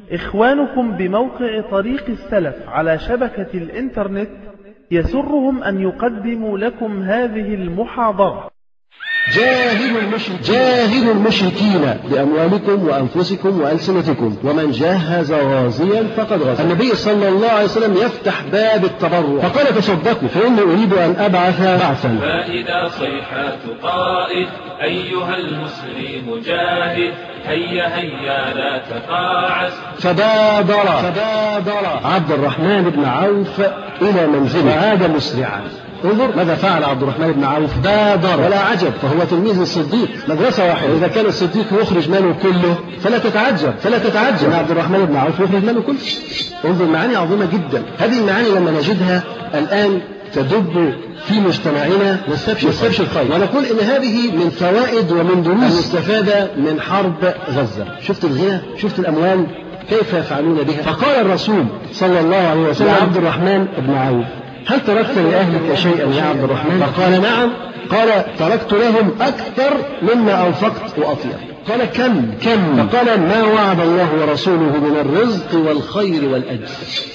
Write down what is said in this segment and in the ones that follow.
إخوانكم بموقع طريق السلف على شبكة الإنترنت يسرهم أن يقدموا لكم هذه المحاضرة جاهلوا المشرك جاهلوا المشركين بأموالكم وأنفسكم وألسنتكم ومن جهز غازيا فقد غزا النبي صلى الله عليه وسلم يفتح باب التبرع فقال تصدقوا فإني أريد أن أبعث بعثا فإذا صيحات قائد أيها المسلم جاهد هيا هيا لا تقاعس فبادر فبادر عبد الرحمن بن عوف إلى منزله وعاد مسرعا انظر ماذا فعل عبد الرحمن بن عوف بادر ولا عجب فهو تلميذ الصديق مدرسة واحدة إذا كان الصديق يخرج ماله كله فلا تتعجب فلا تتعجب عبد الرحمن بن عوف يخرج ماله كله انظر معاني عظيمة جدا هذه المعاني لما نجدها الآن تدب في مجتمعنا نستبشر, نستبشر خير ونقول ان هذه من فوائد ومن دروس المستفادة من حرب غزة شفت الغنى شفت الأموال كيف يفعلون بها فقال الرسول صلى الله عليه وسلم عبد الرحمن بن عوف هل تركت لأهلك شيئا يا عبد الرحمن فقال نعم قال تركت لهم أكثر مما أنفقت وأطيب قال كم كم فقال ما وعد الله ورسوله من الرزق والخير والأجر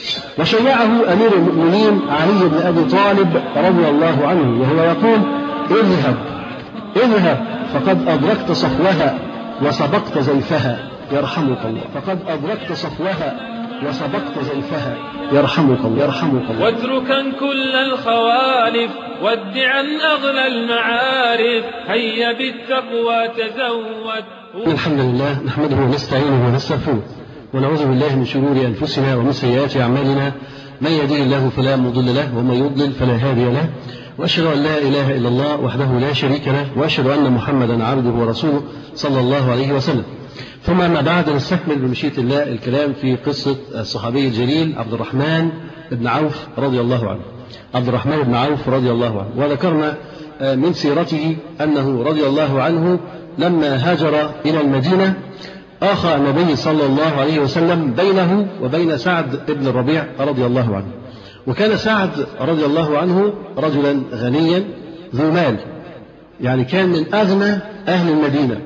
وشيعه أمير المؤمنين علي بن أبي طالب رضي الله عنه وهو يقول اذهب اذهب فقد أدركت صفوها وسبقت زيفها يرحمك الله فقد أدركت صفوها وسبقت زيفها يرحمك الله يرحمك الله واتركا كل الخوالف وادعا أغلى المعارف هيا بالتقوى تزود الحمد لله نحمده ونستعينه ونستغفره ونعوذ بالله من شرور أنفسنا ومن سيئات أعمالنا من يهديه الله فلا مضل له ومن يضلل فلا هادي له وأشهد أن لا إله إلا الله وحده لا شريك له وأشهد أن محمدا عبده ورسوله صلى الله عليه وسلم ثم أما بعد نستكمل بمشيئة الله الكلام في قصة الصحابي الجليل عبد الرحمن بن عوف رضي الله عنه عبد الرحمن بن عوف رضي الله عنه وذكرنا من سيرته أنه رضي الله عنه لما هاجر إلى المدينة آخى النبي صلى الله عليه وسلم بينه وبين سعد بن الربيع رضي الله عنه وكان سعد رضي الله عنه رجلا غنيا ذو مال يعني كان من أغنى أهل المدينة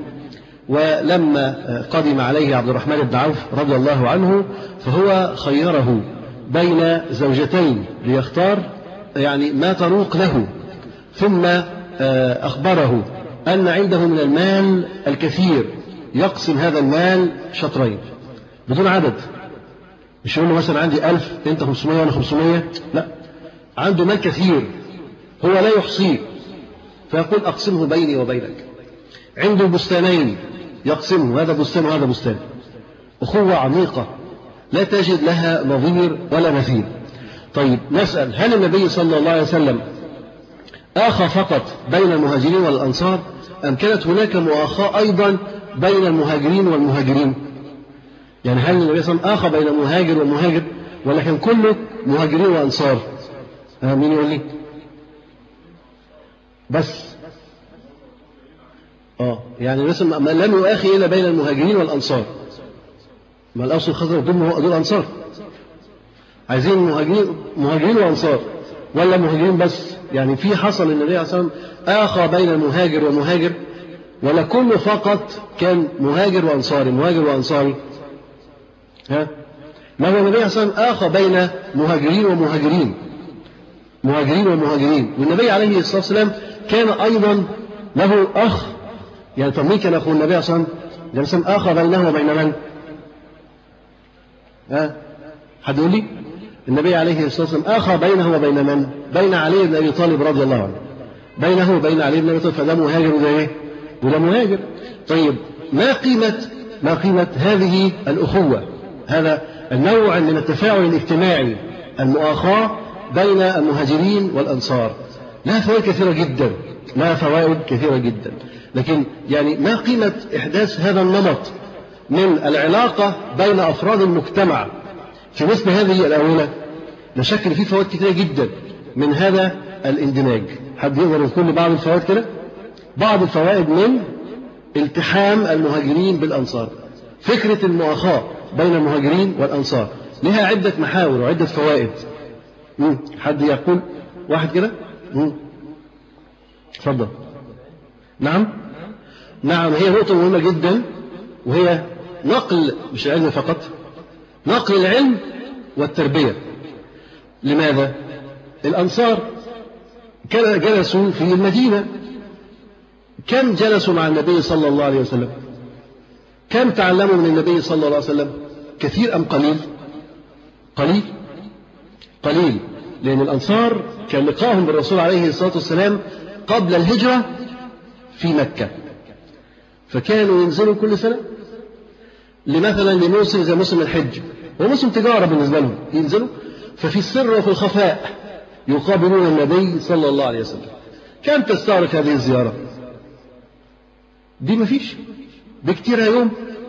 ولما قدم عليه عبد الرحمن بن عوف رضي الله عنه فهو خيره بين زوجتين ليختار يعني ما تروق له ثم أخبره أن عنده من المال الكثير يقسم هذا المال شطرين بدون عدد مش يقول له مثلا عندي ألف أنت 500 وأنا 500 لا عنده مال كثير هو لا يحصيه فيقول أقسمه بيني وبينك عنده بستانين يقسمه هذا بستان وهذا بستان أخوة عميقة لا تجد لها نظير ولا مثيل طيب نسأل هل النبي صلى الله عليه وسلم آخى فقط بين المهاجرين والأنصار أم كانت هناك مؤاخاة أيضا بين المهاجرين والمهاجرين يعني هل النبي صلى الله عليه وسلم آخى بين مهاجر ومهاجر ولا كان كله مهاجرين وأنصار آه مين يقول لي بس اه يعني مثلا ما لم يؤاخي الا بين المهاجرين والانصار ما الاوس والخزرج دول دول انصار عايزين مهاجرين مهاجرين وانصار ولا مهاجرين بس يعني في حصل النبي عليه الصلاه والسلام اخى بين مهاجر ومهاجر ولا كله فقط كان مهاجر وانصاري مهاجر وانصاري ها ما هو النبي عليه الصلاه والسلام اخى بين مهاجرين ومهاجرين مهاجرين ومهاجرين والنبي عليه الصلاه والسلام كان ايضا له اخ يعني طب مين كان اخو النبي صلى الله عليه وسلم؟ اخى بينه وبين من؟ ها؟ حد يقول لي؟ النبي عليه الصلاه والسلام اخى بينه وبين من؟ بين علي بن ابي طالب رضي الله عنه. بينه وبين علي بن ابي طالب فده مهاجر وده ايه؟ وده مهاجر. طيب ما قيمه ما قيمه هذه الاخوه؟ هذا النوع من التفاعل الاجتماعي المؤاخاه بين المهاجرين والانصار. لها فوائد كثيره جدا. لها فوائد كثيره جدا. لكن يعني ما قيمة إحداث هذا النمط من العلاقة بين أفراد المجتمع في مثل هذه الآونة لا شك إن في فوائد كثيرة جدا من هذا الاندماج حد يقدر يذكر لي بعض الفوائد كده بعض الفوائد من التحام المهاجرين بالأنصار فكرة المؤاخاة بين المهاجرين والأنصار لها عدة محاور وعدة فوائد مم. حد يقول واحد كده اتفضل نعم نعم هي نقطة مهمة جدا وهي نقل مش العلم فقط نقل العلم والتربية لماذا؟ الأنصار كان جلسوا في المدينة كم جلسوا مع النبي صلى الله عليه وسلم كم تعلموا من النبي صلى الله عليه وسلم كثير أم قليل قليل قليل لأن الأنصار كان لقاهم بالرسول عليه الصلاة والسلام قبل الهجرة في مكة فكانوا ينزلوا كل سنة لمثلا لموسم زي موسم الحج هو موسم تجارة بالنسبة لهم ينزلوا ففي السر وفي الخفاء يقابلون النبي صلى الله عليه وسلم كم تستغرق هذه الزيارة دي مفيش بكتير يوم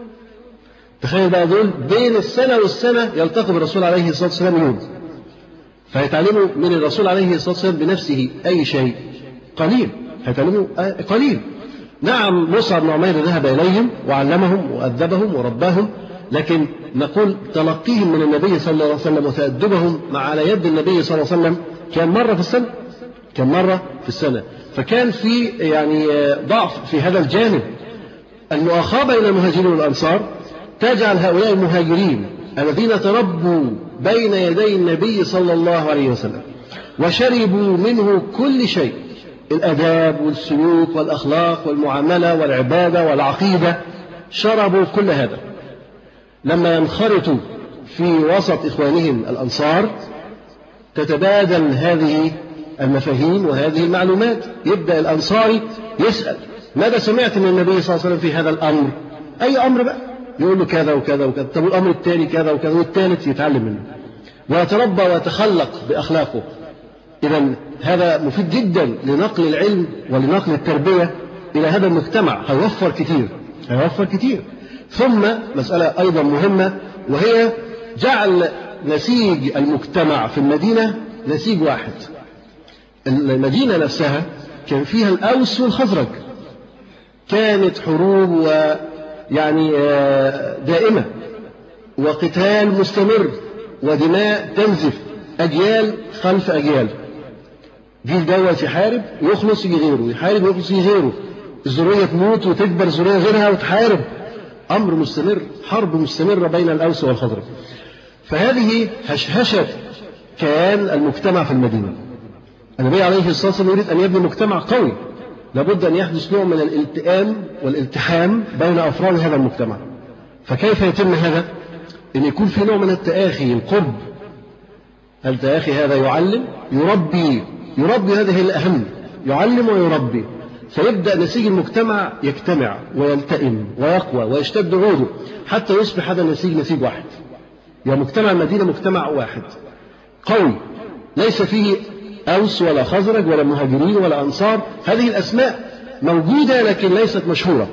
تخيل بقى دول بين السنة والسنة يلتقي بالرسول عليه الصلاة والسلام يوم فيتعلموا من الرسول عليه الصلاة والسلام بنفسه أي شيء قليل هيتعلموا قليل نعم مصعب بن عمير ذهب إليهم وعلمهم وأدبهم ورباهم لكن نقول تلقيهم من النبي صلى الله عليه وسلم وتأدبهم مع على يد النبي صلى الله عليه وسلم كان مرة في السنة كان مرة في السنة فكان في يعني ضعف في هذا الجانب المؤاخاة بين المهاجرين والأنصار تجعل هؤلاء المهاجرين الذين تربوا بين يدي النبي صلى الله عليه وسلم وشربوا منه كل شيء الآداب والسلوك والأخلاق والمعاملة والعبادة والعقيدة شربوا كل هذا لما ينخرطوا في وسط إخوانهم الأنصار تتبادل هذه المفاهيم وهذه المعلومات يبدأ الأنصاري يسأل ماذا سمعت من النبي صلى الله عليه وسلم في هذا الأمر أي أمر بقى يقول له كذا وكذا وكذا طب الأمر الثاني كذا وكذا والثالث يتعلم منه ويتربى ويتخلق بأخلاقه إذا هذا مفيد جدا لنقل العلم ولنقل التربية إلى هذا المجتمع هيوفر كتير هيوفر كتير ثم مسألة أيضا مهمة وهي جعل نسيج المجتمع في المدينة نسيج واحد المدينة نفسها كان فيها الأوس والخزرج كانت حروب ويعني دائمة وقتال مستمر ودماء تنزف أجيال خلف أجيال جيل دوت يحارب يخلص يجي غيره يحارب يخلص يجي غيره الذرية تموت وتكبر ذرية غيرها وتحارب أمر مستمر حرب مستمرة بين الأوس والخضر فهذه هشهشة كيان المجتمع في المدينة النبي عليه الصلاة والسلام يريد أن يبني مجتمع قوي لابد أن يحدث نوع من الالتئام والالتحام بين أفراد هذا المجتمع فكيف يتم هذا؟ أن يكون في نوع من التآخي القرب التآخي هذا يعلم يربي يربي هذه الأهم يعلم ويربي فيبدأ نسيج المجتمع يجتمع ويلتئم ويقوى ويشتد عوده حتى يصبح هذا النسيج نسيج واحد يا مجتمع المدينة مجتمع واحد قوي ليس فيه أوس ولا خزرج ولا مهاجرين ولا أنصار هذه الأسماء موجودة لكن ليست مشهورة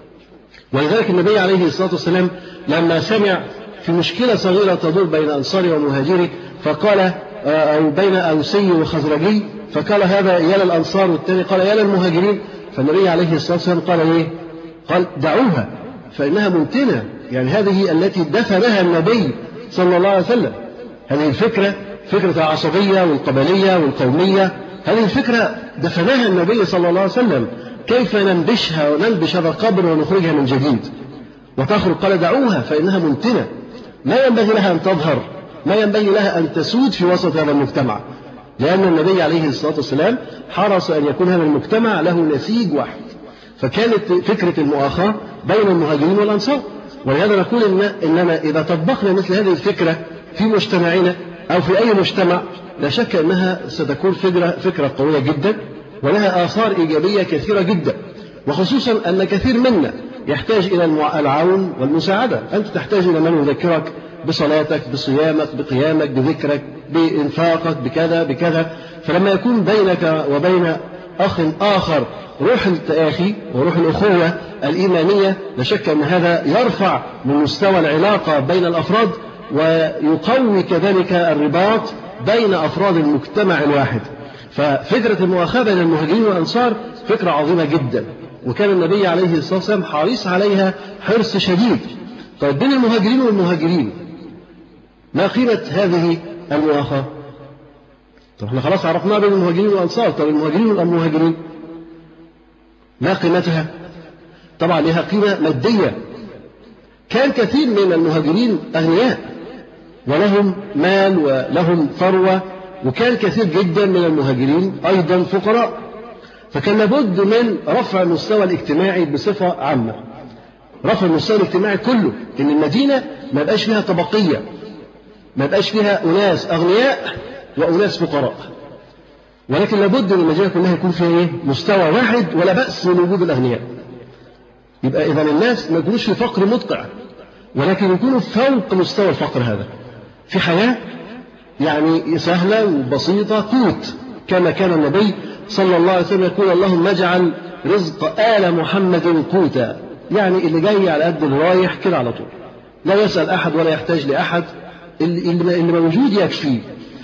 ولذلك النبي عليه الصلاة والسلام لما سمع في مشكلة صغيرة تدور بين أنصاري ومهاجري فقال أو بين أوسي وخزرجي فقال هذا يا للأنصار والثاني قال يا للمهاجرين فالنبي عليه الصلاة والسلام قال إيه؟ قال دعوها فإنها ممتنة يعني هذه التي دفنها النبي صلى الله عليه وسلم هذه الفكرة فكرة العصبية والقبلية والقومية هذه الفكرة دفنها النبي صلى الله عليه وسلم كيف ننبشها وننبش هذا القبر ونخرجها من جديد وتخرج قال دعوها فإنها منتنة ما ينبغي لها أن تظهر ما ينبغي لها أن تسود في وسط هذا المجتمع لأن النبي عليه الصلاة والسلام حرص أن يكون هذا المجتمع له نسيج واحد فكانت فكرة المؤاخاة بين المهاجرين والأنصار ولهذا نقول إن إننا إذا طبقنا مثل هذه الفكرة في مجتمعنا أو في أي مجتمع لا شك أنها ستكون فكرة, فكرة قوية جدا ولها آثار إيجابية كثيرة جدا وخصوصا أن كثير منا يحتاج إلى العون والمساعدة أنت تحتاج إلى من يذكرك بصلاتك بصيامك بقيامك بذكرك بإنفاقك بكذا بكذا فلما يكون بينك وبين أخ آخر روح التآخي وروح الأخوة الإيمانية لا شك أن هذا يرفع من مستوى العلاقة بين الأفراد ويقوي كذلك الرباط بين أفراد المجتمع الواحد ففكرة المؤاخاة بين المهاجرين والأنصار فكرة عظيمة جدا وكان النبي عليه الصلاة والسلام حريص عليها حرص شديد طيب بين المهاجرين والمهاجرين ما قيمة هذه المؤاخاة طب احنا خلاص عرفناها بين المهاجرين والأنصار طب المهاجرين والمهاجرين ما قيمتها طبعا لها قيمة مادية كان كثير من المهاجرين أغنياء ولهم مال ولهم ثروة وكان كثير جدا من المهاجرين أيضا فقراء فكان لابد من رفع المستوى الاجتماعي بصفة عامة رفع المستوى الاجتماعي كله إن المدينة ما يبقاش فيها طبقية ما يبقاش فيها أناس أغنياء وأناس فقراء ولكن لابد ان المدينه كلها يكون فيها ايه؟ مستوى واحد ولا باس من وجود الاغنياء. يبقى اذا الناس ما يكونوش في فقر مدقع ولكن يكونوا فوق مستوى الفقر هذا. في حياه يعني سهله وبسيطه قوت كما كان النبي صلى الله عليه وسلم يقول اللهم اجعل رزق ال محمد قوتا يعني اللي جاي على قد اللي رايح كده على طول. لا يسال احد ولا يحتاج لاحد اللي, اللي موجود يكفيه.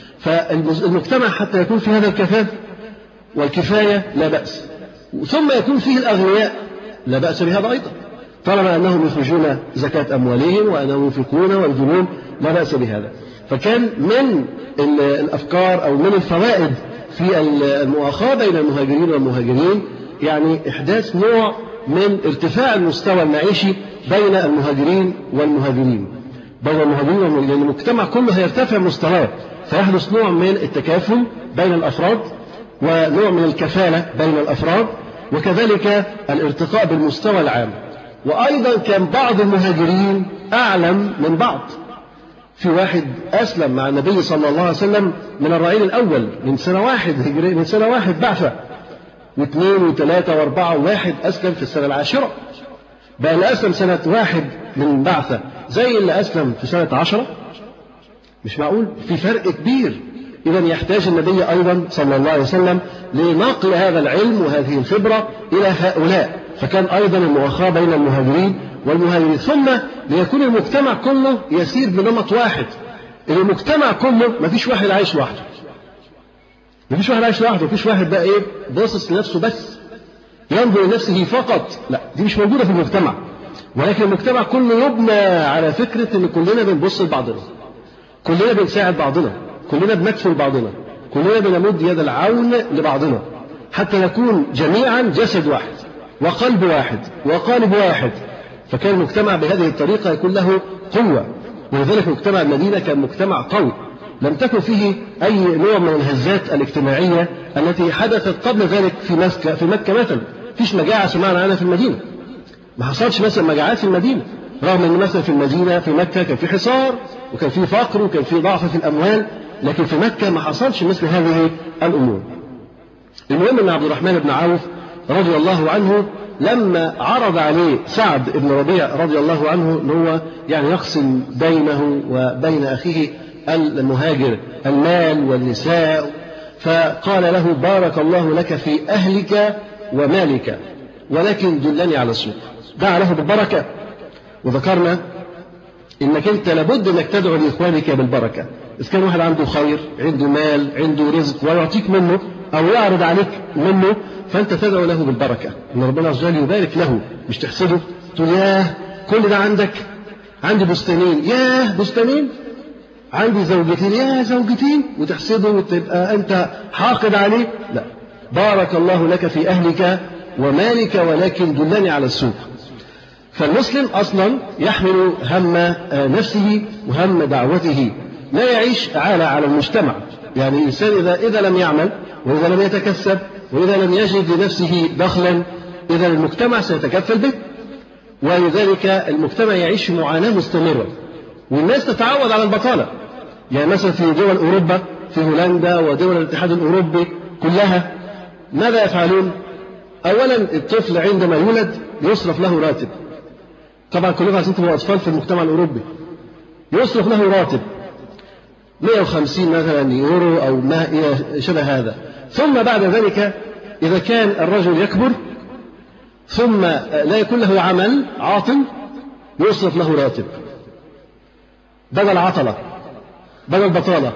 فالمجتمع حتى يكون في هذا الكفاف والكفاية لا بأس ثم يكون فيه الأغنياء لا بأس بهذا أيضا طالما أنهم يخرجون زكاة أموالهم وأنهم ينفقون ويبذلون لا بأس بهذا فكان من الأفكار أو من الفوائد في المؤاخاة بين المهاجرين والمهاجرين يعني إحداث نوع من ارتفاع المستوى المعيشي بين المهاجرين والمهاجرين بين المهاجرين والمهاجرين لأن المجتمع كله هيرتفع مستواه فيحدث نوع من التكافل بين الأفراد ونوع من الكفالة بين الأفراد وكذلك الارتقاء بالمستوى العام وأيضا كان بعض المهاجرين أعلم من بعض في واحد أسلم مع النبي صلى الله عليه وسلم من الرعيل الأول من سنة واحد هجري من سنة واحد بعثة واثنين وثلاثة وأربعة وواحد أسلم في السنة العاشرة بقى اللي أسلم سنة واحد من بعثة زي اللي أسلم في سنة عشرة مش معقول في فرق كبير إذا يحتاج النبي أيضا صلى الله عليه وسلم لنقل هذا العلم وهذه الخبرة إلى هؤلاء فكان أيضا المؤاخاة بين المهاجرين والمهاجرين ثم ليكون المجتمع كله يسير بنمط واحد المجتمع كله ما فيش واحد عايش لوحده ما فيش واحد عايش لوحده ما فيش واحد بقى ايه باصص لنفسه بس ينظر لنفسه فقط لا دي مش موجودة في المجتمع ولكن المجتمع كله يبنى على فكرة ان كلنا بنبص لبعضنا كلنا بنساعد بعضنا كلنا بنكفل بعضنا كلنا بنمد يد العون لبعضنا حتى نكون جميعا جسد واحد وقلب واحد وقالب واحد فكان المجتمع بهذه الطريقة يكون له قوة ولذلك مجتمع المدينة كان مجتمع قوي لم تكن فيه أي نوع من الهزات الاجتماعية التي حدثت قبل ذلك في مكة في مكة مثلا فيش مجاعة سمعنا عنها في المدينة ما حصلش مثلا مجاعات في المدينة رغم ان مثلا في المدينة في مكة كان في حصار وكان في فقر وكان في ضعف في الأموال لكن في مكة ما حصلش مثل هذه الأمور المهم أن عبد الرحمن بن عوف رضي الله عنه لما عرض عليه سعد بن ربيع رضي الله عنه أن هو يعني يقسم بينه وبين أخيه المهاجر المال والنساء فقال له بارك الله لك في أهلك ومالك ولكن دلني على السوق دعا له بالبركة وذكرنا انك انت لابد انك تدعو لاخوانك بالبركه اذا كان واحد عنده خير عنده مال عنده رزق ويعطيك منه او يعرض عليك منه فانت تدعو له بالبركه ان ربنا عز وجل يبارك له مش تحسده تقول ياه كل ده عندك عندي بستانين ياه بستانين عندي زوجتين يا زوجتين وتحسده وتبقى انت حاقد عليه لا بارك الله لك في اهلك ومالك ولكن دلني على السوق فالمسلم أصلا يحمل هم نفسه وهم دعوته لا يعيش عالة على المجتمع يعني الإنسان إذا, إذا لم يعمل وإذا لم يتكسب وإذا لم يجد لنفسه دخلا إذا المجتمع سيتكفل به ولذلك المجتمع يعيش في معاناة مستمرة والناس تتعود على البطالة يعني مثلا في دول أوروبا في هولندا ودول الاتحاد الأوروبي كلها ماذا يفعلون؟ أولا الطفل عندما يولد يصرف له راتب طبعا كلكم عايزين تبقوا أطفال في المجتمع الأوروبي يصرف له راتب 150 مثلا يورو أو ما شبه هذا ثم بعد ذلك إذا كان الرجل يكبر ثم لا يكون له عمل عاطل يصرف له راتب بدل عطلة بدل بطالة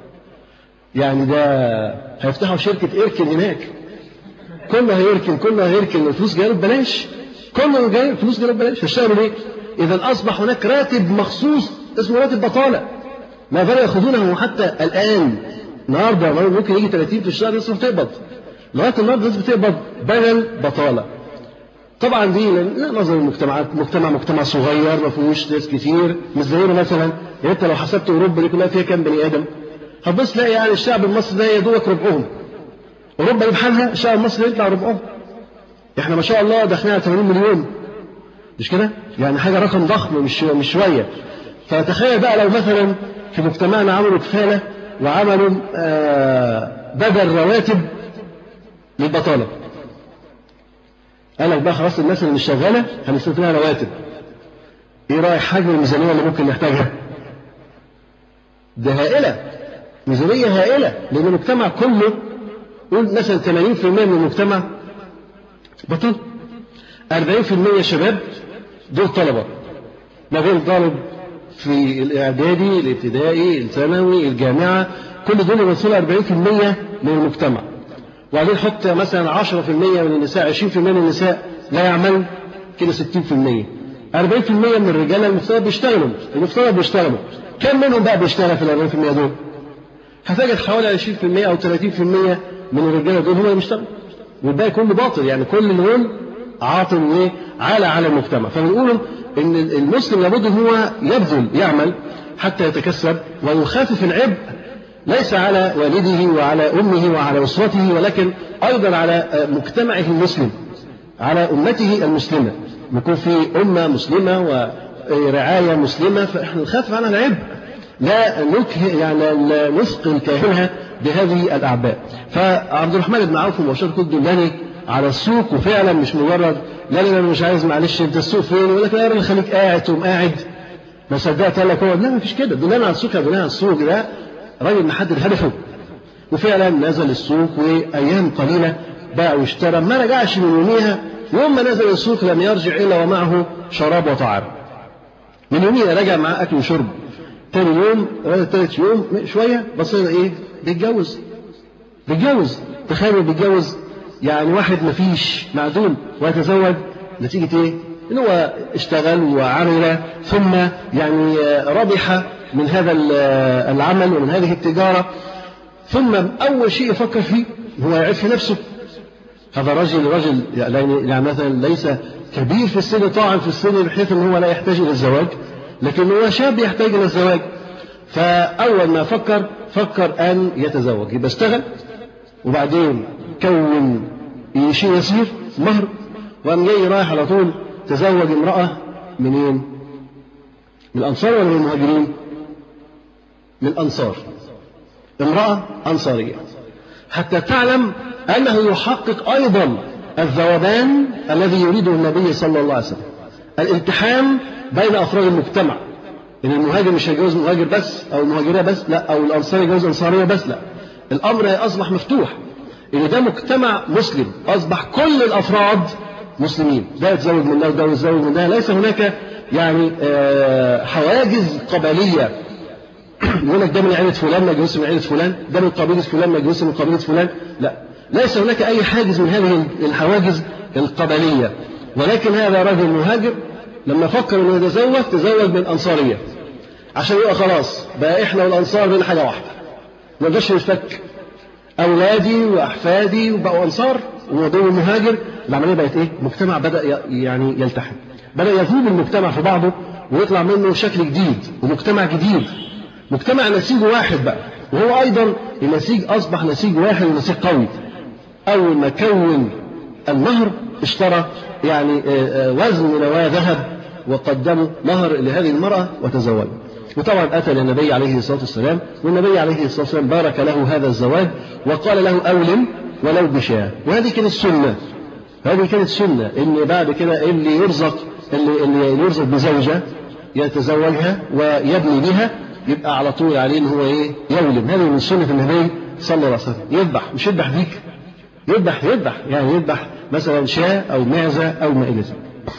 يعني ده هيفتحوا شركة إيركن هناك كله هيركن كله هيركن الفلوس جايه ببلاش كله جاي فلوس جايه ببلاش هيشتغلوا ليه؟ إذا أصبح هناك راتب مخصوص اسمه راتب بطالة ما زالوا يأخذونه حتى الآن النهارده ممكن يجي 30 في الشهر يصرف تقبض لغاية النهارده الناس بتقبض بدل بطالة طبعا دي نظر المجتمعات مجتمع مجتمع صغير ما فيهوش ناس كتير مش زينا مثلا يعني انت لو حسبت اوروبا دي كلها فيها كام بني ادم هتبص تلاقي يعني الشعب المصري ده يا دوبك ربعهم اوروبا دي بحالها الشعب المصري يطلع ربعهم احنا ما شاء الله داخلين على 80 مليون مش كده؟ يعني حاجه رقم ضخم مش مش شويه فتخيل بقى لو مثلا في مجتمعنا عملوا كفاله وعملوا آه بدل رواتب للبطاله قال لك بقى خلاص الناس اللي مش شغاله هنصرف لها رواتب ايه رايك حجم الميزانيه اللي ممكن نحتاجها؟ ده هائله ميزانيه هائله لان المجتمع كله قول مثلا 80% من المجتمع بطل 40% شباب دول طلبه ما بين طالب في الاعدادي الابتدائي الثانوي الجامعه كل دول يمثلوا 40% من المجتمع وبعدين حط مثلا 10% من النساء 20% من النساء لا يعمل كده 60% 40% من الرجاله المفترض بيشتغلوا المفترض بيشتغلوا كم منهم بقى بيشتغل في ال 40% دول؟ هتجد حوالي 20% او 30% من الرجاله دول هم اللي بيشتغلوا والباقي كله باطل يعني كل دول عاطل وايه؟ عالة على المجتمع فبنقول ان المسلم لابد هو يبذل يعمل حتى يتكسب ويخفف العبء ليس على والده وعلى امه وعلى اسرته ولكن ايضا على مجتمعه المسلم على امته المسلمه نكون في امه مسلمه ورعايه مسلمه فاحنا نخفف عنها العبء لا نكه يعني لا نثقل كاهلها بهذه الاعباء فعبد الرحمن بن عوف مباشره كنت دلني على السوق وفعلا مش مجرد لا لا انا مش عايز معلش انت السوق فين يقول لك لا انا خليك قاعد تقوم قاعد ما صدقت قال لك هو لا ما فيش كده دلنا على السوق دلنا على السوق ده راجل محدد هدفه وفعلا نزل السوق وايام قليله باع واشترى ما رجعش من يوميها يوم ما نزل السوق لم يرجع الا ومعه شراب وطعام من يوميها رجع معاه اكل وشرب تاني يوم ثالث يوم شويه بصينا ايه بيتجوز بيتجوز تخيلوا بيتجوز يعني واحد ما فيش معدوم ويتزوج نتيجة إيه؟ إن هو اشتغل وعمل ثم يعني ربح من هذا العمل ومن هذه التجارة ثم أول شيء يفكر فيه هو يعيش في نفسه هذا رجل رجل يعني مثلا ليس كبير في السن طاعن في السن بحيث أنه هو لا يحتاج إلى الزواج لكن هو شاب يحتاج إلى الزواج فأول ما فكر فكر أن يتزوج يبقى اشتغل وبعدين كون شيء يسير مهر وقام جاي رايح على طول تزوج امرأة منين؟ من الأنصار ولا من المهاجرين؟ من الأنصار امرأة أنصارية حتى تعلم أنه يحقق أيضا الذوبان الذي يريده النبي صلى الله عليه وسلم الالتحام بين أفراد المجتمع إن المهاجر مش هيتجوز مهاجر بس أو المهاجرية بس لا أو الأنصاري يتجوز أنصارية بس لا الأمر أصبح مفتوح إن ده مجتمع مسلم أصبح كل الأفراد مسلمين ده يتزوج من ده وده يتزوج من ده ليس هناك يعني حواجز قبلية يقول لك ده من عيلة فلان ما يتجوزش من عيلة فلان ده من قبيلة فلان ما يتجوزش من قبيلة فلان لا ليس هناك أي حاجز من هذه الحواجز القبلية ولكن هذا رجل مهاجر لما فكر انه يتزوج تزوج من انصاريه عشان يبقى خلاص بقى احنا والانصار بين حاجه واحده ما نقدرش نفك اولادي واحفادي وبقوا انصار ودول المهاجر العمليه بقت ايه؟ مجتمع بدا يعني يلتحم بدا يذوب المجتمع في بعضه ويطلع منه شكل جديد ومجتمع جديد مجتمع نسيج واحد بقى وهو ايضا النسيج اصبح نسيج واحد ونسيج قوي اول ما كون النهر اشترى يعني وزن من ذهب وقدموا مهر لهذه المرأة وتزوج وطبعا أتى للنبي عليه الصلاة والسلام والنبي عليه الصلاة والسلام بارك له هذا الزواج وقال له أولم ولو بشاة وهذه كانت السنة هذه كانت سنة إن بعد كده اللي يرزق اللي, اللي يرزق بزوجة يتزوجها ويبني بها يبقى على طول عليه ان هو ايه يولم هذه من سنه النبي صلى الله عليه وسلم يذبح مش يذبح ديك يذبح يذبح يعني يذبح مثلا شاة او معزه او ما الى ذلك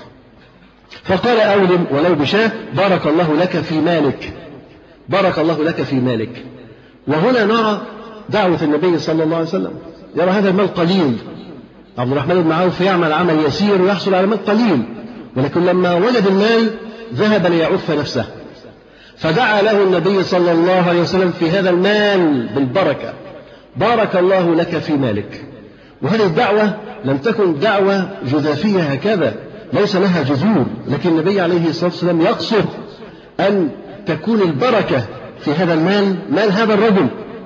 فقال أولم ولو بشاة بارك الله لك في مالك بارك الله لك في مالك وهنا نرى دعوة النبي صلى الله عليه وسلم يرى هذا المال قليل عبد الرحمن بن عوف يعمل عمل يسير ويحصل على مال قليل ولكن لما وجد المال ذهب ليعف نفسه فدعا له النبي صلى الله عليه وسلم في هذا المال بالبركة بارك الله لك في مالك وهذه الدعوة لم تكن دعوة جزافية هكذا ليس لها جذور لكن النبي عليه الصلاة والسلام يقصد أن تكون البركة في هذا المال مال هذا الرجل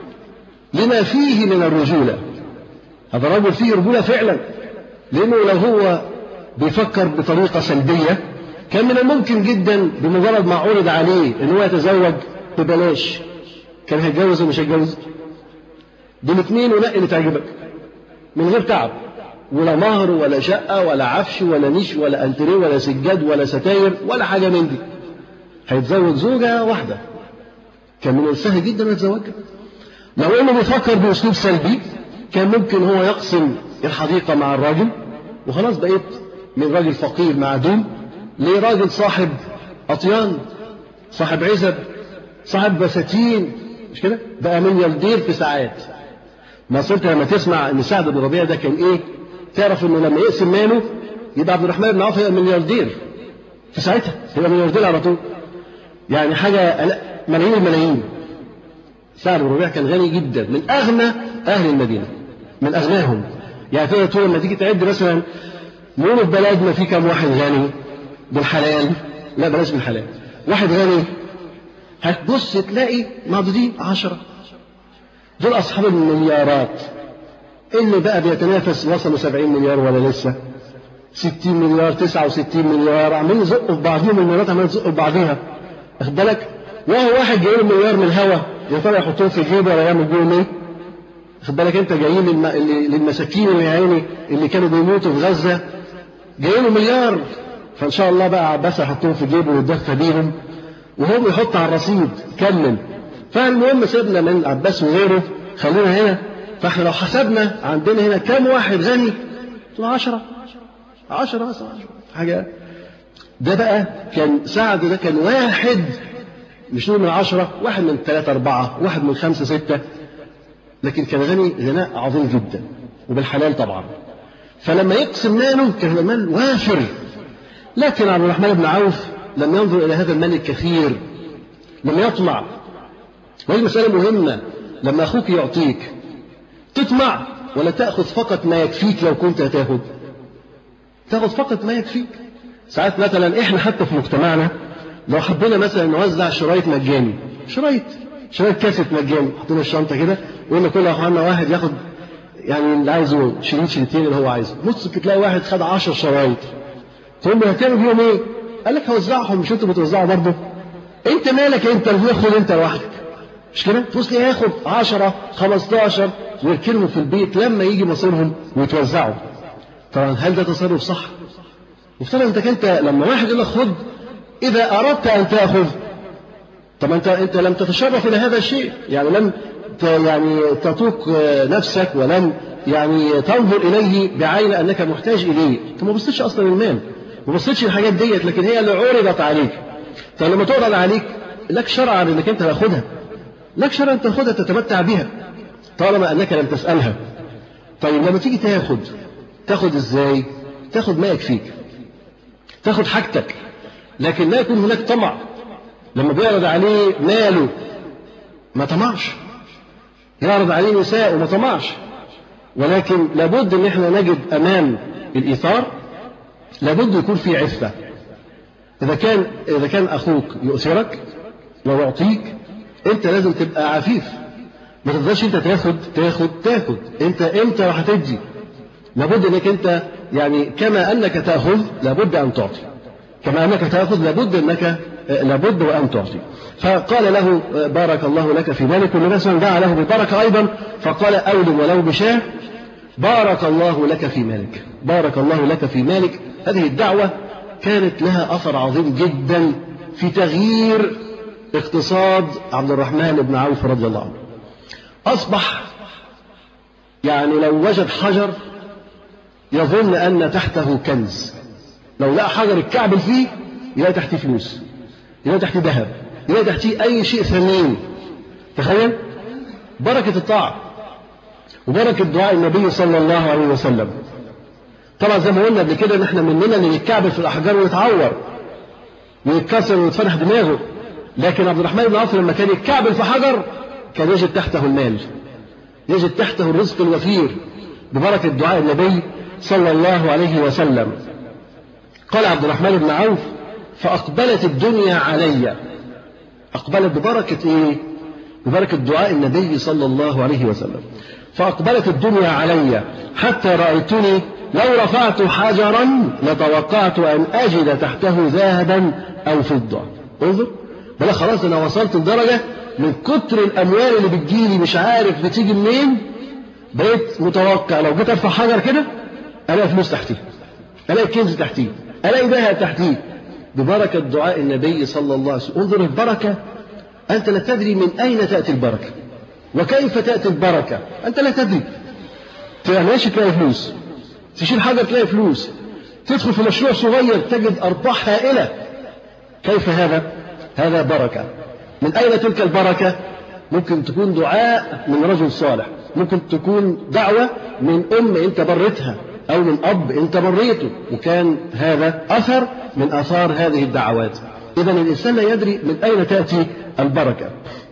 لما فيه من الرجولة هذا الرجل فيه رجولة فعلا لأنه لو هو بيفكر بطريقة سلبية كان من الممكن جدا بمجرد ما عرض عليه ان هو يتزوج ببلاش كان هيتجوز ومش هيتجوز دول اتنين ونقي اللي تعجبك من غير تعب ولا مهر ولا شقة ولا عفش ولا نيش ولا أنتريه ولا سجاد ولا ستاير ولا حاجة من دي هيتزوج زوجة واحدة كان من السهل جدا يتزوجها لو انه بيفكر باسلوب سلبي كان ممكن هو يقسم الحديقة مع الراجل وخلاص بقيت من راجل فقير معدوم لراجل صاحب أطيان صاحب عزب صاحب بساتين مش كده بقى ملياردير في ساعات ما صرت لما تسمع ان سعد بن ربيعه ده كان ايه تعرف انه لما يقسم ماله يبقى عبد الرحمن بن عوف يبقى ملياردير في ساعتها يبقى ملياردير على طول يعني حاجه ملايين الملايين سعد بن ربيعه كان غني جدا من اغنى اهل المدينه من اغناهم يعني تقدر تقول لما تيجي تعد مثلا نقول البلد ما في كم واحد غني بالحلال لا بلاش بالحلال واحد غني هتبص تلاقي معدودين عشرة دول أصحاب المليارات اللي بقى بيتنافس وصلوا سبعين مليار ولا لسه ستين مليار تسعة وستين مليار عمالين يزقوا في بعضهم المليارات عمالين تزقوا في بعضها واخد بالك وهو واحد جاي له مليار من الهوا يا ترى يحطوه في جيبه ولا يعمل بيهم ايه؟ واخد بالك انت جايين للم... للمساكين اللي عيني اللي كانوا بيموتوا في غزه جاي له مليار فان شاء الله بقى عباس هيحطهم في جيبه ويتدفى بيهم وهو بيحط على الرصيد كمل فالمهم سيبنا من عباس وغيره خلينا هنا فاحنا لو حسبنا عندنا هنا كام واحد غني؟ تقول 10 10 بس حاجه ده بقى كان سعد ده كان واحد مش نقول من عشرة واحد من ثلاثة أربعة واحد من خمسة ستة لكن كان غني غناء عظيم جدا وبالحلال طبعا فلما يقسم ماله كان المال وافر لكن عبد الرحمن بن عوف لم ينظر إلى هذا المال الكثير لم يطمع وهي مسألة مهمة لما أخوك يعطيك تطمع ولا تأخذ فقط ما يكفيك لو كنت هتاخد تأخذ فقط ما يكفيك ساعات مثلا إحنا حتى في مجتمعنا لو حبينا مثلا نوزع شرايط مجاني شرايط شرايط كاسيت مجاني حطينا الشنطة كده وقلنا كل أخوانا واحد ياخد يعني اللي عايزه شريط شريطين اللي هو عايزه بص تلاقي واحد خد 10 شرايط تقول له هتعمل بيهم ايه؟ قال لك هوزعهم مش انتوا بتوزعوا برضه؟ انت مالك انت اللي خد انت لوحدك مش كده؟ تبص ليه ياخد 10 15 ويركنهم في البيت لما يجي مصيرهم ويتوزعوا. طبعا هل ده تصرف صح؟ مفترض انك انت لما واحد يقول لك خد اذا اردت ان تاخذ طب انت انت لم تتشرف الى هذا الشيء يعني لم يعني تتوق نفسك ولم يعني تنظر اليه بعين انك محتاج اليه انت ما بصيتش اصلا المال ما بصيتش الحاجات ديت لكن هي اللي عرضت عليك فلما تعرض عليك لك شرعا انك انت تاخذها لك شرعا ان تاخذها تتمتع بها طالما انك لم تسالها طيب لما تيجي تاخد تاخد ازاي تاخد ما يكفيك تاخد حاجتك لكن لا يكون هناك طمع لما بيعرض عليه ماله ما طمعش يعرض عليه نساء وما طمعش ولكن لابد ان احنا نجد امام الايثار لابد يكون في عفه اذا كان اذا كان اخوك يؤثرك ويعطيك انت لازم تبقى عفيف ما تقدرش انت تاخد تاخد تاخد انت امتى راح تدي لابد انك انت يعني كما انك تاخذ لابد ان تعطي كما انك تاخذ لابد انك لابد وان تعطي فقال له بارك الله لك في مالك والنبي صلى الله عليه وسلم دعا له بالبركه ايضا فقال اولم ولو بشاه بارك الله لك في مالك بارك الله لك في مالك هذه الدعوه كانت لها اثر عظيم جدا في تغيير اقتصاد عبد الرحمن بن عوف رضي الله عنه اصبح يعني لو وجد حجر يظن ان تحته كنز لو لقى حجر الكعبل فيه يلاقي تحتيه فلوس يلاقي تحتيه ذهب يلاقي تحتيه أي شيء ثمين تخيل بركة الطاعة وبركة دعاء النبي صلى الله عليه وسلم طبعا زي ما قلنا قبل كده ان احنا مننا اللي يتكعبل في الاحجار ويتعور ويتكسر ويتفتح دماغه لكن عبد الرحمن بن عوف لما كان يتكعبل في حجر كان يجد تحته المال يجد تحته الرزق الوفير ببركة دعاء النبي صلى الله عليه وسلم قال عبد الرحمن بن عوف فأقبلت الدنيا علي أقبلت ببركة إيه؟ ببركة دعاء النبي صلى الله عليه وسلم فأقبلت الدنيا علي حتى رأيتني لو رفعت حجرا لتوقعت أن أجد تحته ذهبا أو فضة انظر بلا خلاص أنا وصلت لدرجة من كتر الأموال اللي بتجيلي مش عارف بتيجي منين بقيت متوقع لو جيت أرفع حجر كده ألاقي فلوس تحتيه ألاقي كنز تحتيه ألاقي ذهب تحتيه ببركة دعاء النبي صلى الله عليه وسلم انظر البركة أنت لا تدري من أين تأتي البركة وكيف تأتي البركة أنت لا تدري ماشي تلاقي فلوس تشيل حاجة تلاقي فلوس تدخل في مشروع صغير تجد أرباح هائلة كيف هذا؟ هذا بركة من أين تلك البركة؟ ممكن تكون دعاء من رجل صالح ممكن تكون دعوة من أم أنت برتها أو من أب أنت بريته وكان هذا أثر من آثار هذه الدعوات إذا الإنسان لا يدري من أين تأتي البركة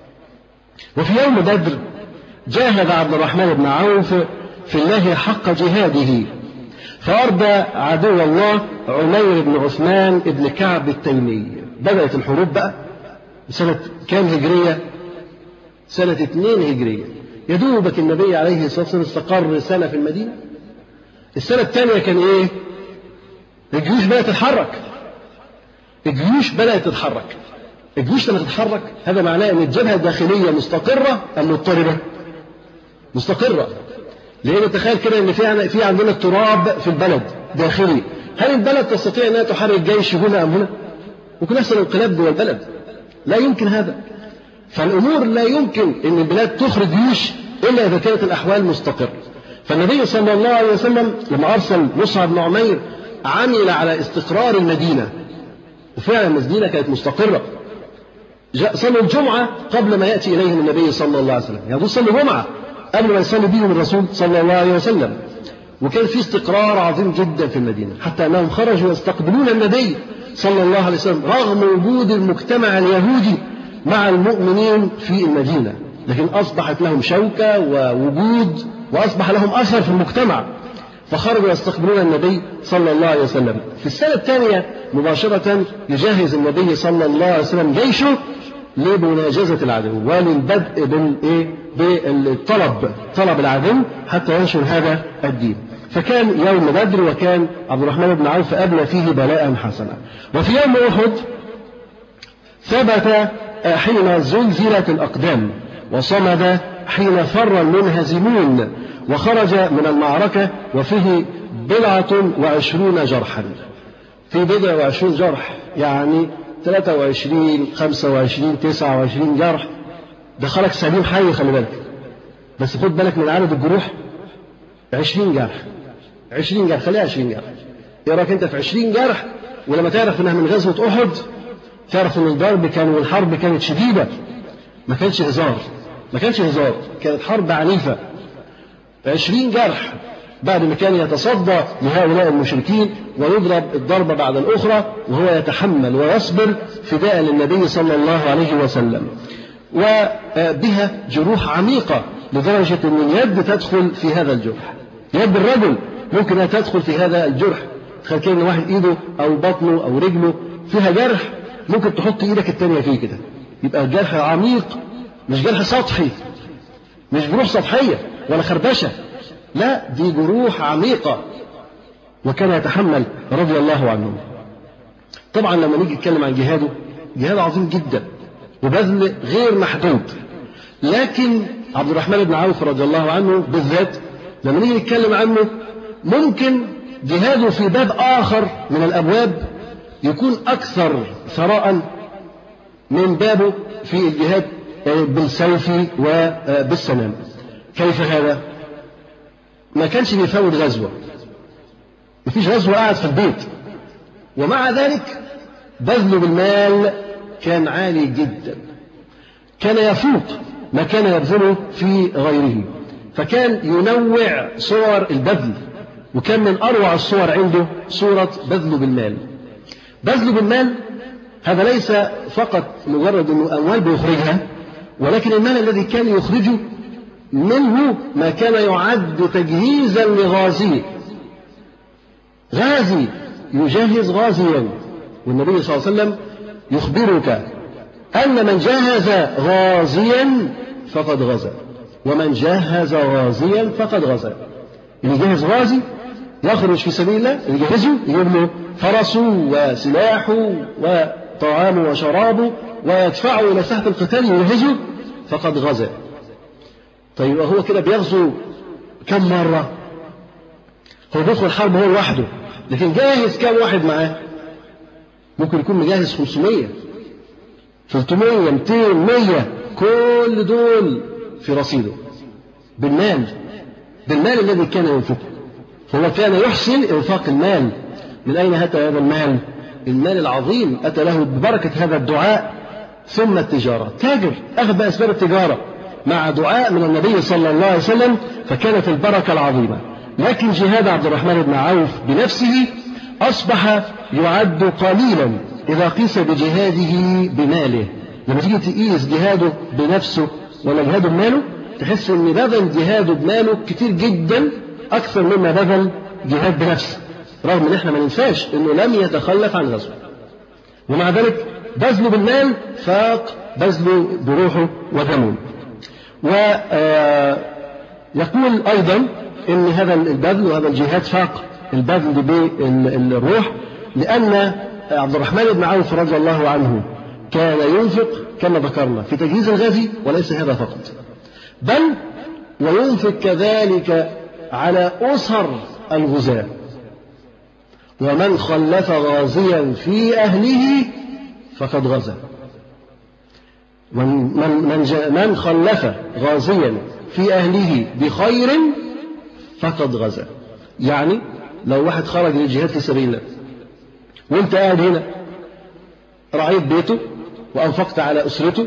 وفي يوم بدر جاهد عبد الرحمن بن عوف في الله حق جهاده فأرضى عدو الله عمير بن عثمان بن كعب التيمي بدأت الحروب بقى سنة كام هجرية سنة اثنين هجرية يدوبك النبي عليه الصلاة والسلام استقر سنة في المدينة السنة الثانية كان إيه الجيوش بدأت تتحرك الجيوش بدأت تتحرك الجيوش لما تتحرك هذا معناه أن الجبهة الداخلية مستقرة أم مضطربة مستقرة لأن تخيل كده أن في في عندنا اضطراب في البلد داخلي هل البلد تستطيع أنها تحرك جيش هنا أم هنا ممكن يحصل انقلاب جوه البلد لا يمكن هذا فالأمور لا يمكن أن البلاد تخرج جيوش إلا إذا كانت الأحوال مستقرة فالنبي صلى الله عليه وسلم لما أرسل مصعب بن عمير عمل على استقرار المدينة وفعلا المدينة كانت مستقرة صلوا الجمعة قبل ما يأتي إليهم النبي صلى الله عليه وسلم يعني صلوا جمعة قبل ما يصلي بهم الرسول صلى الله عليه وسلم وكان في استقرار عظيم جدا في المدينة حتى أنهم خرجوا يستقبلون النبي صلى الله عليه وسلم رغم وجود المجتمع اليهودي مع المؤمنين في المدينة لكن أصبحت لهم شوكة ووجود وأصبح لهم أثر في المجتمع فخرجوا يستقبلون النبي صلى الله عليه وسلم في السنة الثانية مباشرة يجهز النبي صلى الله عليه وسلم جيشه لمناجزة العدو وللبدء بالإيه؟ بالطلب طلب العدو حتى ينشر هذا الدين فكان يوم بدر وكان عبد الرحمن بن عوف أبلى فيه بلاء حسنا وفي يوم أحد ثبت حين زلزلت الأقدام وصمد حين فر المنهزمون وخرج من المعركة وفيه بضعة وعشرون جرحا في بضع وعشرون جرح يعني 23 25 29 جرح دخلك سليم حي خلي بالك بس خد بالك من عدد الجروح 20 جرح 20 جرح خليها 20 جرح ايه رايك انت في 20 جرح ولما تعرف انها من غزوه احد تعرف ان الضرب كان والحرب كانت شديده ما كانش هزار ما كانش هزار كانت حرب عنيفه 20 جرح بعد ما كان يتصدى لهؤلاء المشركين ويضرب الضربة بعد الأخرى وهو يتحمل ويصبر فداء للنبي صلى الله عليه وسلم وبها جروح عميقة لدرجة أن اليد تدخل في هذا الجرح يد الرجل ممكن أن تدخل في هذا الجرح تخيل كده ان واحد ايده او بطنه او رجله فيها جرح ممكن تحط ايدك التانية فيه كده يبقى الجرح عميق مش جرح سطحي مش جروح سطحية ولا خربشة لا دي جروح عميقة وكان يتحمل رضي الله عنه طبعا لما نيجي نتكلم عن جهاده جهاد عظيم جدا وبذل غير محدود لكن عبد الرحمن بن عوف رضي الله عنه بالذات لما نيجي نتكلم عنه ممكن جهاده في باب آخر من الأبواب يكون أكثر ثراء من بابه في الجهاد بالسيف وبالسنام كيف هذا؟ ما كانش بيفوت غزوة مفيش غزوة قاعد في البيت ومع ذلك بذله بالمال كان عالي جدا كان يفوق ما كان يبذله في غيره فكان ينوع صور البذل وكان من أروع الصور عنده صورة بذله بالمال بذله بالمال هذا ليس فقط مجرد أنه أموال بيخرجها ولكن المال الذي كان يخرجه منه ما كان يعد تجهيزا لغازيه غازي يجهز غازيا والنبي صلى الله عليه وسلم يخبرك أن من جهز غازيا فقد غزا ومن جهز غازيا فقد غزا اللي يجهز غازي يخرج في سبيل الله اللي يجهزه يجيب له فرسه وسلاحه وطعامه وشرابه ويدفعه إلى ساحة القتال يجهزه فقد غزا طيب هو كده بيغزو كم مرة هو بيدخل الحرب هو لوحده لكن جاهز كم واحد معاه ممكن يكون مجهز 500 300 200 100 كل دول في رصيده بالمال بالمال الذي كان ينفقه فهو كان يحسن إنفاق المال من أين أتى هذا المال المال العظيم أتى له ببركة هذا الدعاء ثم التجارة تاجر أخذ بأسباب التجارة مع دعاء من النبي صلى الله عليه وسلم فكانت البركة العظيمة لكن جهاد عبد الرحمن بن عوف بنفسه أصبح يعد قليلا إذا قيس بجهاده بماله لما تيجي تقيس جهاده بنفسه ولا جهاده بماله تحس ان بذل جهاده بماله كتير جدا اكثر مما بذل جهاد بنفسه رغم ان احنا ما ننساش انه لم يتخلف عن غزوه ومع ذلك بذله بالمال فاق بذله بروحه ودمه ويقول ايضا ان هذا البذل وهذا الجهاد فاق البذل بالروح لان عبد الرحمن بن عوف رضي الله عنه كان ينفق كما ذكرنا في تجهيز الغازي وليس هذا فقط بل وينفق كذلك على أسر الغزاة ومن خلف غازيا في أهله فقد غزا من, من, من, من خلف غازيا في أهله بخير فقد غزا يعني لو واحد خرج للجهاد في سبيل الله وانت قاعد هنا رعيت بيته وأنفقت على أسرته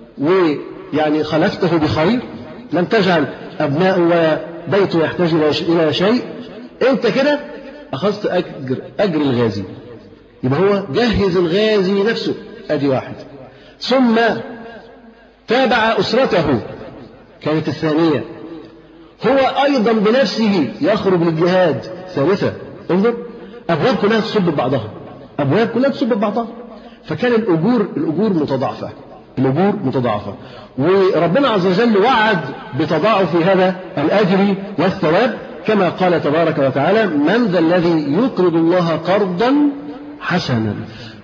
ويعني خلفته بخير لم تجعل أبناء وبيته يحتاج إلى شيء أنت كده أخذت أجر أجر الغازي يبقى هو جهز الغازي نفسه أدي واحد ثم تابع أسرته كانت الثانية هو أيضا بنفسه يخرج للجهاد ثالثة انظر أبواب كلها تصب ببعضها أبواب كلها تصب ببعضها فكان الأجور الأجور متضاعفة الأجور متضاعفة وربنا عز وجل وعد بتضاعف هذا الأجر والثواب كما قال تبارك وتعالى من ذا الذي يقرض الله قرضا حسنا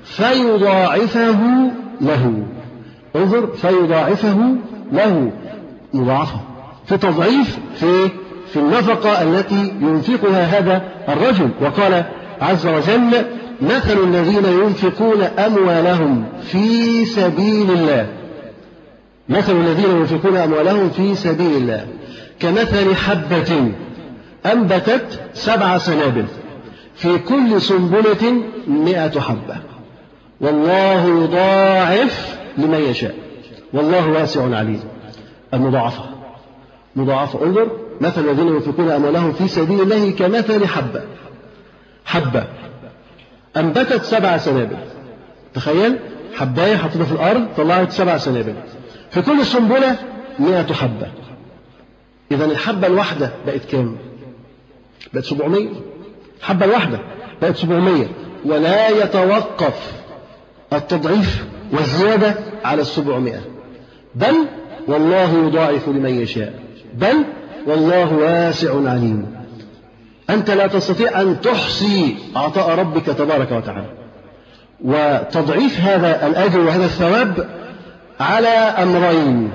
فيضاعفه له انظر فيضاعفه له مضاعفة في تضعيف في في النفقة التي ينفقها هذا الرجل وقال عز وجل مثل الذين ينفقون أموالهم في سبيل الله مثل الذين ينفقون أموالهم في سبيل الله كمثل حبة أنبتت سبع سنابل في كل سنبلة مئة حبة والله يضاعف لمن يشاء والله واسع عليم المضاعفة مضاعفة انظر مثل الذين ينفقون أموالهم في سبيل الله كمثل حبة حبة أنبتت سبع سنابل تخيل حباية حطيتها في الأرض طلعت سبع سنابل في كل سنبلة مئة حبة إذا الحبة الواحدة بقت كام؟ بقت 700 الحبة الواحدة بقت 700 ولا يتوقف التضعيف والزيادة على السبعمائة بل والله يضاعف لمن يشاء بل والله واسع عليم أنت لا تستطيع أن تحصي عطاء ربك تبارك وتعالى وتضعيف هذا الأجر وهذا الثواب على أمرين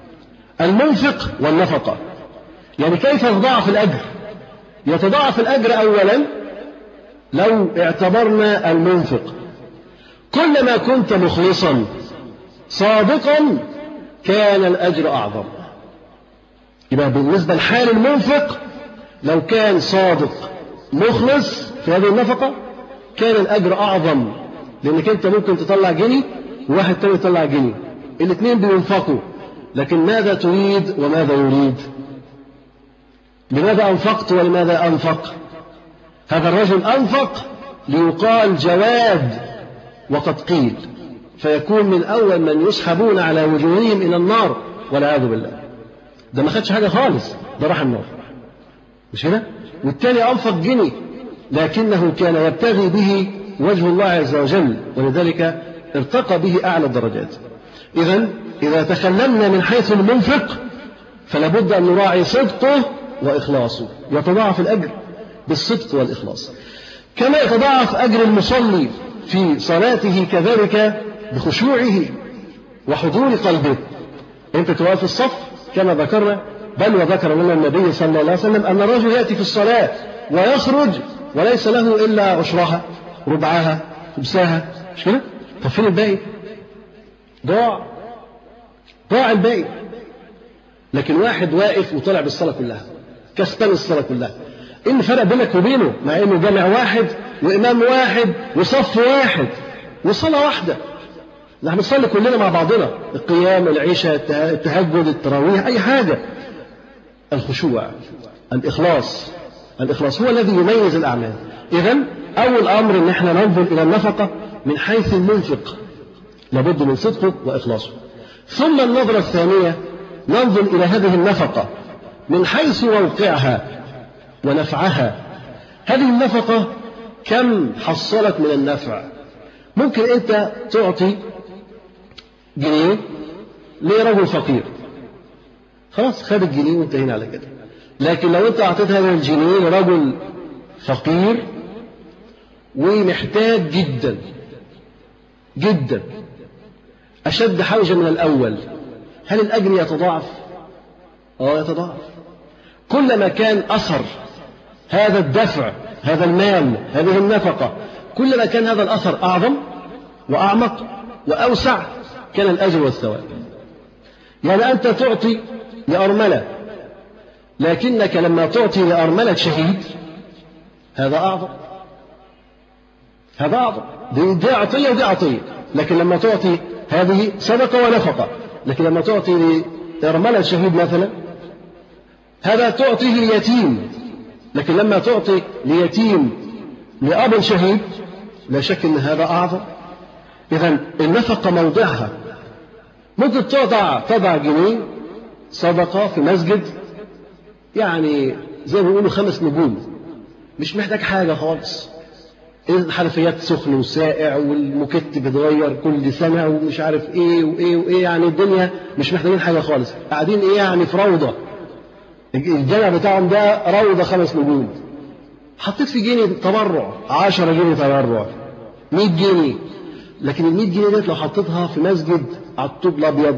المنفق والنفقة يعني كيف يتضاعف الأجر يتضاعف الأجر أولا لو اعتبرنا المنفق كلما كنت مخلصا صادقا كان الأجر أعظم يبقى بالنسبة لحال المنفق لو كان صادق مخلص في هذه النفقة كان الأجر أعظم لأنك أنت ممكن تطلع جنيه وواحد تاني يطلع جنيه الاثنين بينفقوا لكن ماذا تريد وماذا يريد لماذا أنفقت ولماذا أنفق هذا الرجل أنفق ليقال جواد وقد قيل فيكون من أول من يسحبون على وجوههم إلى النار والعياذ بالله ده ما خدش حاجة خالص ده راح النار مش كده والتاني أنفق جنيه لكنه كان يبتغي به وجه الله عز وجل ولذلك ارتقى به أعلى الدرجات إذا إذا تكلمنا من حيث المنفق فلا بد أن نراعي صدقه وإخلاصه يتضاعف الأجر بالصدق والإخلاص كما يتضاعف أجر المصلي في صلاته كذلك بخشوعه وحضور قلبه أنت تواقف في الصف كما ذكرنا بل وذكر لنا النبي صلى الله عليه وسلم أن الرجل يأتي في الصلاة ويخرج وليس له إلا عشرها ربعها خمسها مش كده؟ طب فين الباقي؟ ضاع ضاع الباقي لكن واحد واقف وطلع بالصلاة كلها كسبان الصلاة كلها ايه الفرق بينك وبينه مع انه جامع واحد وامام واحد وصف واحد وصلاة واحدة نحن نصلي كلنا مع بعضنا القيام العشاء التهجد التراويح اي حاجة الخشوع الإخلاص الإخلاص هو الذي يميز الأعمال إذا أول أمر أن احنا ننظر إلى النفقة من حيث المنفق لابد من صدقه وإخلاصه ثم النظرة الثانية ننظر إلى هذه النفقة من حيث موقعها ونفعها هذه النفقة كم حصلت من النفع ممكن أنت تعطي جنيه لرجل فقير خلاص خد الجنيه وانتهينا على كده لكن لو انت اعطيت هذا الجنيه لرجل فقير ومحتاج جدا جدا أشد حوجة من الأول هل الأجر يتضاعف؟ آه يتضاعف كلما كان أثر هذا الدفع هذا المال هذه النفقة كلما كان هذا الأثر أعظم وأعمق وأوسع كان الأجر والثواب يعني أنت تعطي لأرملة لكنك لما تعطي لأرملة شهيد هذا أعظم هذا أعظم دي, دي عطية ودي عطية لكن لما تعطي هذه صدقة ونفقة لكن لما تعطي لأرملة شهيد مثلا هذا تعطيه ليتيم لكن لما تعطي ليتيم لأب شهيد لا شك أن هذا أعظم إذا النفقة موضعها ممكن تضع تضع جنيه صدقة في مسجد يعني زي ما بيقولوا خمس نجوم مش محتاج حاجة خالص الحنفيات سخن وسائع والمكت بيتغير كل سنة ومش عارف ايه وايه وايه يعني الدنيا مش محتاجين حاجة خالص قاعدين ايه يعني في روضة الجامع بتاعهم ده روضة خمس نجوم حطيت في جنيه تبرع 10 جنيه تبرع 100 جنيه لكن ال 100 جنيه ديت لو حطيتها في مسجد على الطوب الابيض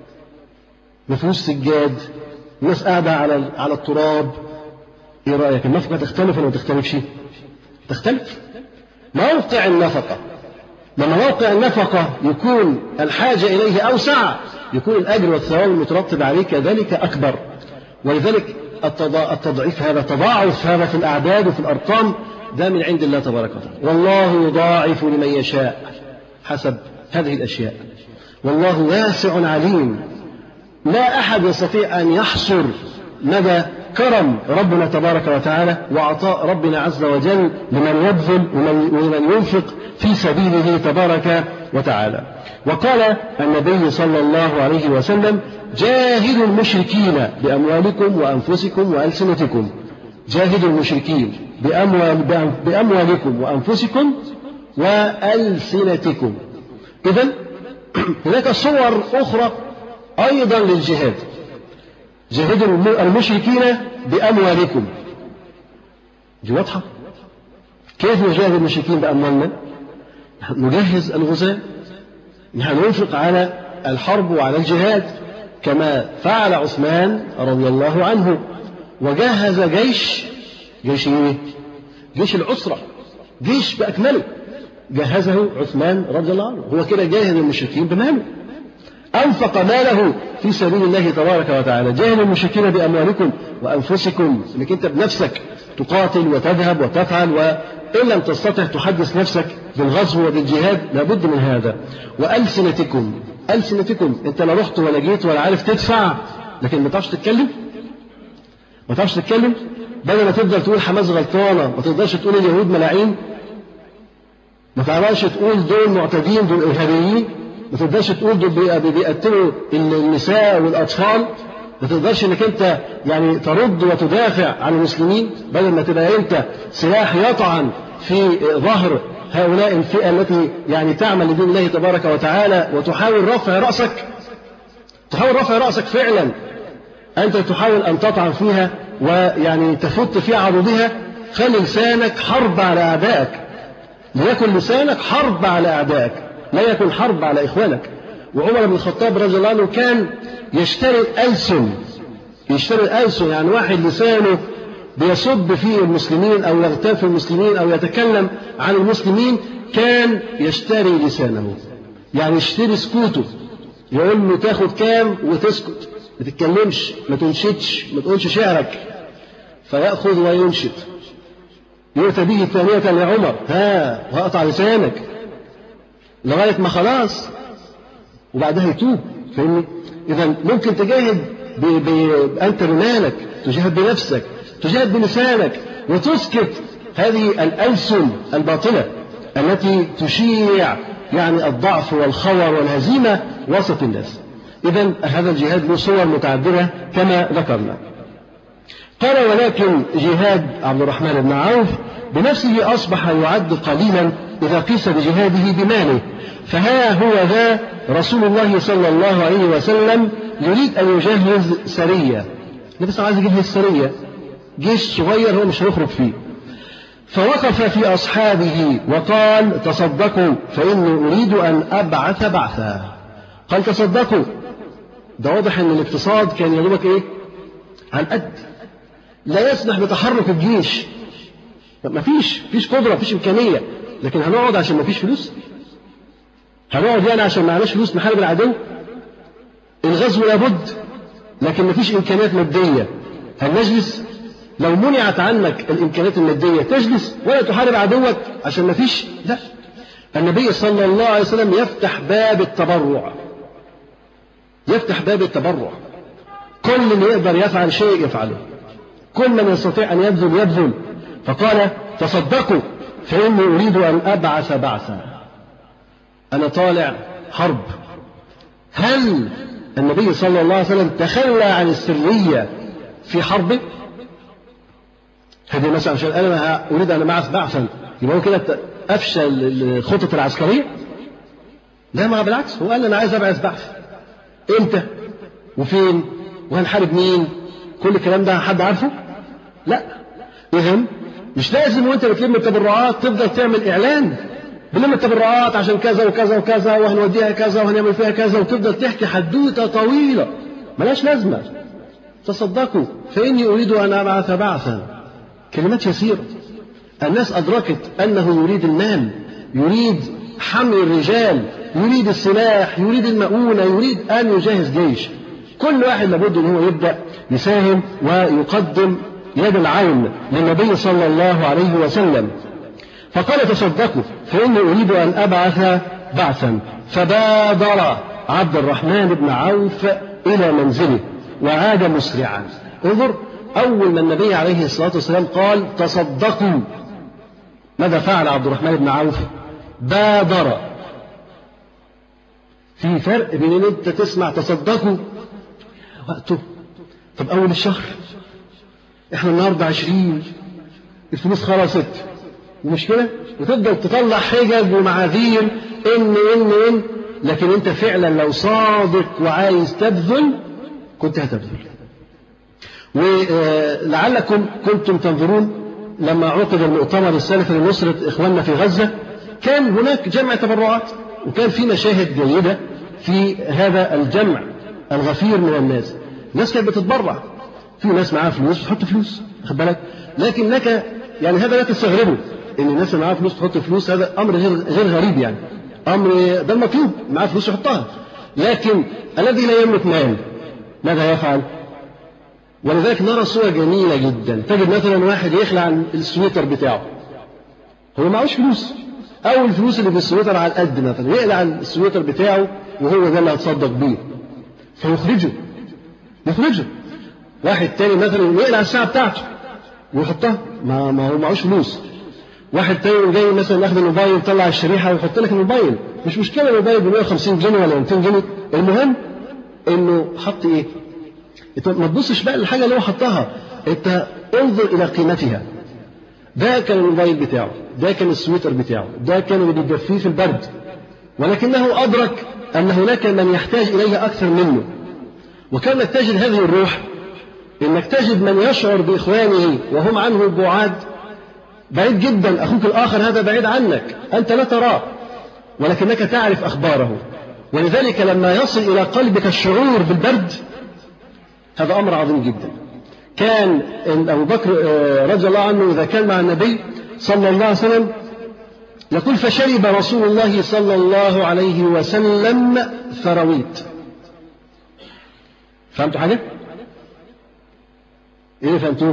ما فيهوش سجاد الناس قاعدة على على التراب ايه رأيك النفقة تختلف ولا ما تختلفش؟ تختلف موقع النفقة لما موقع النفقة يكون الحاجة إليه أوسع يكون الأجر والثواب المترتب عليه كذلك أكبر ولذلك التضعيف هذا تضاعف هذا في الأعداد وفي الأرقام ده من عند الله تبارك وتعالى والله يضاعف لمن يشاء حسب هذه الأشياء والله واسع عليم لا أحد يستطيع أن يحصر مدى كرم ربنا تبارك وتعالى وعطاء ربنا عز وجل لمن يبذل ومن ينفق في سبيله تبارك وتعالى وقال النبي صلى الله عليه وسلم جاهدوا المشركين بأموالكم وأنفسكم وألسنتكم جاهدوا المشركين بأموال بأموالكم وأنفسكم وألسنتكم إذا هناك صور أخرى أيضا للجهاد جاهدوا المشركين بأموالكم دي واضحة كيف نجاهد المشركين بأموالنا نجهز الغزاة نحن ننفق على الحرب وعلى الجهاد كما فعل عثمان رضي الله عنه وجهز جيش جيش ايه؟ جيش العسرة جيش بأكمله جهزه عثمان رضي الله عنه هو كده جاهز المشركين بماله أنفق ماله في سبيل الله تبارك وتعالى جاهد المشركين بأموالكم وأنفسكم أنك أنت بنفسك تقاتل وتذهب وتفعل وإن لم تستطع تحدث نفسك بالغزو وبالجهاد لابد من هذا وألسنتكم ألسنتكم أنت لا رحت ولا جيت ولا عارف تدفع لكن ما تعرفش تتكلم ما تعرفش تتكلم بدل ما تفضل تقول حماس غلطانة ما تقدرش تقول اليهود ملاعين ما تعرفش تقول دول معتدين دول إرهابيين ما تقدرش تقول دول بيقتلوا النساء والأطفال ما تقدرش انك انت يعني ترد وتدافع عن المسلمين بدل ما تبقى انت سلاح يطعن في ظهر هؤلاء الفئة التي يعني تعمل لدين الله تبارك وتعالى وتحاول رفع رأسك تحاول رفع رأسك فعلا أنت تحاول أن تطعن فيها ويعني تفت في عروضها خلي لسانك حرب على أعدائك ليكن لسانك حرب على أعدائك لا يكن حرب على إخوانك وعمر بن الخطاب رضي الله عنه كان يشتري الألسن يشتري الألسن يعني واحد لسانه بيسب في المسلمين أو يغتاب في المسلمين أو يتكلم عن المسلمين كان يشتري لسانه يعني يشتري سكوته يقول له تاخد كام وتسكت ما تتكلمش ما تنشدش ما تقولش شعرك فيأخذ وينشد يؤتى به ثانية لعمر ها وأقطع لسانك لغاية ما خلاص وبعدها يتوب فاهمني؟ إذا ممكن تجاهد ب... ب... أنت بمالك تجاهد بنفسك تجاهد بلسانك وتسكت هذه الألسن الباطلة التي تشيع يعني الضعف والخور والهزيمة وسط الناس إذا هذا الجهاد له صور متعددة كما ذكرنا قال ولكن جهاد عبد الرحمن بن عوف بنفسه أصبح يعد قليلا إذا قيس بجهاده بماله فها هو ذا رسول الله صلى الله عليه وسلم يريد أن يجهز سرية النبي صلى الله عليه وسلم عايز يجهز سرية جيش صغير هو مش هيخرج فيه فوقف في أصحابه وقال تصدقوا فإني أريد أن أبعث بعثا قال تصدقوا ده واضح أن الاقتصاد كان يدوبك إيه على القد لا يسمح بتحرك الجيش ما فيش فيش قدرة فيش إمكانية لكن هنقعد عشان ما فيش فلوس هنقعد يعني عشان ما معناش فلوس نحارب العدو الغزو لابد لكن ما فيش إمكانيات مادية هل نجلس لو منعت عنك الإمكانيات المادية تجلس ولا تحارب عدوك عشان ما فيش لا النبي صلى الله عليه وسلم يفتح باب التبرع يفتح باب التبرع كل من يقدر يفعل شيء يفعله كل من يستطيع أن يبذل يبذل فقال تصدقوا فإني أريد أن أبعث بعثا أنا طالع حرب هل النبي صلى الله عليه وسلم تخلى عن السرية في حربه هذه مثلا عشان أنا أريد أن أبعث بعثا يبقى هو كده أفشل الخطط العسكرية لا ما بالعكس هو قال أنا عايز أبعث بعث إمتى وفين وهنحارب مين كل الكلام ده حد عارفه لا إذن مش لازم وانت بتلم التبرعات تفضل تعمل اعلان بنلم التبرعات عشان كذا وكذا وكذا وهنوديها كذا وهنعمل فيها كذا وتفضل تحكي حدوته طويله ملاش لازمه تصدقوا فاني اريد ان ابعث بعثا كلمات يسيره الناس ادركت انه يريد المال يريد حمل الرجال يريد السلاح يريد المؤونه يريد ان يجهز جيش كل واحد لابد ان هو يبدا يساهم ويقدم يد العون للنبي صلى الله عليه وسلم فقال تصدقوا فإني أريد أن أبعث بعثا فبادر عبد الرحمن بن عوف إلى منزله وعاد مسرعا انظر أول ما النبي عليه الصلاة والسلام قال تصدقوا ماذا فعل عبد الرحمن بن عوف بادر في فرق بين ان انت تسمع تصدقوا وقته طب اول الشهر احنا النهارده عشرين الفلوس خلصت المشكلة وتفضل تطلع حجج ومعاذير ان ان ان لكن انت فعلا لو صادق وعايز تبذل كنت هتبذل ولعلكم كنتم تنظرون لما عقد المؤتمر السلفي لنصرة إخواننا في غزة كان هناك جمع تبرعات وكان في مشاهد جيدة في هذا الجمع الغفير من الناس الناس كانت بتتبرع في ناس معاها فلوس تحط فلوس خد بالك لكنك يعني هذا لا تستغربه ان الناس اللي معاها فلوس تحط فلوس هذا امر غير غير غريب يعني امر ده المطلوب معاه فلوس يحطها لكن الذي لا يملك مال ماذا يفعل؟ ولذلك نرى صورة جميلة جدا تجد مثلا واحد يخلع السويتر بتاعه هو معهوش فلوس أو الفلوس اللي في السويتر على القد مثلا يقلع السويتر بتاعه وهو ده اللي هتصدق بيه فيخرجه يخرجه واحد تاني مثلا يقلع الساعة بتاعته ويحطها ما, ما هو معهوش فلوس واحد تاني جاي مثلا ياخد الموبايل يطلع الشريحة ويحط لك الموبايل مش مشكلة الموبايل ب 150 جنيه ولا 200 جنيه المهم انه حط ايه؟ انت ما تبصش بقى للحاجه اللي هو حطها انت انظر الى قيمتها ده كان الموبايل بتاعه ده كان السويتر بتاعه ده كان اللي بيدفيه في البرد ولكنه أدرك أن هناك من يحتاج إليه أكثر منه وكانك تجد هذه الروح إنك تجد من يشعر بإخوانه وهم عنه بعاد بعيد جدا أخوك الآخر هذا بعيد عنك أنت لا تراه ولكنك تعرف أخباره ولذلك لما يصل إلى قلبك الشعور بالبرد هذا أمر عظيم جدا كان أبو بكر رضي الله عنه إذا كان مع النبي صلى الله عليه وسلم يقول فشرب رسول الله صلى الله عليه وسلم ثرويت فهمتوا حاجة؟ ايه اللي فهمتوه؟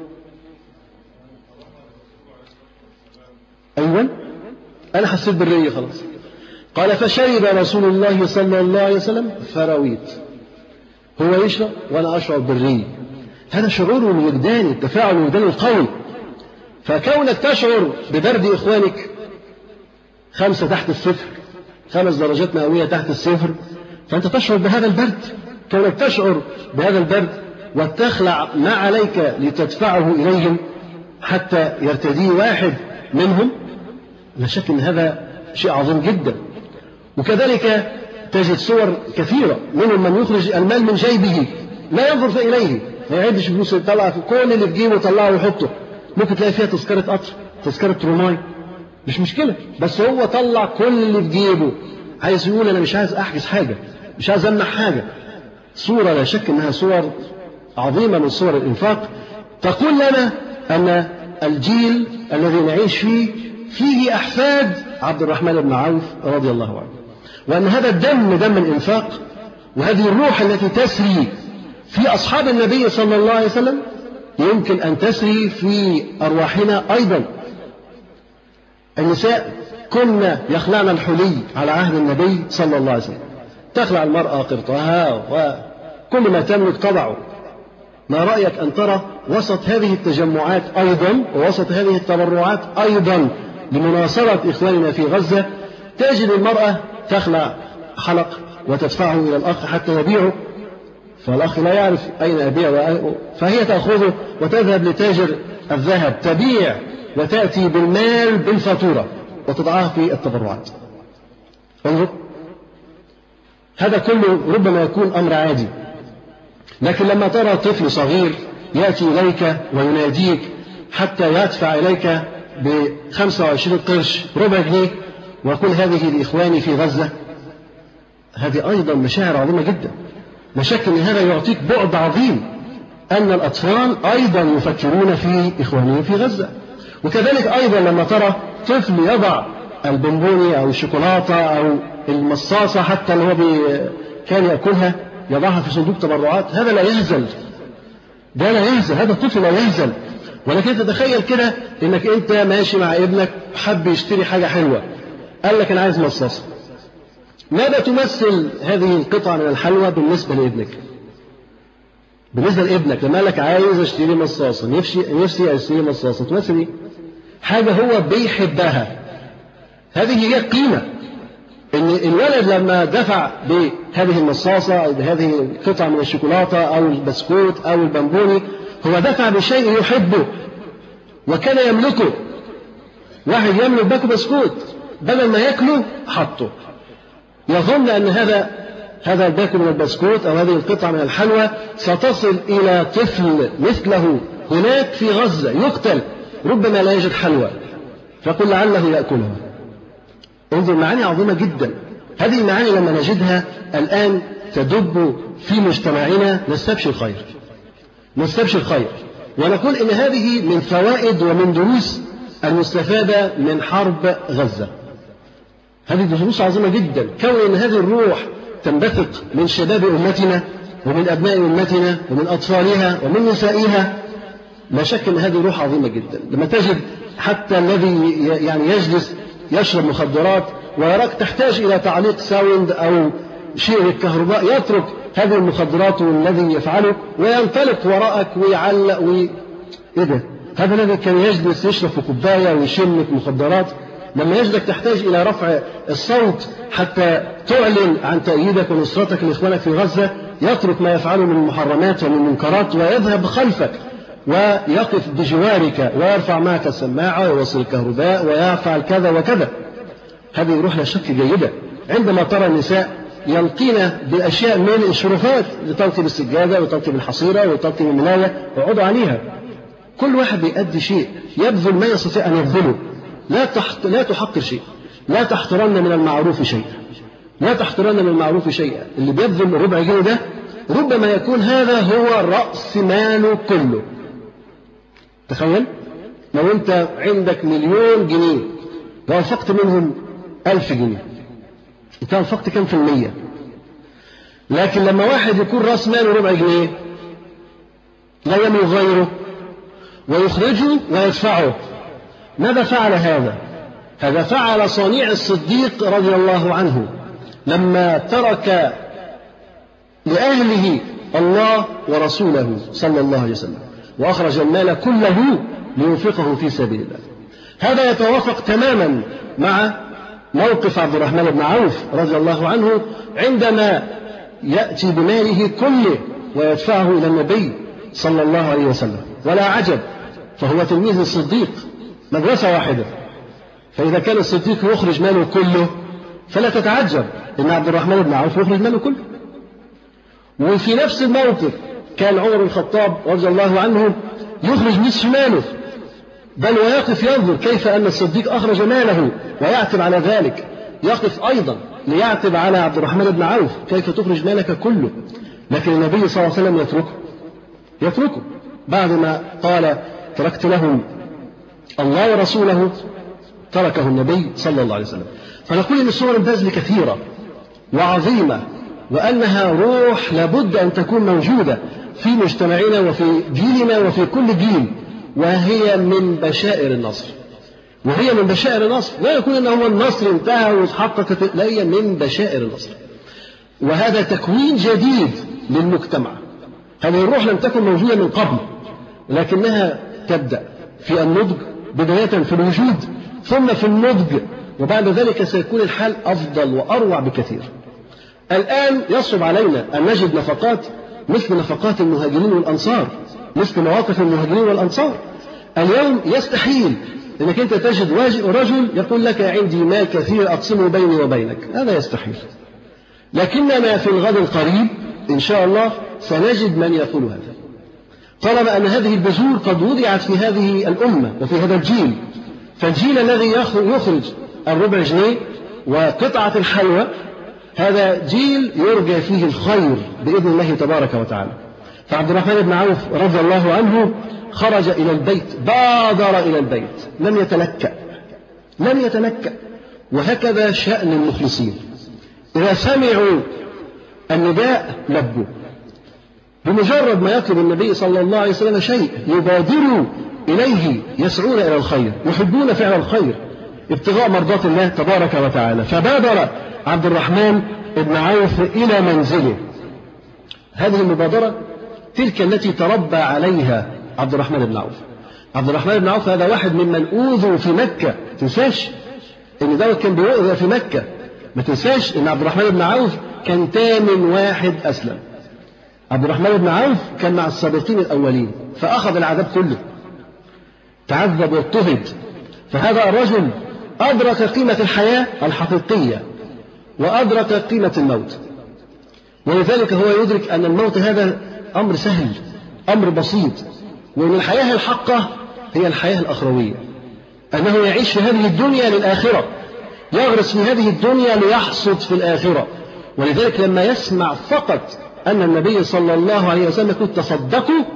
ايوه انا حسيت بالري خلاص قال فشرب رسول الله صلى الله عليه وسلم فرويت هو يشرب وانا اشعر بالري هذا شعور الوجدان التفاعل الوجداني القوي فكونك تشعر ببرد اخوانك خمسة تحت الصفر خمس درجات مئوية تحت الصفر فأنت تشعر بهذا البرد كونك تشعر بهذا البرد وتخلع ما عليك لتدفعه إليهم حتى يرتديه واحد منهم لا شك أن هذا شيء عظيم جدا وكذلك تجد صور كثيرة منهم من يخرج المال من جيبه لا ينظر إليه ما يعدش فلوس يطلع في كل اللي في جيبه يطلعه ويحطه ممكن تلاقي فيها تذكرة قطر تذكرة روماي مش مشكلة بس هو طلع كل اللي في جيبه عايز يقول أنا مش عايز أحجز حاجة مش عايز أمنع حاجة صورة لا شك أنها صور عظيمة من صور الإنفاق تقول لنا أن الجيل الذي نعيش فيه فيه أحفاد عبد الرحمن بن عوف رضي الله عنه وأن هذا الدم دم الإنفاق وهذه الروح التي تسري في أصحاب النبي صلى الله عليه وسلم يمكن أن تسري في أرواحنا أيضا النساء كن يخلعن الحلي على عهد النبي صلى الله عليه وسلم تخلع المرأة قرطها وكل ما تملك تضعه ما رأيك أن ترى وسط هذه التجمعات أيضا ووسط هذه التبرعات أيضا لمناصرة إخواننا في غزة تجد المرأة تخلع حلق وتدفعه إلى الأخ حتى يبيعه فالأخ لا يعرف أين أبيع فهي تأخذه وتذهب لتاجر الذهب تبيع وتأتي بالمال بالفاتورة وتضعها في التبرعات انظر هذا كله ربما يكون أمر عادي لكن لما ترى طفل صغير يأتي إليك ويناديك حتى يدفع إليك ب 25 قرش ربع جنيه ويقول هذه لإخواني في غزة هذه أيضا مشاعر عظيمة جدا لا شك أن هذا يعطيك بعد عظيم أن الأطفال أيضا يفكرون في إخوانهم في غزة وكذلك أيضا لما ترى طفل يضع البونبوني أو الشوكولاتة أو المصاصة حتى اللي هو بي كان يأكلها يضعها في صندوق تبرعات هذا لا يهزل ده لا يهزل هذا الطفل لا يهزل ولكن تتخيل كده انك انت ماشي مع ابنك حب يشتري حاجة حلوة قال لك انا عايز مصاصة ماذا تمثل هذه القطعة من الحلوى بالنسبة لابنك بالنسبة لابنك لما قال لك عايز اشتري مصاصة نفسي نفسي اشتري مصاصة تمثل ايه؟ حاجة هو بيحبها هذه هي القيمة ان الولد لما دفع بهذه المصاصة او بهذه القطعة من الشوكولاتة او البسكوت او البنبوني هو دفع بشيء يحبه وكان يملكه واحد يملك باكو بسكوت بدل ما ياكله حطه يظن ان هذا هذا الباكو من البسكوت او هذه القطعة من الحلوى ستصل الى طفل مثله هناك في غزة يقتل ربما لا يجد حلوى فقل لعله يأكلها انظر معاني عظيمة جدا هذه المعاني لما نجدها الآن تدب في مجتمعنا نستبشر خير نستبشر خير ونقول إن هذه من فوائد ومن دروس المستفادة من حرب غزة هذه دروس عظيمة جدا كون أن هذه الروح تنبثق من شباب أمتنا ومن أبناء أمتنا ومن أطفالها ومن نسائها لا شك أن هذه روح عظيمة جدا لما تجد حتى الذي يعني يجلس يشرب مخدرات ويراك تحتاج إلى تعليق ساوند أو شيء للكهرباء يترك هذه المخدرات والذي يفعله وينطلق وراءك ويعلق وي... إيه ده؟ هذا الذي كان يجلس يشرب في كوباية ويشم مخدرات لما يجدك تحتاج إلى رفع الصوت حتى تعلن عن تأييدك ونصرتك لإخوانك في غزة يترك ما يفعله من المحرمات ومن المنكرات ويذهب خلفك ويقف بجوارك ويرفع معك السماعة ويوصل الكهرباء ويفعل كذا وكذا هذه روح لا شك جيدة عندما ترى النساء يلقين بأشياء من الشرفات لتلقي بالسجادة وتلقي بالحصيرة وتلقي بالملاية ويقعدوا عليها كل واحد بيأدي شيء يبذل ما يستطيع أن يبذله لا تحت... لا تحقر شيء لا تحترن من المعروف شيئا لا تحترن من المعروف شيئا اللي بيبذل ربع جنيه ده ربما يكون هذا هو رأس ماله كله تخيل لو أنت عندك مليون جنيه وأنفقت منهم ألف جنيه أنت أنفقت كم في المية لكن لما واحد يكون رأس ماله ربع جنيه لا يملك غيره ويخرجه ويدفعه ماذا فعل هذا هذا فعل صنيع الصديق رضي الله عنه لما ترك لأهله الله ورسوله صلى الله عليه وسلم وأخرج المال كله لينفقه في سبيل الله هذا يتوافق تماما مع موقف عبد الرحمن بن عوف رضي الله عنه عندما يأتي بماله كله ويدفعه إلى النبي صلى الله عليه وسلم ولا عجب فهو تلميذ الصديق مدرسة واحدة فإذا كان الصديق يخرج ماله كله فلا تتعجب أن عبد الرحمن بن عوف يخرج ماله كله وفي نفس الموقف كان عمر بن الخطاب رضي الله عنه يخرج نصف ماله بل ويقف ينظر كيف أن الصديق أخرج ماله ويعتب على ذلك يقف أيضا ليعتب على عبد الرحمن بن عوف كيف تخرج مالك كله لكن النبي صلى الله عليه وسلم يتركه يتركه بعدما قال تركت لهم الله ورسوله تركه النبي صلى الله عليه وسلم فنقول ان صور البذل كثيره وعظيمه وانها روح لابد ان تكون موجوده في مجتمعنا وفي جيلنا وفي كل جيل وهي من بشائر النصر وهي من بشائر النصر لا يكون انه هو النصر انتهى وتحققت لا هي من بشائر النصر وهذا تكوين جديد للمجتمع هذه الروح لم تكن موجودة من قبل لكنها تبدأ في النضج بداية في الوجود ثم في النضج وبعد ذلك سيكون الحال أفضل وأروع بكثير الآن يصعب علينا أن نجد نفقات مثل نفقات المهاجرين والأنصار مثل مواقف المهاجرين والأنصار اليوم يستحيل انك انت تجد رجل يقول لك عندي مال كثير اقسمه بيني وبينك هذا يستحيل لكننا في الغد القريب ان شاء الله سنجد من يقول هذا طالما ان هذه البذور قد وضعت في هذه الامه وفي هذا الجيل فالجيل الذي يخرج الربع جنيه وقطعه الحلوى هذا جيل يرجى فيه الخير باذن الله تبارك وتعالى فعبد الرحمن بن عوف رضي الله عنه خرج إلى البيت بادر إلى البيت لم يتلكأ لم يتلكأ وهكذا شأن المخلصين إذا سمعوا النداء لبوا بمجرد ما يطلب النبي صلى الله عليه وسلم شيء يبادروا إليه يسعون إلى الخير يحبون فعل الخير ابتغاء مرضات الله تبارك وتعالى فبادر عبد الرحمن بن عوف إلى منزله هذه المبادرة تلك التي تربى عليها عبد الرحمن بن عوف عبد الرحمن بن عوف هذا واحد ممن أوذوا في مكة تنساش إن دوت كان بيؤذى في مكة ما تنساش إن عبد الرحمن بن عوف كان ثامن واحد أسلم عبد الرحمن بن عوف كان مع السابقين الأولين فأخذ العذاب كله تعذب واضطهد فهذا الرجل أدرك قيمة الحياة الحقيقية وأدرك قيمة الموت ولذلك هو يدرك أن الموت هذا أمر سهل أمر بسيط وأن الحياة الحقة هي الحياة الأخروية أنه يعيش في هذه الدنيا للآخرة يغرس في هذه الدنيا ليحصد في الآخرة ولذلك لما يسمع فقط أن النبي صلى الله عليه وسلم يقول تصدقوا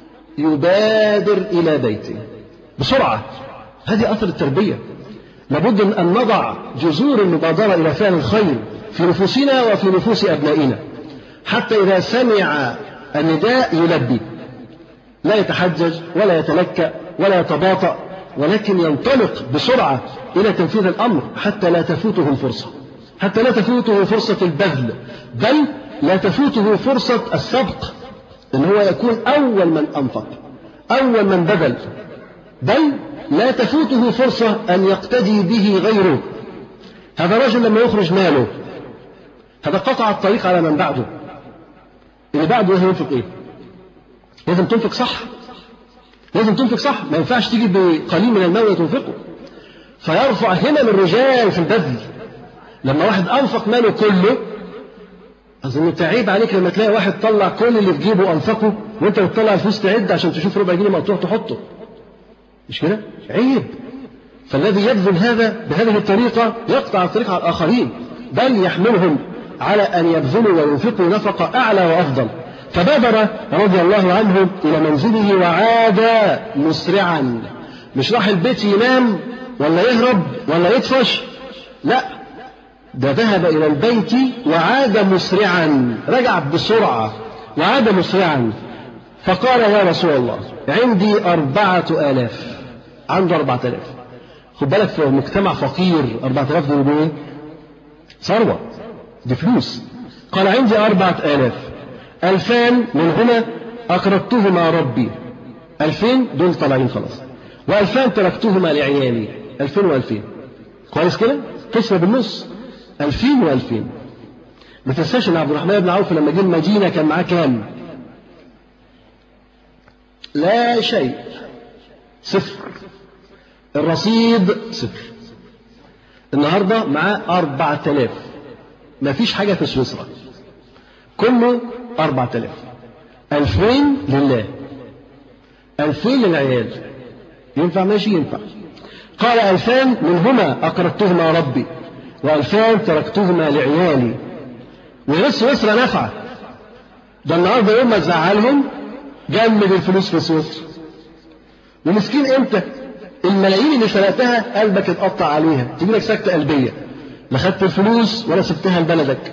يبادر إلى بيته بسرعة هذه أثر التربية لابد أن نضع جذور المبادرة إلى فعل الخير في نفوسنا وفي نفوس أبنائنا حتى إذا سمع النداء يلبي لا يتحجج ولا يتلكأ ولا يتباطأ ولكن ينطلق بسرعة إلى تنفيذ الأمر حتى لا تفوته الفرصة حتى لا تفوته فرصة البذل بل لا تفوته فرصة السبق إن هو يكون أول من أنفق أول من بذل بل لا تفوته فرصة أن يقتدي به غيره هذا رجل لما يخرج ماله هذا قطع الطريق على من بعده اللي بعده لازم ينفق ايه لازم تنفق صح لازم تنفق صح ما ينفعش تيجي بقليل من المال وتنفقه فيرفع همم الرجال في البذل لما واحد انفق ماله كله أظن تعيب عليك لما تلاقي واحد طلع كل اللي في جيبه أنفقه وأنت بتطلع الفلوس تعد عشان تشوف ربع جنيه مقطوع تحطه. مش كده؟ عيب. فالذي يبذل هذا بهذه الطريقة يقطع الطريق على الآخرين بل يحملهم على أن يبذلوا وينفقوا نفقة أعلى وأفضل. فبادر رضي الله عنه إلى منزله وعاد مسرعا. مش راح البيت ينام ولا يهرب ولا يطفش. لا ده ذهب إلى البيت وعاد مسرعا رجع بسرعة وعاد مسرعا فقال يا رسول الله عندي أربعة آلاف عنده أربعة آلاف خد بالك في مجتمع فقير أربعة آلاف دول إيه؟ ثروة دي فلوس قال عندي أربعة آلاف ألفان منهما أقرضتهما ربي ألفين دول طالعين خلاص وألفان تركتهما لعيالي ألفين وألفين كويس كده؟ قسمة بالنص ألفين وألفين ما تنساش ان عبد الرحمن بن عوف لما جه المدينه كان معاه كام؟ لا شيء صفر الرصيد صفر النهارده معاه أربعة آلاف ما فيش حاجة في سويسرا كله أربعة آلاف ألفين لله ألفين للعيال ينفع ماشي ينفع قال ألفان منهما أقرضتهما ربي وألفان تركتهما لعيالي وغير سويسرا نافعة ده النهارده يوم ما تزعلهم جمد الفلوس في سويسرا ومسكين امتى؟ الملايين اللي سرقتها قلبك اتقطع عليها تجي لك سكتة قلبية لا خدت الفلوس ولا سبتها لبلدك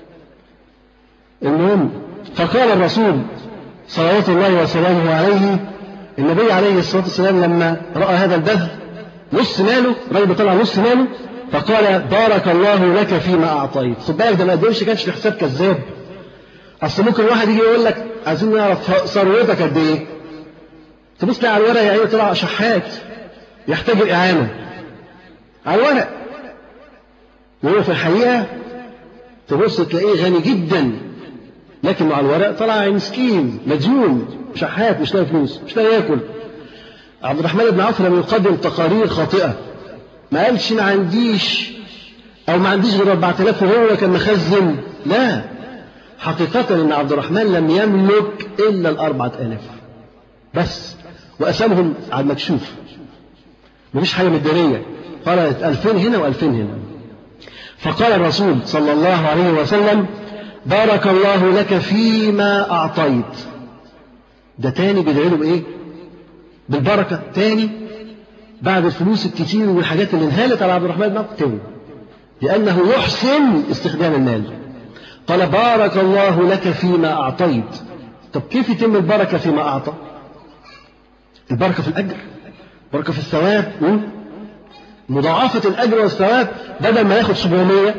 المهم فقال الرسول صلوات الله وسلامه عليه النبي عليه الصلاة والسلام لما رأى هذا البذل نص ماله الراجل طلع نص ماله فقال بارك الله لك فيما أعطيت خد بالك ده ما قدرش كانش في حساب كذاب أصل ممكن واحد يجي يقول لك عايزين نعرف ثروتك قد إيه تبص تلاقي على الورق يا عيني طلع شحات يحتاج الإعانة على الورق وهو في الحقيقة تبص تلاقيه غني جدا لكن مع الورق طلع مسكين مديون شحات مش لاقي فلوس مش لاقي ياكل عبد الرحمن بن عوف لم يقدم تقارير خاطئة ما قالش ما عنديش أو ما عنديش غير 4000 وهو كان مخزن لا حقيقة أن عبد الرحمن لم يملك إلا الأربعة آلاف بس وقسمهم على المكشوف مفيش حاجة مدارية قالت ألفين هنا وألفين هنا فقال الرسول صلى الله عليه وسلم بارك الله لك فيما أعطيت ده تاني بيدعي له بإيه؟ بالبركة تاني بعد الفلوس الكتير والحاجات اللي انهالت على عبد الرحمن بن عوف تاني لأنه يحسن استخدام المال قال بارك الله لك فيما أعطيت طب كيف يتم البركة فيما أعطى البركة في الأجر بركة في الثواب مضاعفة الأجر والثواب بدل ما ياخد 700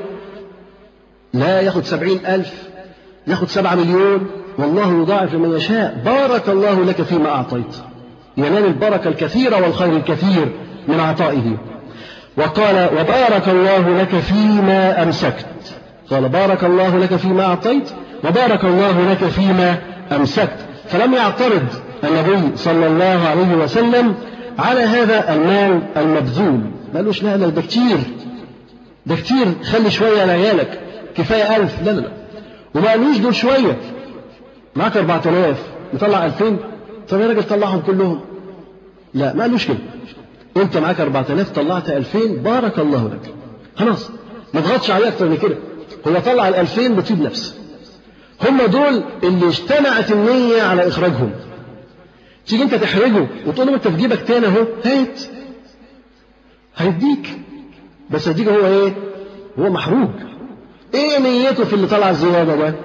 لا ياخد سبعين ألف ياخد سبعة مليون والله يضاعف لمن يشاء بارك الله لك فيما أعطيت ينال البركة الكثيرة والخير الكثير من عطائه وقال وبارك الله لك فيما أمسكت قال بارك الله لك فيما أعطيت وبارك الله لك فيما أمسكت فلم يعترض النبي صلى الله عليه وسلم على هذا المال المبذول ما قالوش لا لا ده كتير ده كتير خلي شوية لعيالك كفاية ألف لا لا لا وما قالوش دول شوية معاك 4000 مطلع 2000 طب يا راجل طلعهم كلهم لا ما قالوش كده انت معاك 4000 طلعت 2000 بارك الله لك خلاص ما تضغطش عليه اكتر من كده هو طلع ال 2000 بطيب نفس هم دول اللي اجتمعت النية على إخراجهم تيجي أنت تحرجه وتقول له أنت في جيبك تاني أهو هات هيديك بس هيديك هو إيه؟ هو محروج إيه نيته في اللي طلع الزيادة ده؟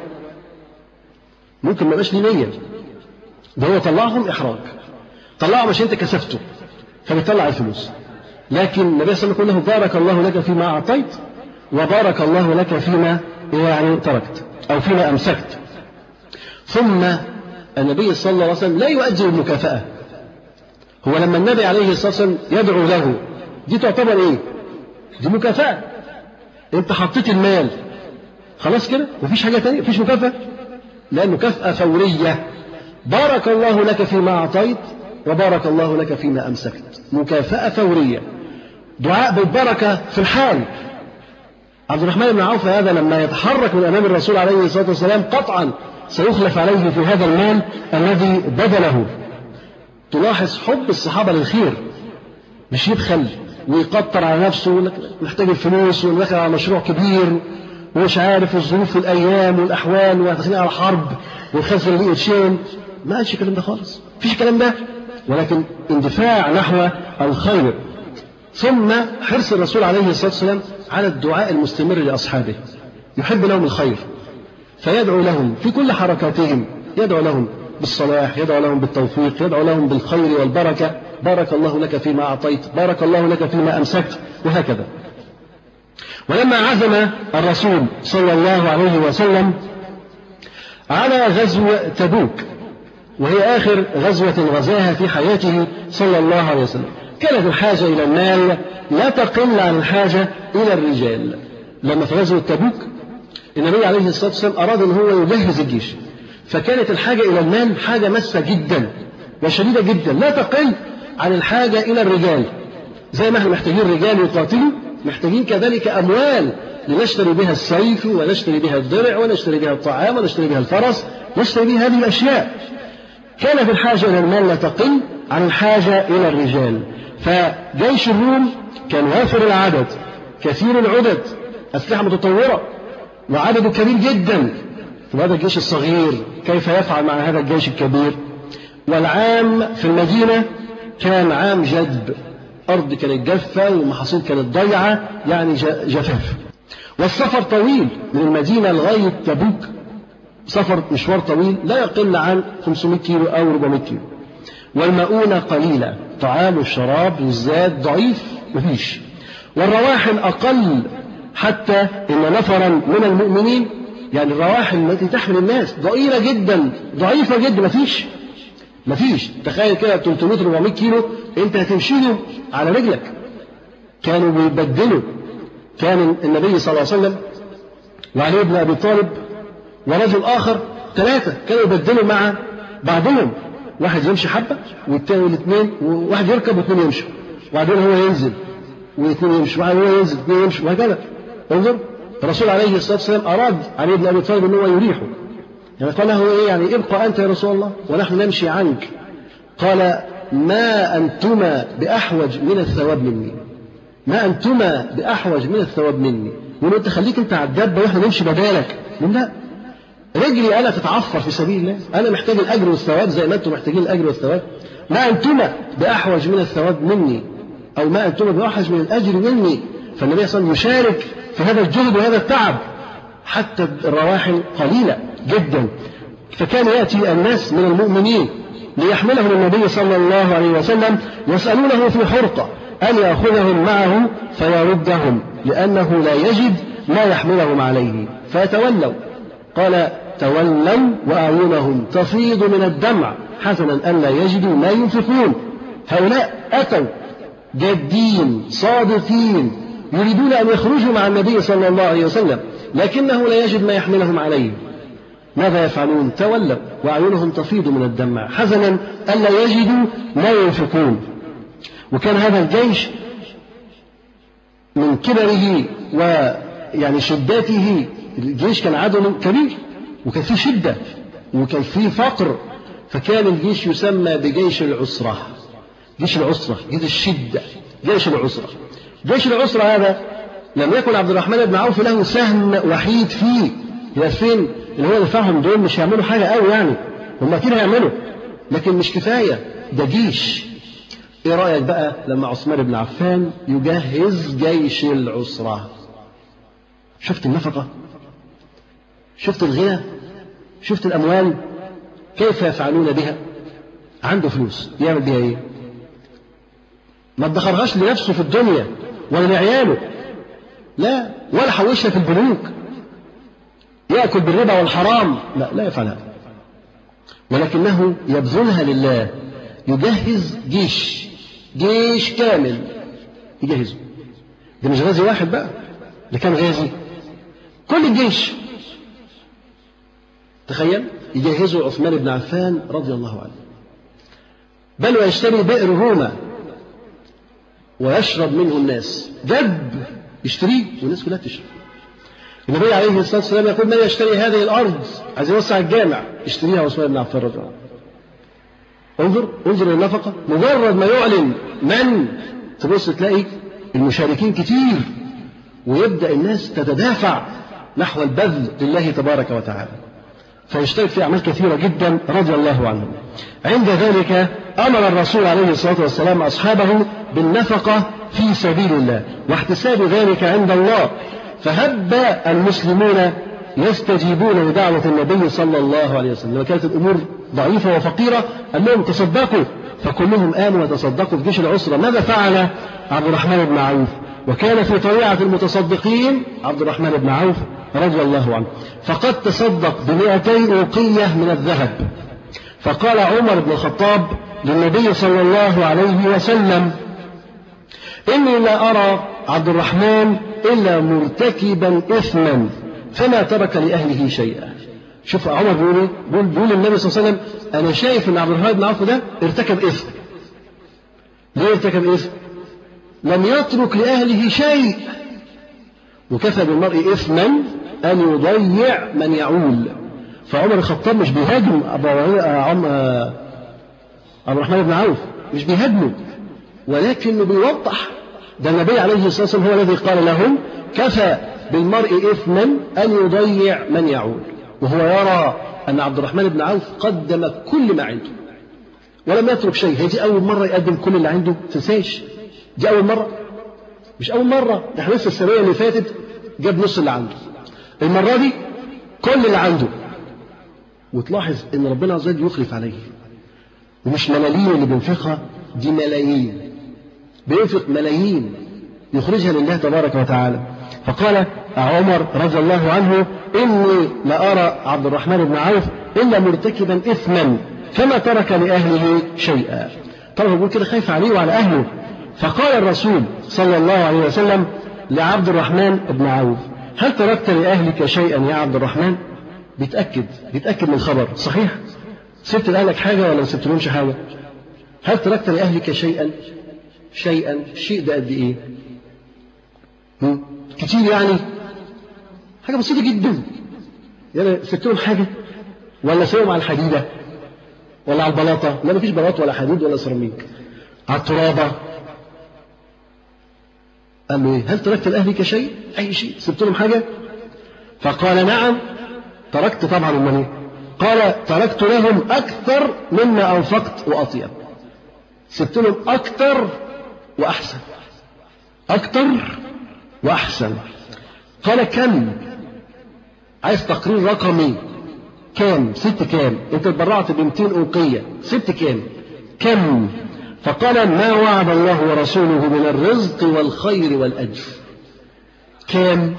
ممكن ما يبقاش ليه نية ده هو طلعهم إحراج طلعهم عشان أنت كسفته فبيطلع الفلوس لكن النبي صلى الله عليه وسلم يقول له بارك الله لك فيما أعطيت وبارك الله لك فيما يعني تركت أو فيما أمسكت ثم النبي صلى الله عليه وسلم لا يؤجل المكافأة هو لما النبي عليه الصلاة والسلام يدعو له دي تعتبر إيه؟ دي مكافأة أنت حطيت المال خلاص كده مفيش حاجة تانية مفيش مكافأة لأن مكافأة فورية بارك الله لك فيما أعطيت وبارك الله لك فيما أمسكت مكافأة فورية دعاء بالبركة في الحال عبد الرحمن بن عوف هذا لما يتحرك من أمام الرسول عليه الصلاة والسلام قطعا سيخلف عليه في هذا المال الذي بذله تلاحظ حب الصحابة للخير مش يبخل ويقطر على نفسه محتاج الفلوس وداخل على مشروع كبير ومش عارف الظروف والأيام والأحوال وداخلين على حرب والخسر اللي قرشين ما قالش الكلام ده خالص مفيش الكلام ده ولكن اندفاع نحو الخير ثم حرص الرسول عليه الصلاة والسلام على الدعاء المستمر لأصحابه يحب لهم الخير فيدعو لهم في كل حركاتهم يدعو لهم بالصلاح يدعو لهم بالتوفيق يدعو لهم بالخير والبركة بارك الله لك فيما أعطيت بارك الله لك فيما أمسكت وهكذا ولما عزم الرسول صلى الله عليه وسلم على غزو تبوك وهي آخر غزوة غزاها في حياته صلى الله عليه وسلم كانت الحاجة إلى المال لا تقل عن الحاجة إلى الرجال لما في غزوة تبوك النبي عليه الصلاة والسلام أراد أن هو يجهز الجيش فكانت الحاجة إلى المال حاجة مسة جدا وشديدة جدا لا تقل عن الحاجة إلى الرجال زي ما احنا محتاجين رجال يقاتلوا محتاجين كذلك أموال لنشتري بها السيف ونشتري بها الدرع ونشتري بها الطعام ونشتري بها الفرس نشتري بها هذه الأشياء كانت الحاجة إلى المال لا تقل عن الحاجة إلى الرجال فجيش الروم كان وافر العدد كثير العدد أسلحة متطورة وعدد كبير جدا وهذا الجيش الصغير كيف يفعل مع هذا الجيش الكبير والعام في المدينة كان عام جدب أرض كانت جافة والمحاصيل كانت ضيعة يعني جفاف والسفر طويل من المدينة لغاية تبوك سفر مشوار طويل لا يقل عن 500 كيلو أو 400 كيلو والمؤونة قليلة طعام والشراب والزاد ضعيف مفيش والرواحل أقل حتى إن نفرا من المؤمنين يعني الرواحل التي تحمل الناس ضئيلة جدا ضعيفة جدا مفيش مفيش تخيل كده 300 400 كيلو انت هتمشيهم على رجلك كانوا بيبدلوا كان النبي صلى الله عليه وسلم وعلي بن ابي طالب ورجل اخر ثلاثه كانوا يبدلوا مع بعضهم واحد يمشي حبه والتاني والاثنين وواحد يركب واثنين يمشوا وبعدين هو ينزل واثنين يمشوا وبعدين هو ينزل واثنين يمشوا وهكذا انظر الرسول عليه الصلاه والسلام اراد علي بن ابي طالب ان هو يريحه يعني قال له ايه يعني ابقى انت يا رسول الله ونحن نمشي عنك قال ما انتما باحوج من الثواب مني ما انتما باحوج من الثواب مني يقول انت خليك انت على الدابه واحنا نمشي بدالك من لا رجلي انا تتعفر في سبيل الله انا محتاج الاجر والثواب زي ما انتم محتاجين الاجر والثواب ما انتما باحوج من الثواب مني او ما انتما باحوج من الاجر مني فالنبي صلى الله عليه وسلم يشارك في هذا الجهد وهذا التعب حتى الرواحل قليله جدا فكان ياتي الناس من المؤمنين ليحملهم النبي صلى الله عليه وسلم يسالونه في حرقه ان ياخذهم معه فيردهم لانه لا يجد ما يحملهم عليه فيتولوا قال تولوا وأعينهم تفيض من الدمع حسنا ألا يجدوا ما ينفقون هؤلاء أتوا جادين صادقين يريدون أن يخرجوا مع النبي صلى الله عليه وسلم لكنه لا يجد ما يحملهم عليه ماذا يفعلون تولوا وأعينهم تفيض من الدمع حزنا ألا يجدوا ما ينفقون وكان هذا الجيش من كبره ويعني شدته الجيش كان عدد كبير وكان فيه شدة وكان فيه فقر فكان الجيش يسمى بجيش العسرة جيش العسرة جيش الشدة جيش العسرة جيش العسرة هذا لم يكن عبد الرحمن بن عوف له سهم وحيد فيه يا فين اللي هو دفعهم دول مش هيعملوا حاجة قوي يعني هم أكيد هيعملوا لكن مش كفاية ده جيش ايه رأيك بقى لما عثمان بن عفان يجهز جيش العسرة شفت النفقة شفت الغنى شفت الأموال كيف يفعلون بها عنده فلوس يعمل بها ايه ما ادخرهاش لنفسه في الدنيا ولا لعياله لا ولا حوشها في البنوك يأكل بالربا والحرام لا لا يفعل هذا ولكنه يبذلها لله يجهز جيش جيش كامل يجهزه ده مش غازي واحد بقى ده كان غازي كل الجيش تخيل يجهزه عثمان بن عفان رضي الله عنه بل ويشتري بئر روما ويشرب منه الناس جد يشتريه والناس كلها تشرب النبي عليه الصلاة والسلام يقول من يشتري هذه الأرض عايز يوسع الجامع اشتريها عثمان بن عفان رضي الله عنه انظر انظر للنفقة مجرد ما يعلن من تبص تلاقي المشاركين كتير ويبدأ الناس تتدافع نحو البذل لله تبارك وتعالى فيشترك في أعمال كثيرة جدا رضي الله عنه عند ذلك أمر الرسول عليه الصلاة والسلام أصحابه بالنفقة في سبيل الله واحتساب ذلك عند الله فهب المسلمون يستجيبون لدعوة النبي صلى الله عليه وسلم لما كانت الأمور ضعيفة وفقيرة قال لهم تصدقوا فكلهم آمنوا وتصدقوا في جيش العسرة ماذا فعل عبد الرحمن بن عوف وكان في طليعة المتصدقين عبد الرحمن بن عوف رضي الله عنه فقد تصدق بمئتي أوقية من الذهب فقال عمر بن الخطاب للنبي صلى الله عليه وسلم إني لا أرى عبد الرحمن إلا مرتكبا إثما فما ترك لأهله شيئا شوف عمر بيقول ايه؟ بيقول, بيقول النبي صلى الله عليه وسلم انا شايف ان عبد الرحمن بن عوف ده ارتكب اثم. ليه ارتكب اثم؟ لم يترك لاهله شيء. وكفى بالمرء اثما ان يضيع من يعول. فعمر الخطاب مش بيهاجم ابو عم عبد الرحمن بن عوف مش بيهاجمه ولكنه بيوضح ده النبي عليه الصلاه والسلام هو الذي قال لهم كفى بالمرء اثما ان يضيع من يعول. وهو يرى أن عبد الرحمن بن عوف قدم كل ما عنده ولم يترك شيء هي دي أول مرة يقدم كل اللي عنده تنساش دي أول مرة مش أول مرة ده احنا لسه السنة اللي فاتت جاب نص اللي عنده المرة دي كل اللي عنده وتلاحظ ان ربنا عز وجل يخلف عليه ومش ملايين اللي بينفقها دي ملايين بينفق ملايين يخرجها لله تبارك وتعالى فقال عمر رضي الله عنه إني لأرى عبد الرحمن بن عوف إلا مرتكبا إثما فما ترك لأهله شيئا طبعا بيقول كده خايف عليه وعلى أهله فقال الرسول صلى الله عليه وسلم لعبد الرحمن بن عوف هل تركت لأهلك شيئا يا عبد الرحمن بيتأكد بيتأكد من الخبر صحيح سبت لأهلك حاجة ولا ما سبتلهمش حاجة هل تركت لأهلك شيئا شيئا الشيء ده قد إيه هم؟ كتير يعني حاجة بسيطة جدا يعني سبت لهم حاجة ولا سيبهم على الحديدة ولا على البلاطة لا مفيش بلاط ولا حديد ولا سيراميك على الترابة قال له ايه هل تركت لأهلك شيء أي شيء سبت لهم حاجة فقال نعم تركت طبعا من ايه قال تركت لهم أكثر مما أنفقت وأطيب سبت لهم أكثر وأحسن أكثر وأحسن قال كم عايز تقرير رقمي كام ست كام انت اتبرعت ب 200 أوقية ست كام كم فقال ما وعد الله ورسوله من الرزق والخير والأجر كام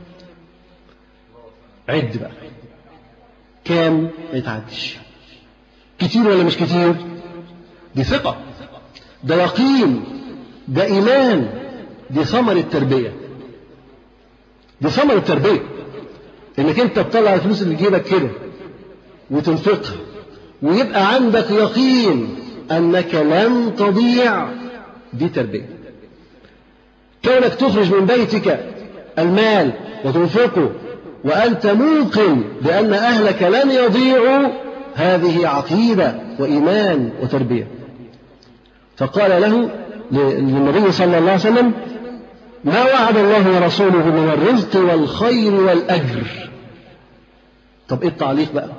عد بقى كام ما يتعدش كتير ولا مش كتير دي ثقة ده يقين ده إيمان دي ثمر التربية دي ثمر التربية انك انت تطلع الفلوس اللي جيبك كده وتنفقها ويبقى عندك يقين انك لن تضيع دي تربية كونك تخرج من بيتك المال وتنفقه وأنت موقن بأن أهلك لن يضيعوا هذه عقيدة وإيمان وتربية فقال له للنبي صلى الله عليه وسلم ما وعد الله ورسوله من الرزق والخير والأجر طب إيه التعليق بقى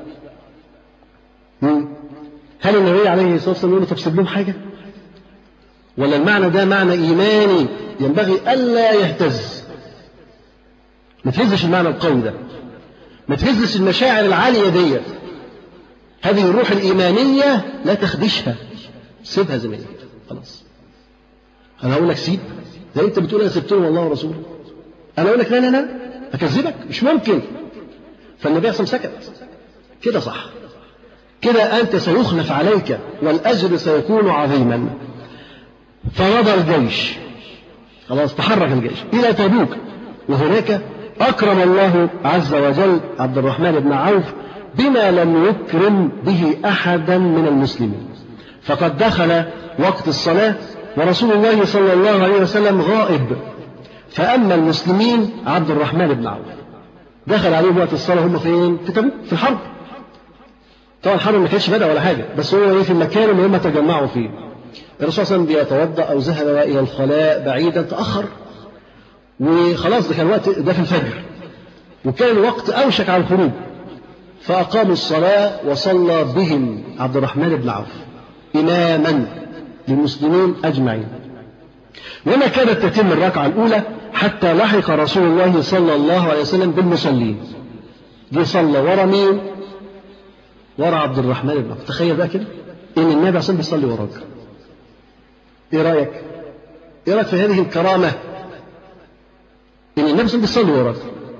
هل النبي عليه الصلاة والسلام يقول طب سيب لهم حاجة ولا المعنى ده معنى إيماني ينبغي ألا يهتز ما تهزش المعنى القوي ده ما تهزش المشاعر العالية دي هذه الروح الإيمانية لا تخدشها سيبها زي ما هي خلاص أنا أقول لك سيب زي أنت بتقول أنا سبت له والله ورسوله أنا أقول لك لا لا لا أكذبك مش ممكن فالنبي عليه سكت كده صح كده أنت سيخلف عليك والأجر سيكون عظيما فمضى الجيش خلاص تحرك الجيش إلى تبوك وهناك أكرم الله عز وجل عبد الرحمن بن عوف بما لم يكرم به أحدا من المسلمين فقد دخل وقت الصلاة ورسول الله صلى الله عليه وسلم غائب فأما المسلمين عبد الرحمن بن عوف دخل عليهم وقت الصلاة هم فين؟ في تبوك في الحرب طبعا الحرب ما كانش بدأ ولا حاجة بس هو ايه في المكان اللي هم تجمعوا فيه الرسول صلى الله عليه وسلم بيتوضأ أو ذهب إلى الخلاء بعيدا تأخر وخلاص ده كان وقت ده في الفجر وكان الوقت أوشك على الخروج فأقاموا الصلاة وصلى بهم عبد الرحمن بن عوف إماما للمسلمين أجمعين وما كانت تتم الركعة الأولى حتى لحق رسول الله صلى الله عليه وسلم بالمصلين جه صلى ورا مين؟ ورا عبد الرحمن بن عوف تخيل بقى كده إن النبي عليه الصلاة بيصلي وراك إيه رأيك؟ إيه رأيك في هذه الكرامة؟ إن النبي صلى بيصلي وراك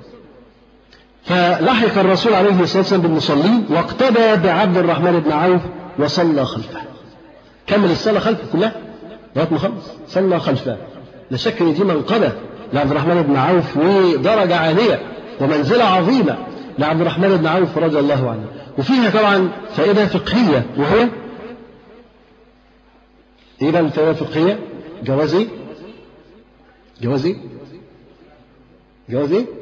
فلحق الرسول عليه الصلاة والسلام بالمصلين واقتدى بعبد الرحمن بن عوف وصلى خلفه كمل الصلاة خلفه كلها لغاية ما خلص صلى خلفه لا شك ان دي منقبة لعبد الرحمن بن عوف ودرجة عالية ومنزلة عظيمة لعبد الرحمن بن عوف رضي الله عنه وفيها طبعا فائدة فقهية وهي ايه بقى الفائدة الفقهية؟ جواز ايه؟ جواز ايه؟ جواز ايه؟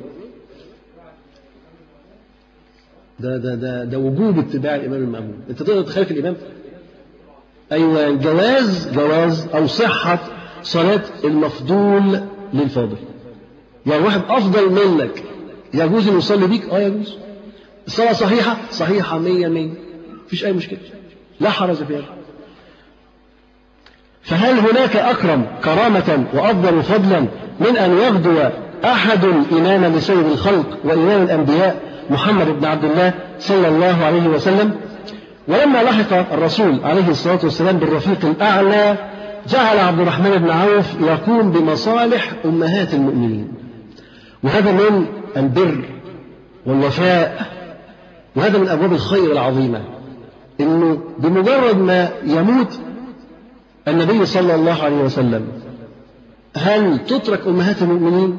ده ده ده ده وجوب اتباع الامام المامون انت تقدر تخالف الامام ايوه جواز جواز او صحه صلاه المفضول للفاضل يعني واحد افضل منك يجوز ان يصلي بيك اه يجوز الصلاه صحيحه صحيحه 100 100 مفيش اي مشكله لا حرج في هذا فهل هناك اكرم كرامه وافضل فضلا من ان يغدو احد اماما لسيد الخلق وامام الانبياء محمد بن عبد الله صلى الله عليه وسلم ولما لحق الرسول عليه الصلاة والسلام بالرفيق الأعلى جعل عبد الرحمن بن عوف يقوم بمصالح أمهات المؤمنين وهذا من البر والوفاء وهذا من أبواب الخير العظيمة إنه بمجرد ما يموت النبي صلى الله عليه وسلم هل تترك أمهات المؤمنين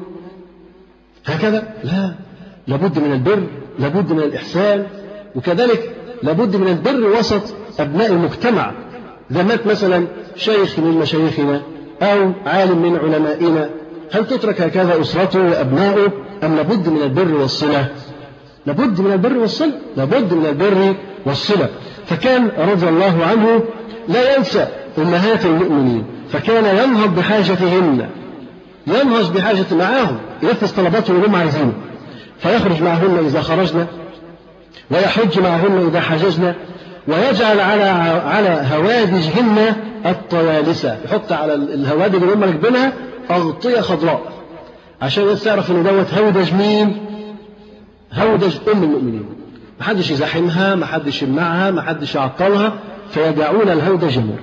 هكذا لا لابد من البر لابد من الإحسان وكذلك لابد من البر وسط أبناء المجتمع إذا مات مثلا شيخ من مشايخنا أو عالم من علمائنا هل تترك هكذا أسرته وأبنائه أم لابد من البر والصلة لابد من البر والصلة لابد من البر والصلة فكان رضي الله عنه لا ينسى أمهات المؤمنين فكان ينهض بحاجتهن ينهض بحاجة معاهم ينفذ طلباتهم اللي هم عايزينه فيخرج معهن إذا خرجنا ويحج معهن إذا حججنا ويجعل على على هوادجهن الطوالسة يحط على الهوادج اللي هم راكبينها أغطية خضراء عشان الناس تعرف إن دوت هودج مين؟ هودج أم المؤمنين محدش يزاحمها محدش يمنعها محدش يعطلها فيدعون الهودج النور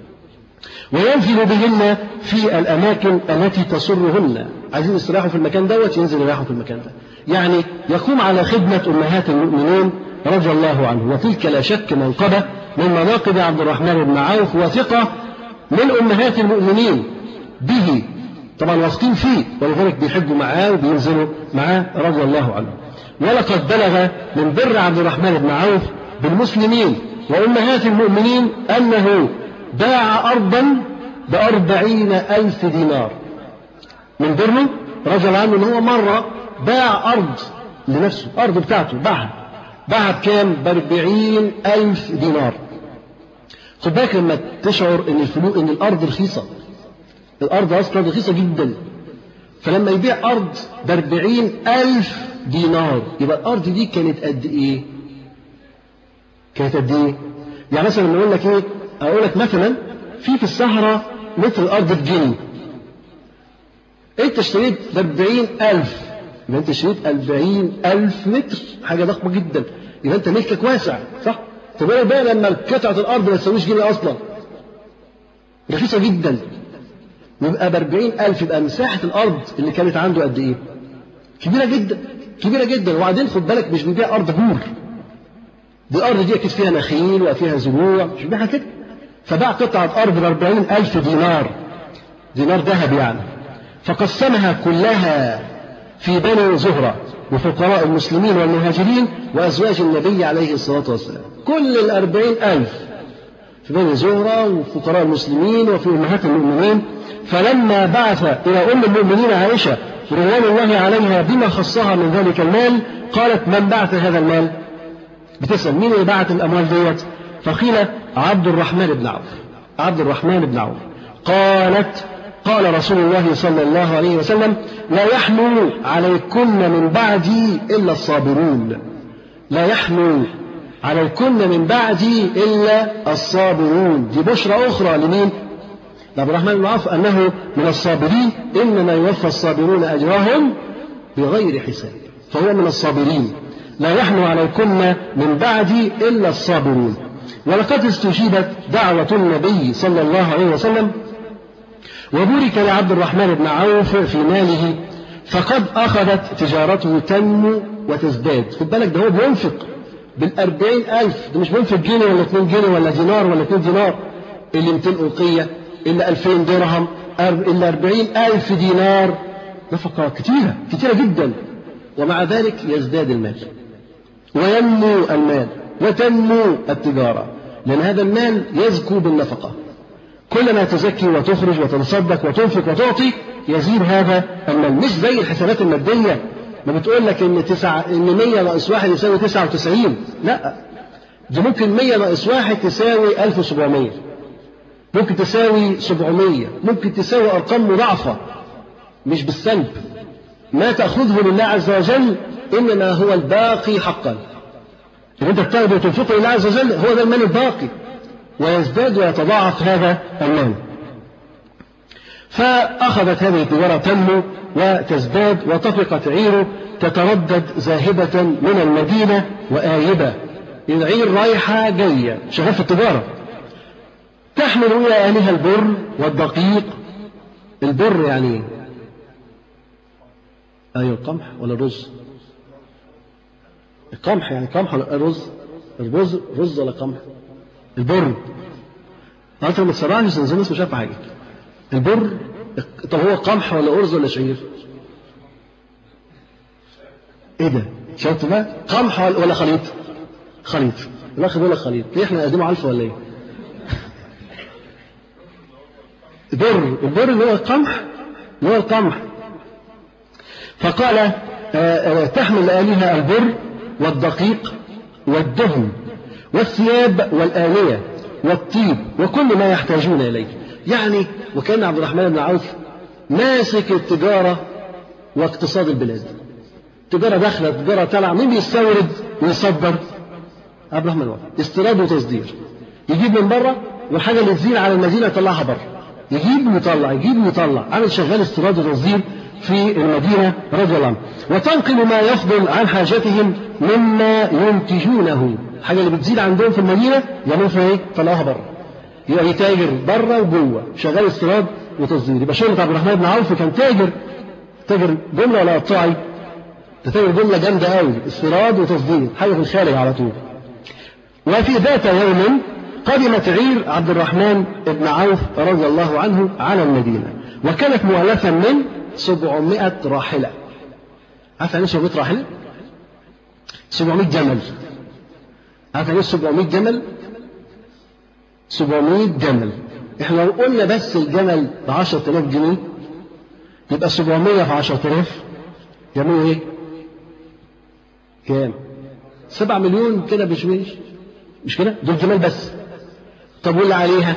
وينزل بهن في الأماكن التي تسرهن عايزين يستراحوا في المكان دوت ينزل يريحوا في المكان ده يعني يقوم على خدمة أمهات المؤمنين رضي الله عنه وتلك لا شك منقبة من مناقب عبد الرحمن بن عوف وثقة من أمهات المؤمنين به طبعا واثقين فيه ولذلك بيحجوا معاه وبينزلوا معاه رضي الله عنه ولقد بلغ من بر عبد الرحمن بن عوف بالمسلمين وأمهات المؤمنين أنه باع أرضا بأربعين ألف دينار من بره رجل عنه أنه هو مرة باع أرض لنفسه أرض بتاعته باعها باعها بكام؟ بأربعين ألف دينار خد بالك لما تشعر ان الفلوس ان الارض رخيصه الارض اصلا رخيصه جدا فلما يبيع ارض بأربعين ألف دينار يبقى الارض دي كانت قد ايه؟ كانت قد ايه؟ يعني مثلا لما اقول لك ايه؟ اقول لك مثلا في في الصحراء متر الارض بجنيه انت اشتريت بأربعين ألف يبقى انت اشتريت أربعين ألف متر حاجة ضخمة جدا يبقى انت ملكك واسع صح؟ طب ايه بقى لما قطعة الأرض ما تساويش جنيه أصلا رخيصة جدا يبقى بأربعين ألف يبقى مساحة الأرض اللي كانت عنده قد إيه؟ كبيرة جدا كبيرة جدا وبعدين خد بالك مش بيبيع أرض بور دي الأرض دي أكيد فيها نخيل وفيها زروع مش بيبيعها كده فباع قطعة أرض بأربعين ألف دينار دينار ذهب يعني فقسمها كلها في بني زهرة وفقراء المسلمين والمهاجرين وأزواج النبي عليه الصلاة والسلام كل الأربعين ألف في بني زهرة وفقراء المسلمين وفي أمهات المؤمنين فلما بعث إلى أم المؤمنين عائشة رضوان الله عليها بما خصها من ذلك المال قالت من بعث هذا المال بتسأل مين اللي بعث الأموال ديت فقيل عبد الرحمن بن عوف عبد الرحمن بن عوف قالت قال رسول الله صلى الله عليه وسلم لا يحلو عليكن من بعدي إلا الصابرون لا يحلو عليكن من بعدي إلا الصابرون دي بشرى أخرى لمين عبد الرحمن بن عوف أنه من الصابرين إنما يوفى الصابرون أجرهم بغير حساب فهو من الصابرين لا يحلو عليكن من بعدي إلا الصابرون ولقد استجيبت دعوة النبي صلى الله عليه وسلم وبورك لعبد الرحمن بن عوف في ماله فقد أخذت تجارته تنمو وتزداد خد بالك ده هو بينفق بالأربعين ألف ده مش بينفق جنيه ولا اتنين جنيه ولا دينار ولا اتنين دينار اللي 200 أوقية إلا 2000 درهم إلا 40 ألف دينار نفقة كثيرة كثيرة جدا ومع ذلك يزداد المال وينمو المال وتنمو التجارة لأن هذا المال يزكو بالنفقة كلما تزكي وتخرج وتتصدق وتنفق وتعطي يزيد هذا المال مش زي الحسابات المادية ما بتقول لك ان تسعة ان 100 ناقص واحد يساوي 99 لا دي ممكن 100 ناقص واحد تساوي 1700 ممكن تساوي 700 ممكن تساوي ارقام مضاعفة مش بالسلب ما تأخذه لله عز وجل إنما هو الباقي حقا اللي أنت بتاخده وتنفقه لله عز وجل هو ده المال الباقي ويزداد ويتضاعف هذا المال فأخذت هذه التجارة تنمو وتزداد وطفقت عيره تتردد ذاهبة من المدينة وآيبة العير رايحة جاية شغال في التجارة تحمل إلى أهلها البر والدقيق البر يعني أيوة القمح ولا الرز القمح يعني قمح ولا الرز الرز رز ولا قمح البر انت ما تسرعش الناس مش عارفه حاجه البر طب هو قمح ولا ارز ولا شعير ايه ده شفت بقى قمح ولا خليط خليط الاخ بيقول لك خليط ليه احنا قديمه علف ولا ايه بر البر اللي هو القمح اللي هو القمح فقال تحمل آلهة البر والدقيق والدهن والثياب والآنية والطيب وكل ما يحتاجون إليه يعني وكان عبد الرحمن بن عوف ماسك التجارة واقتصاد البلاد تجارة داخلة تجارة طالعة مين بيستورد ويصدر عبد الرحمن عوف استيراد وتصدير يجيب من بره والحاجة اللي تزيد على المدينة يطلعها بره يجيب ويطلع يجيب ويطلع عامل شغال استيراد وتصدير في المدينة رضي الله عنه وتنقل ما يفضل عن حاجتهم مما ينتجونه الحاجة اللي بتزيد عندهم في المدينة يعملوا فيها ايه؟ طلعوها بره يبقى يتاجر بره وجوه شغال استيراد وتصدير يبقى شغلة عبد الرحمن بن عوف كان تاجر تاجر جملة ولا قطاعي؟ ده تاجر جملة جامدة قوي استيراد وتصدير حاجة في الخارج على طول وفي ذات يوم قدمت عير عبد الرحمن بن عوف رضي الله عنه على المدينة وكانت مؤلفة من 700 راحلة عارف يعني 700 راحلة؟ 700 جمل عارف يعني 700 جمل؟ 700 جمل احنا لو قلنا بس الجمل ب 10000 جنيه يبقى 700 في 10000 يعملوا ايه؟ كام؟ 7 مليون كده مش مش مش كده؟ دول جمال بس طب واللي عليها؟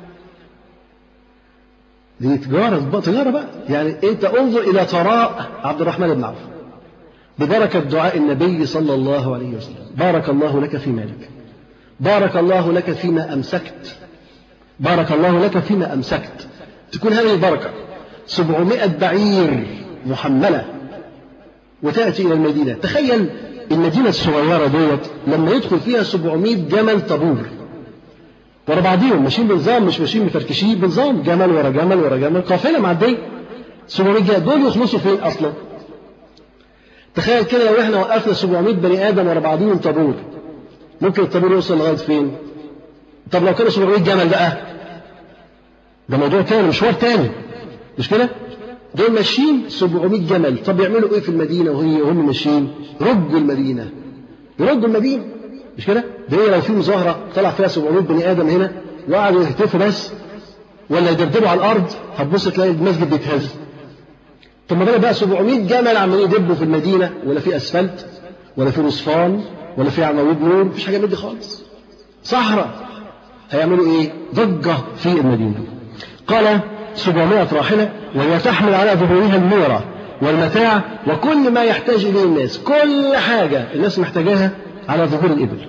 دي تجارة تجارة بقى يعني أنت انظر إلى ثراء عبد الرحمن بن عوف ببركة دعاء النبي صلى الله عليه وسلم بارك الله لك في مالك بارك الله لك فيما أمسكت بارك الله لك فيما أمسكت تكون هذه البركة سبعمائة بعير محملة وتأتي إلى المدينة تخيل المدينة الصغيرة ديت لما يدخل فيها 700 جمل طابور ورا بعضيهم ماشيين بنظام مش ماشيين مفركشين بنظام جمل ورا جمل ورا جمل قافله معديه 700 جمل دول يخلصوا فين اصلا؟ تخيل كده لو احنا وقفنا 700 بني ادم ورا بعضيهم طابور ممكن الطابور يوصل لغايه فين؟ طب لو كانوا 700 جمل بقى ده موضوع تاني مشوار تاني مش كده؟ دول ماشيين 700 جمل طب يعملوا ايه في المدينه وهي وهم ماشيين رجوا المدينه يرجوا المدينه مش كده ده هي لو في مظاهره طلع فيها 700 بني ادم هنا وقعدوا يهتفوا بس ولا يدبدبوا على الارض هتبص تلاقي المسجد بيتهز طب ما بالك بقى 700 جمل عمالين يدبوا في المدينه ولا في اسفلت ولا في رصفان ولا في عواميد نور مفيش حاجه من دي خالص صحراء هيعملوا ايه ضجه في المدينه قال 700 راحله وهي تحمل على ظهورها الميره والمتاع وكل ما يحتاج اليه الناس كل حاجه الناس محتاجاها على ظهور الابل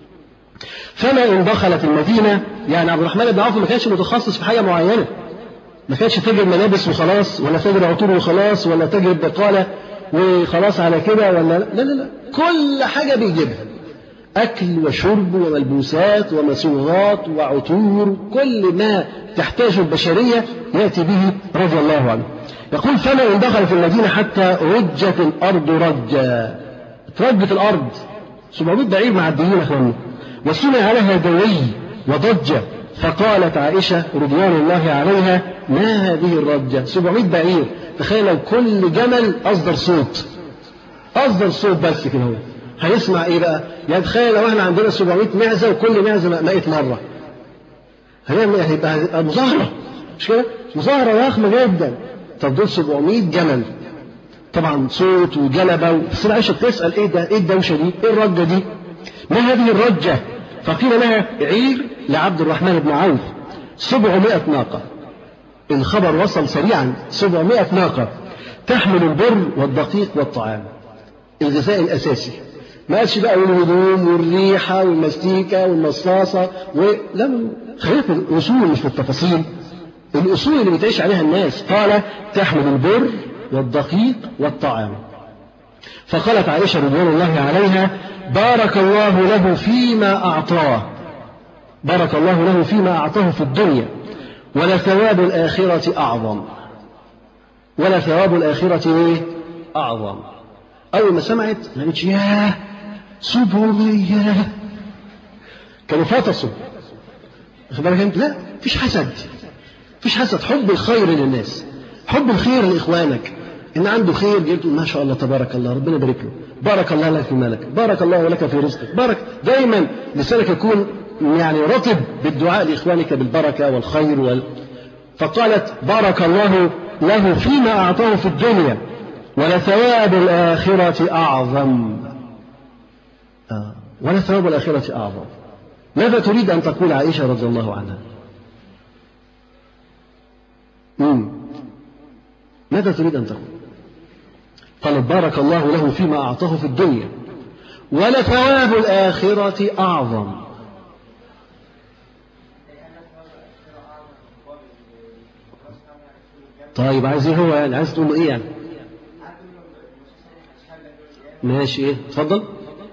فما ان دخلت المدينه يعني عبد الرحمن بن عوف ما كانش متخصص في حاجه معينه ما كانش تاجر ملابس وخلاص ولا تاجر عطور وخلاص ولا تاجر بقاله وخلاص على كده ولا لا لا لا كل حاجه بيجيبها أكل وشرب وملبوسات ومسوغات وعطور كل ما تحتاجه البشرية يأتي به رضي الله عنه يقول فما إن دخل في المدينة حتى رجت الأرض رجا ترجت الأرض 700 بعير معديين يا أخواني وسمع لها دوي وضجة فقالت عائشة رضوان الله عليها ما هذه الرجة 700 بعير تخيل لو كل جمل أصدر صوت أصدر صوت بس كده هو هيسمع ايه بقى؟ يعني تخيل لو احنا عندنا 700 معزه وكل معزه مئة مره. هنعمل ايه؟ هيبقى مظاهره مش كده؟ مظاهره ضخمه جدا. طب دول 700 جمل. طبعا صوت وجلبه بس عائشه بتسال ايه ده؟ ايه الدوشه دي؟ ايه الرجه دي؟ ما هذه الرجه؟ فقيل لها عير لعبد الرحمن بن عوف 700 ناقه. الخبر وصل سريعا 700 ناقه تحمل البر والدقيق والطعام. الغذاء الاساسي ما قالش بقى والهدوم والريحة والمستيكة والمصاصة و... لا خلينا في الأصول مش في التفاصيل الأصول اللي بتعيش عليها الناس قال تحمل البر والدقيق والطعام فقالت عائشة رضوان الله عليها بارك الله له فيما أعطاه بارك الله له فيما أعطاه في الدنيا ولثواب الآخرة أعظم ولثواب الآخرة إيه؟ أعظم أول ما سمعت ما قالتش ياه سبعمية كانوا فطسوا واخد بالك انت؟ لا مفيش حسد مفيش حسد حب الخير للناس حب الخير لاخوانك ان عنده خير جيت ما شاء الله تبارك الله ربنا يبارك له بارك الله لك في مالك بارك الله لك في رزقك بارك دايما لسانك يكون يعني رطب بالدعاء لاخوانك بالبركه والخير وال... فقالت بارك الله له فيما اعطاه في الدنيا ولثواب الآخرة أعظم آه. ولثواب الآخرة أعظم ماذا تريد أن تقول عائشة رضي الله عنها مم. ماذا تريد أن تقول قالت بارك الله له فيما أعطاه في الدنيا ولثواب الآخرة أعظم طيب عايز ايه هو يعني عايز تقول له ايه يعني ماشي ايه اتفضل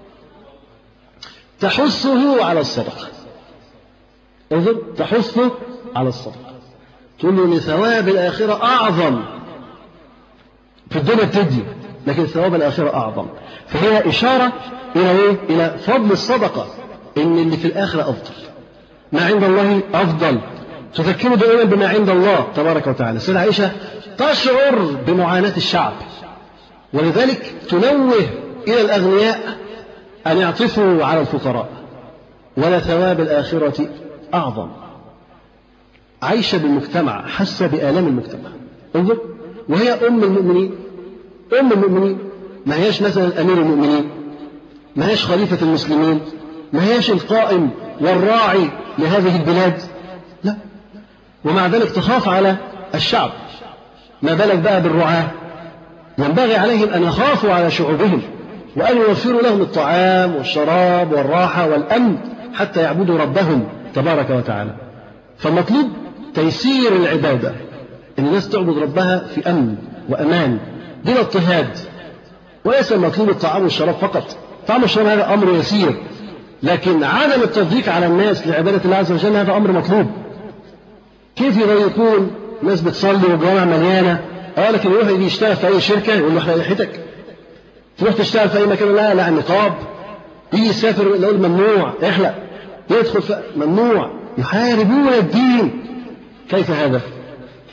تحثه على الصدقه انظر تحثه على الصدقه تقول له ان ثواب الاخره اعظم في الدنيا بتدي لكن ثواب الاخره اعظم فهي اشاره الى ايه الى فضل الصدقه ان اللي في الاخره افضل ما عند الله افضل تذكره دائما بما عند الله تبارك وتعالى سيدة عائشة تشعر بمعاناة الشعب ولذلك تنوه إلى الأغنياء أن يعطفوا على الفقراء ولا ثواب الآخرة أعظم عايشة بالمجتمع حاسة بآلام المجتمع انظر وهي أم المؤمنين أم المؤمنين ما هياش مثلا أمير المؤمنين ما هياش خليفة المسلمين ما هياش القائم والراعي لهذه البلاد لا ومع ذلك تخاف على الشعب ما بالك بقى بالرعاة ينبغي عليهم أن يخافوا على شعوبهم وأن يوفروا لهم الطعام والشراب والراحة والأمن حتى يعبدوا ربهم تبارك وتعالى فالمطلوب تيسير العبادة أن الناس تعبد ربها في أمن وأمان دون اضطهاد وليس المطلوب الطعام والشراب فقط الطعام والشراب هذا أمر يسير لكن عدم التضييق على الناس لعبادة الله عز وجل هذا أمر مطلوب كيف يضيقون ناس بتصلي والجوامع مليانة اه لكن يروح يجي يشتغل في أي شركة يقول له احنا ريحتك تروح تشتغل في أي مكان لا لا نقاب يجي يسافر يقول ممنوع احلق يدخل في ممنوع يحاربون الدين كيف هذا؟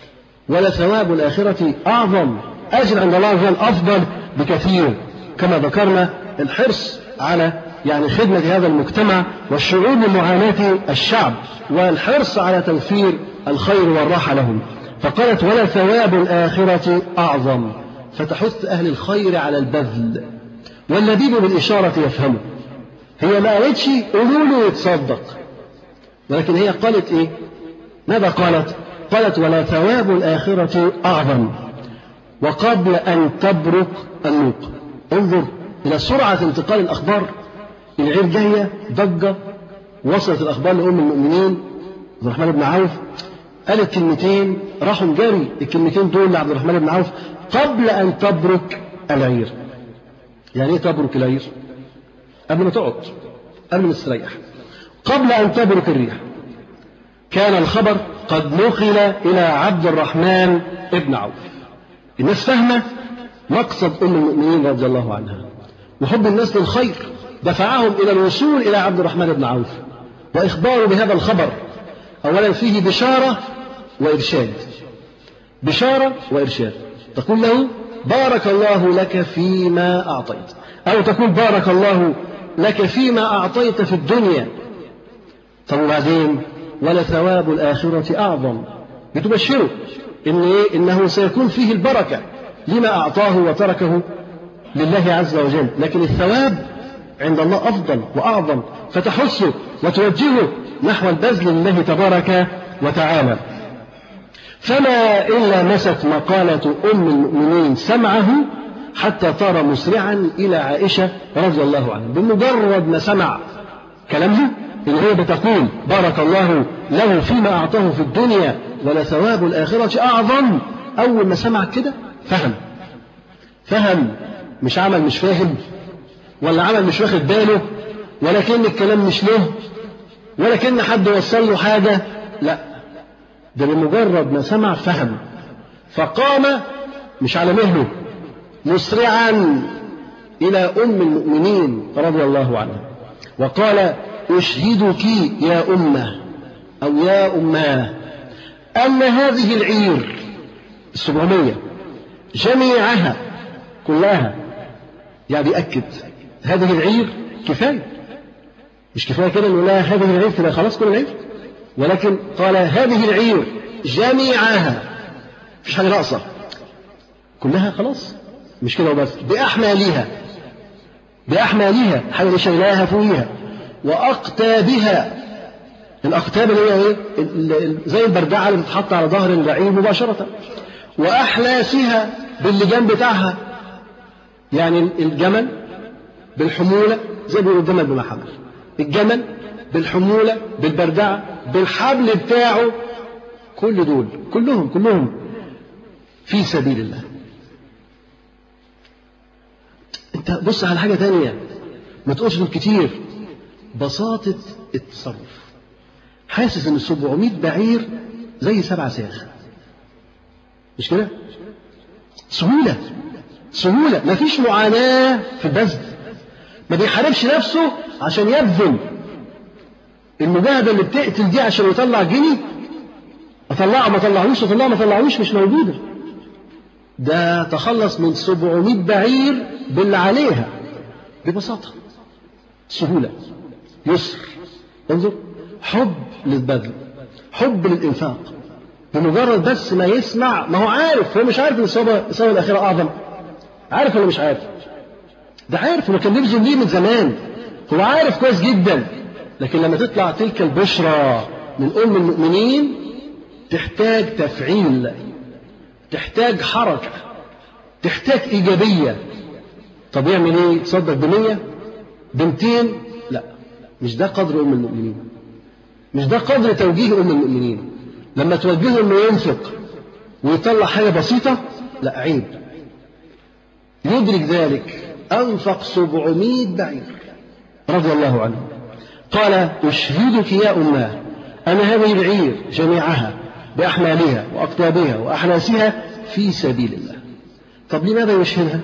ولثواب الآخرة أعظم أجر عند الله عز وجل أفضل بكثير كما ذكرنا الحرص على يعني خدمة هذا المجتمع والشعور بمعاناة الشعب والحرص على توفير الخير والراحة لهم فقالت ولا ثواب الآخرة أعظم فتحث أهل الخير على البذل واللبيب بالإشارة يفهمه هي ما قالتش قولوا له يتصدق ولكن هي قالت إيه ماذا قالت قالت ولا ثواب الآخرة أعظم وقبل أن تبرك النوق انظر إلى سرعة انتقال الأخبار العير جاية ضجة وصلت الأخبار لأم المؤمنين عبد الرحمن بن عوف قال الكلمتين راحوا جاري الكلمتين دول لعبد الرحمن بن عوف قبل أن تبرك العير يعني إيه تبرك العير؟ قبل ما تقعد قبل ما تستريح قبل أن تبرك الريح كان الخبر قد نقل إلى عبد الرحمن بن عوف الناس فاهمة مقصد أم المؤمنين رضي الله عنها وحب الناس للخير دفعهم إلى الوصول إلى عبد الرحمن بن عوف وإخباره بهذا الخبر أولا فيه بشارة وإرشاد بشارة وإرشاد تقول له بارك الله لك فيما أعطيت أو تقول بارك الله لك فيما أعطيت في الدنيا طب وبعدين ولثواب الآخرة أعظم بتبشره إن إيه؟ إنه سيكون فيه البركة لما أعطاه وتركه لله عز وجل لكن الثواب عند الله أفضل وأعظم فتحثه وتوجهه نحو البذل لله تبارك وتعالى فما إلا مست مقالة أم المؤمنين سمعه حتى طار مسرعا إلى عائشة رضي الله عنها بمجرد ما سمع كلامها اللي هي بتقول بارك الله له فيما أعطاه في الدنيا ولثواب الآخرة أعظم أول ما سمع كده فهم فهم مش عمل مش فاهم ولا عمل مش واخد باله ولكن الكلام مش له ولكن حد وصل له حاجة لا ده بمجرد ما سمع فهم فقام مش على مهله مسرعا إلى أم المؤمنين رضي الله عنها وقال أشهدك يا أمة أو يا أماه أن هذه العير السبعمية جميعها كلها يعني بيأكد هذه العير كفاية مش كفاية كده نقول لها هذه العير تبقى خلاص كل العير ولكن قال هذه العير جميعها مفيش حاجة ناقصة كلها خلاص مش كده وبس بأحمالها بأحمالها حاجة اللي شايلاها فوقيها وأقتابها الأقتاب اللي هي إيه؟ زي البردعة اللي بتتحط على ظهر البعير مباشرة وأحلاسها باللجام بتاعها يعني الجمل بالحمولة زي ما الجمل بما حمل الجمل بالحمولة بالبردعة بالحبل بتاعه كل دول كلهم كلهم في سبيل الله انت بص على حاجة تانية ما تقولش دول كتير بساطة التصرف حاسس ان 700 بعير زي سبع ساخ مش كده سهولة سهولة مفيش معاناة في البذل ما بيحاربش نفسه عشان يبذل المجاهدة اللي بتقتل دي عشان يطلع جنيه أطلعه ما طلعوش أطلعه ما طلعوش مش موجودة ده تخلص من 700 بعير باللي عليها ببساطة سهولة يسر انظر حب للبذل حب للإنفاق بمجرد بس ما يسمع ما هو عارف هو مش عارف ان الثواب الآخرة أعظم عارف ولا مش عارف ده عارف هو كان بيبذل ليه من زمان هو عارف كويس جدا لكن لما تطلع تلك البشرى من أم المؤمنين تحتاج تفعيل تحتاج حركة تحتاج إيجابية طب يعمل إيه؟ يتصدق بمية بمتين لا مش ده قدر أم المؤمنين مش ده قدر توجيه أم المؤمنين لما توجهه إنه ينفق ويطلع حاجة بسيطة لا عيب يدرك ذلك أنفق سبعمائة بعير رضي الله عنه قال أشهدك يا أماه أن هذه العير جميعها بأحمالها وأقطابها وأحلاسها في سبيل الله طب لماذا يشهدها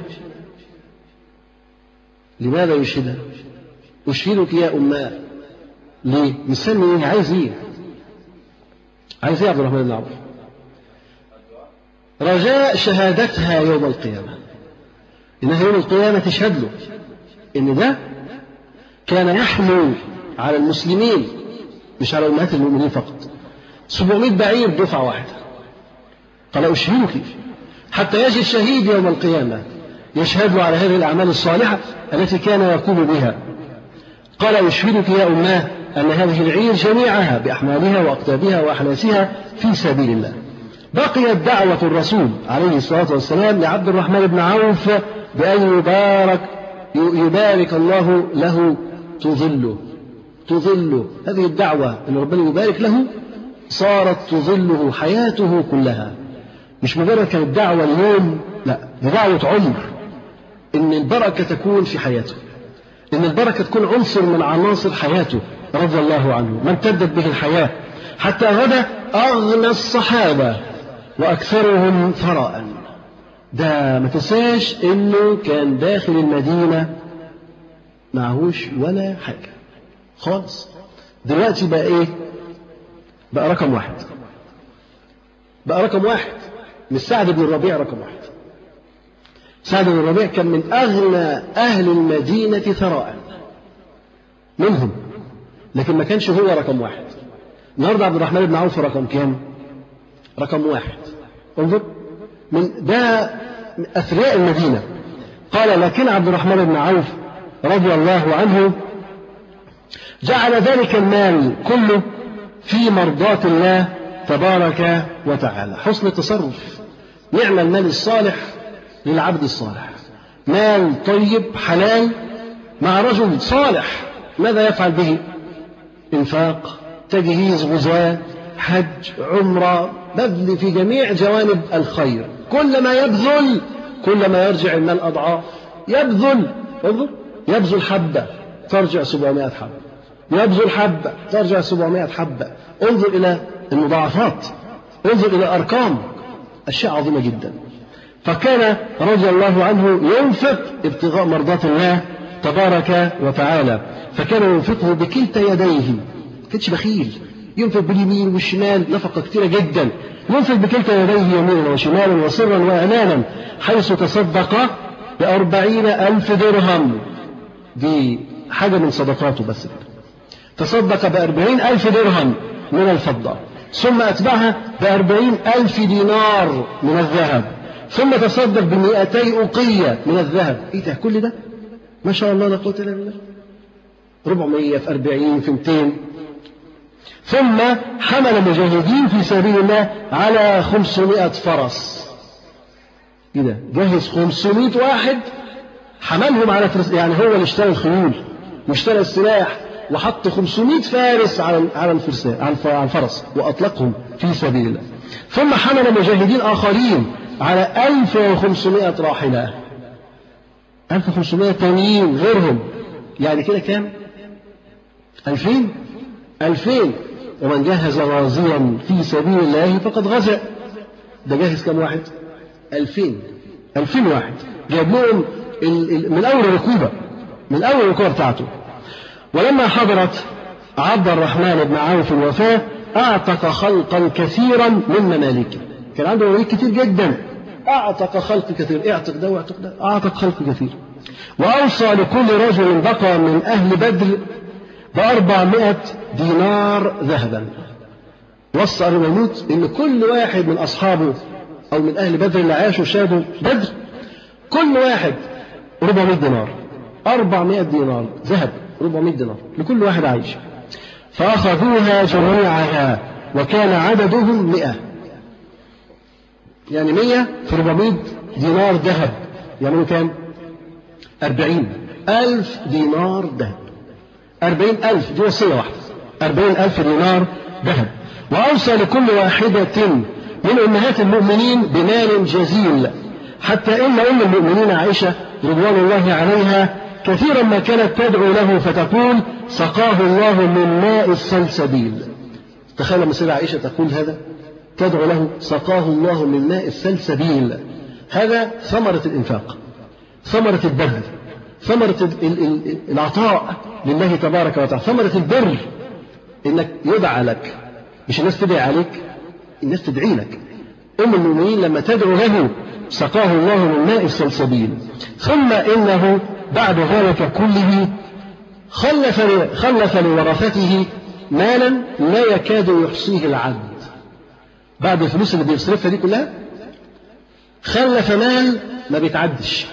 لماذا يشهدها أشهدك يا أماه ليه مستني إيه عايز إيه عايز إيه يا عبد الرحمن بن عوف رجاء شهادتها يوم القيامة إنها يوم القيامة تشهد له إن ده كان يحمل على المسلمين مش على أمهات المؤمنين فقط 700 بعير دفعة واحدة قال أشهدك حتى يجد شهيد يوم القيامة يشهد على هذه الأعمال الصالحة التي كان يقوم بها قال أشهدك يا أماه أن هذه العير جميعها بأحمالها وأقتابها وأحلاسها في سبيل الله بقيت دعوة الرسول عليه الصلاة والسلام لعبد الرحمن بن عوف بأن يبارك يبارك الله له تظله تظله هذه الدعوة أن ربنا يبارك له صارت تظله حياته كلها مش مجرد كانت دعوة اليوم لا دي دعوة عمر إن البركة تكون في حياته إن البركة تكون عنصر من عناصر حياته رضي الله عنه ما امتدت به الحياة حتى غدا أغنى الصحابة وأكثرهم ثراء ده ما تنساش إنه كان داخل المدينة معهوش ولا حاجة خالص دلوقتي بقى إيه بقى رقم واحد بقى رقم واحد مش سعد بن الربيع رقم واحد سعد بن الربيع كان من أغنى أهل المدينة ثراء منهم لكن ما كانش هو رقم واحد النهارده عبد الرحمن بن عوف رقم كام؟ رقم واحد انظر من ده أثرياء المدينة قال لكن عبد الرحمن بن عوف رضي الله عنه جعل ذلك المال كله في مرضاة الله تبارك وتعالى حسن التصرف نعم المال الصالح للعبد الصالح مال طيب حلال مع رجل صالح ماذا يفعل به انفاق تجهيز غزاة حج عمرة بذل في جميع جوانب الخير كلما يبذل كلما يرجع المال أضعاف يبذل انظر يبذل حبة ترجع 700 حبة يبذل حبة ترجع 700 حبة انظر إلى المضاعفات انظر إلى الأرقام أشياء عظيمة جدا فكان رضي الله عنه ينفق ابتغاء مرضات الله تبارك وتعالى فكان ينفقه بكلتا يديه كانش بخيل ينفق باليمين والشمال نفقة كثيرة جدا ينفق بكلتا يديه يمينا وشمالا وسرا وإعلانا حيث تصدق بأربعين ألف درهم دي حاجة من صدقاته بس كده تصدق بأربعين ألف درهم من الفضة ثم أتبعها بأربعين ألف دينار من الذهب ثم تصدق بمئتي أقية من الذهب إيه ده كل ده ما شاء الله لا قوة إلا بالله 400 في 40 في 200 ثم حمل مجاهدين في سبيل الله على 500 فرس إيه ده جهز 500 واحد حملهم على فرس يعني هو اللي اشترى الخيول واشترى السلاح وحط 500 فارس على على الفرسان على الفرس واطلقهم في سبيل الله ثم حمل مجاهدين اخرين على 1500 راحله 1500 تانيين غيرهم يعني كده كام 2000 2000 ومن جهز غازيا في سبيل الله فقد غزا ده جاهز كم واحد 2000 2000 واحد جاب لهم من اول الركوبه من اول الركوبه بتاعته ولما حضرت عبد الرحمن بن عوف الوفاة أعتق خلقا كثيرا من ممالكه كان عنده مماليك كتير جدا أعتق خلق كثير اعتق ده واعتق ده أعتق خلق كثير وأوصى لكل رجل بقى من أهل بدر بأربعمائة دينار ذهبا وصى قبل ما يموت إن كل واحد من أصحابه أو من أهل بدر اللي عاشوا شهدوا بدر كل واحد 400 دينار 400 دينار ذهب 400 دينار لكل واحد عايش فأخذوها جميعها وكان عددهم 100 يعني 100 في 400 دينار ذهب يعني كام؟ 40 ألف دينار ذهب 40 ألف دي وصية واحدة 40 ألف دينار ذهب وأوصى لكل واحدة من أمهات المؤمنين بمال جزيل حتى إن أم المؤمنين عائشة رضوان الله عليها كثيرا ما كانت تدعو له فتقول سقاه الله من ماء السلسبيل تخيل لما سيدة عائشة تقول هذا تدعو له سقاه الله من ماء السلسبيل هذا ثمرة الإنفاق ثمرة البذل ثمرة العطاء لله تبارك وتعالى ثمرة البر إنك يدعى لك مش الناس تدعي عليك الناس تدعي لك أم المؤمنين لما تدعو له سقاه الله من ماء السلسبيل ثم إنه بعد ذلك كله خلف خلف لورثته مالا لا يكاد يحصيه العبد بعد الفلوس اللي بيصرفها دي كلها خلف مال ما بيتعدش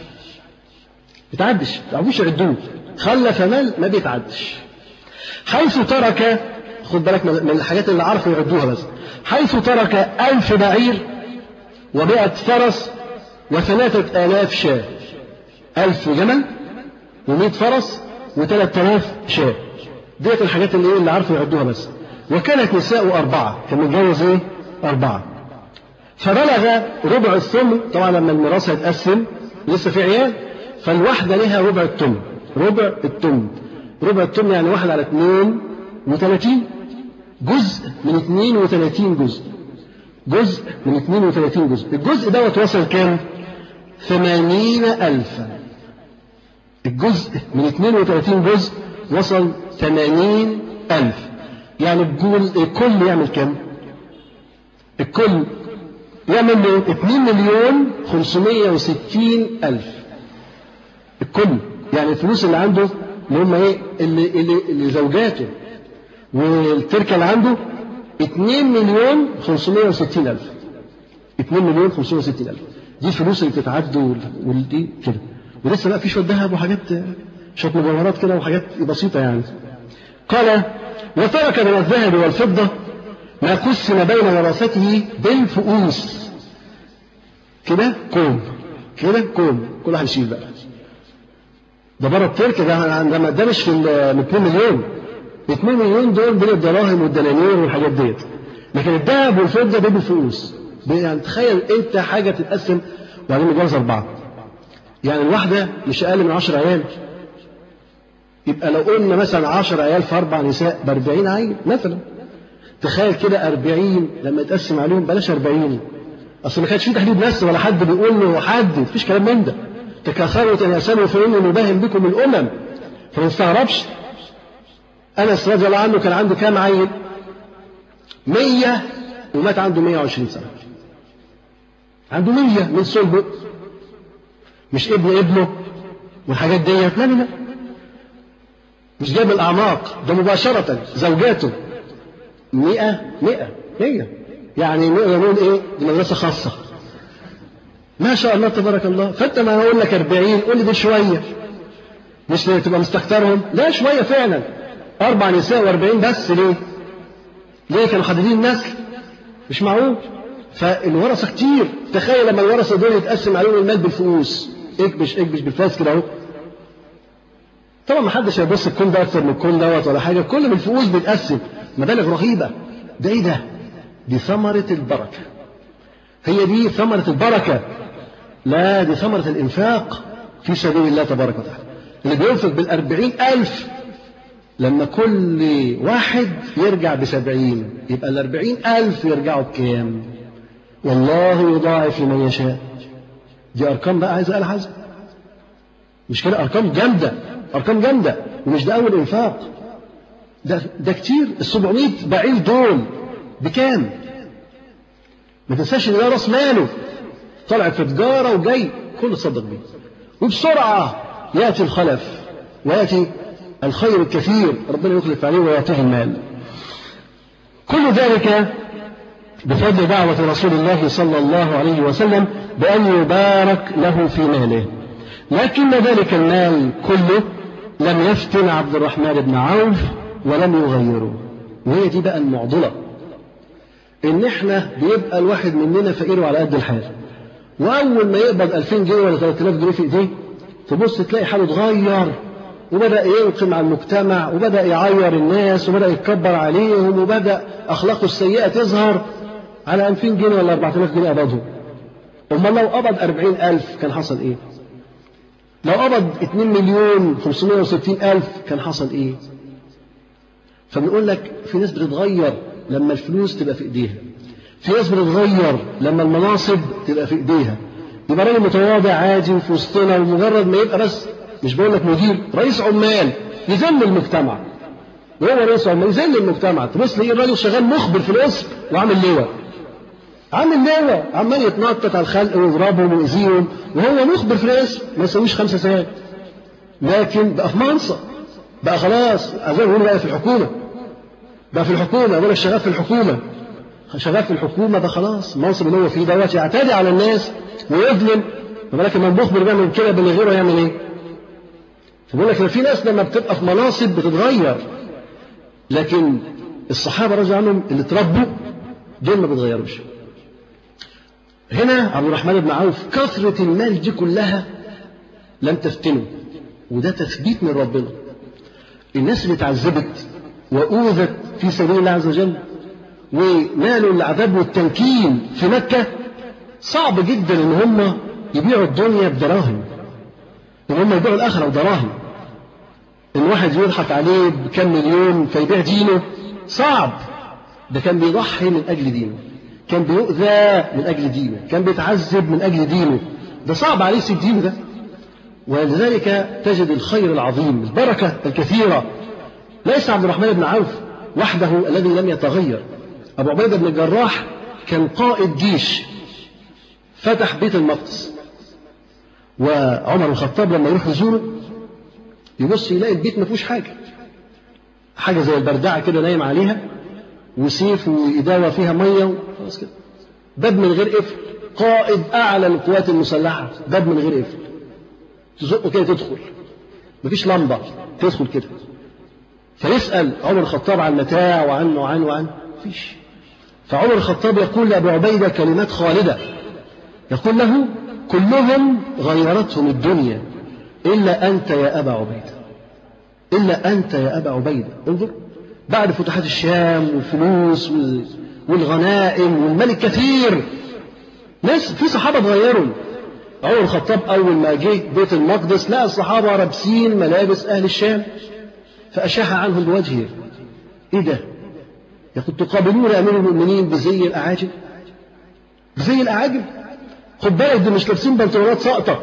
بيتعدش ما تعرفوش يعدوه خلف مال ما بيتعدش حيث ترك خد بالك من الحاجات اللي عرفوا يعدوها بس حيث ترك ألف بعير ومائة فرس وثلاثة آلاف شاة ألف جمل ومائة فرس وثلاثة آلاف شاة ديت الحاجات اللي, اللي عرفوا يعدوها بس وكانت نساء أربعة كان متجوز إيه؟ أربعة فبلغ ربع الثمن طبعا لما الميراث هيتقسم لسه في عيال فالواحدة لها ربع الثمن ربع الثمن ربع الثمن يعني واحد على اثنين وثلاثين جزء من اثنين وثلاثين جزء جزء من اثنين وثلاثين جزء الجزء دوت وصل كام ثمانين ألفا الجزء من اثنين وثلاثين جزء وصل ثمانين ألف يعني الكل يعمل كام الكل يعمل له 2 مليون 560 ألف الكل يعني الفلوس اللي عنده اللي هم ايه اللي, اللي, اللي زوجاته والتركة اللي عنده 2 مليون 560 ألف 2 مليون 560 ألف دي الفلوس اللي بتتعد ودي كده ولسه بقى في شوية ذهب وحاجات شوية مجوهرات كده وحاجات بسيطة يعني قال وترك من الذهب والفضة ما قسم بين ورثته بالفؤوس كده كوم كده كوم كل واحد يشيل بقى ده بره التركة ده ده ده مش في ال 2 مليون 2 مليون دول بين الدراهم والدنانير والحاجات ديت لكن الذهب والفضة دي بالفؤوس يعني تخيل انت حاجة تتقسم وبعدين متجوز أربعة يعني الواحدة مش أقل من 10 عيال يبقى لو قلنا مثلا 10 عيال في أربع نساء ب 40 عيل مثلا تخيل كده 40 لما يتقسم عليهم بلاش 40 أصل ما كانش في تحديد نفس ولا حد بيقول له حد مفيش كلام من ده تكاثروا تناسلوا فإني مباهم بكم الأمم فما تستغربش أنس رضي الله عنه كان عنده كام عيل؟ 100 ومات عنده 120 سنة عنده 100 من صلبه مش ابن ابنه والحاجات ديت لا لا لا مش جايب الأعماق ده مباشرة زوجاته مئة مئة مئة يعني نقدر نقول إيه دي مدرسة خاصة ما شاء الله تبارك الله فأنت ما أقول لك 40 قول لي دي شوية مش تبقى مستكترهم لا شوية فعلا أربع نساء وأربعين بس ليه؟ ليه كانوا حددين النسل؟ مش معقول فالورثة كتير تخيل لما الورثة دول يتقسم عليهم المال بالفلوس اكبش اكبش بالفاس كده اهو طبعا ما حدش هيبص الكون ده اكتر من الكون دوت ولا حاجه كل من الفؤوس بيتقسم مبالغ رهيبه ده ايه ده؟ دي ثمرة البركة هي دي ثمرة البركة لا دي ثمرة الإنفاق في سبيل الله تبارك وتعالى اللي بينفق بالأربعين ألف لما كل واحد يرجع بسبعين يبقى الأربعين ألف يرجعوا بكام والله يضاعف لمن يشاء دي أرقام بقى عايز أقل حاجة مش كده أرقام جامدة أرقام جامدة ومش ده أول إنفاق ده ده كتير ال 700 بعير دول بكام؟ ما تنساش ان ده راس ماله طلع في تجاره وجاي كله تصدق بيه وبسرعه ياتي الخلف وياتي الخير الكثير ربنا يخلف عليه ويعطيه المال كل ذلك بفضل دعوة رسول الله صلى الله عليه وسلم بأن يبارك له في ماله لكن ذلك المال كله لم يفتن عبد الرحمن بن عوف ولم يغيره وهي دي بقى المعضلة إن إحنا بيبقى الواحد مننا فقير وعلى قد الحال وأول ما يقبض 2000 جنيه ولا 3000 جنيه في إيديه تبص تلاقي حاله اتغير وبدأ ينقم على المجتمع وبدأ يعير الناس وبدأ يتكبر عليهم وبدأ أخلاقه السيئة تظهر على 2000 جنيه ولا 4000 جنيه قبضهم أمال لو قبض 40000 كان حصل إيه؟ لو قبض 2 مليون 560 ألف كان حصل إيه؟ فبنقول لك في ناس بتتغير لما الفلوس تبقى في إيديها في ناس بتتغير لما المناصب تبقى في إيديها يبقى راجل متواضع عادي وفي وسطنا ومجرد ما يبقى بس مش بقول لك مدير رئيس عمال يذل المجتمع وهو رئيس عمال يذل المجتمع تبص تلاقي الراجل شغال مخبر في القسم وعامل لواء عامل لواء عمال يتنطط على الخلق ويضربهم ويأذيهم وهو مخبر في الاسم ما يسويش خمسة سنوات لكن بقى في منصب بقى خلاص عايزين نقول بقى في الحكومة بقى في الحكومة يقول لك شغال في الحكومة شغال في الحكومة ده خلاص المنصب اللي هو فيه دوت يعتدي على الناس ويظلم بالك لما المخبر بيعمل كده باللي غيره يعمل ايه؟ فبقول لك في ناس لما بتبقى في مناصب بتتغير لكن الصحابة رضي عنهم اللي اتربوا دول ما بيتغيروش هنا عبد الرحمن بن عوف كثرة المال دي كلها لم تفتنه وده تثبيت من ربنا الناس اللي اتعذبت وأوذت في سبيل الله عز وجل ونالوا العذاب والتمكين في مكة صعب جدا ان هم يبيعوا الدنيا بدراهم ان هم يبيعوا الاخره بدراهم ان واحد يضحك عليه بكم مليون فيبيع دينه صعب ده كان بيضحي من اجل دينه كان بيؤذى من اجل دينه كان بيتعذب من اجل دينه ده صعب عليه يسيب دينه ده ولذلك تجد الخير العظيم البركه الكثيره ليس عبد الرحمن بن عوف وحده الذي لم يتغير أبو عبيدة بن الجراح كان قائد جيش فتح بيت المقدس وعمر الخطاب لما يروح يزوره يبص يلاقي البيت ما فيهوش حاجة حاجة زي البردعة كده نايم عليها وسيف وإداوة فيها مية خلاص كده باب من غير قفل قائد أعلى القوات المسلحة باب من غير قفل تزقه كده تدخل مفيش لمبة تدخل كده فيسأل عمر الخطاب عن متاع وعن وعن وعن مفيش فعمر الخطاب يقول لأبي عبيدة كلمات خالدة يقول له كلهم غيرتهم الدنيا إلا أنت يا أبا عبيدة إلا أنت يا أبا عبيدة انظر بعد فتوحات الشام والفلوس والغنائم والمال الكثير ناس في صحابة اتغيروا عمر الخطاب أول ما جه بيت المقدس لقى الصحابة لابسين ملابس أهل الشام فأشاح عنهم بوجهه إيه ده؟ يقول تقابلون أمير المؤمنين بزي الأعاجم بزي الأعاجم خد بالك دول مش لابسين بنطلونات ساقطة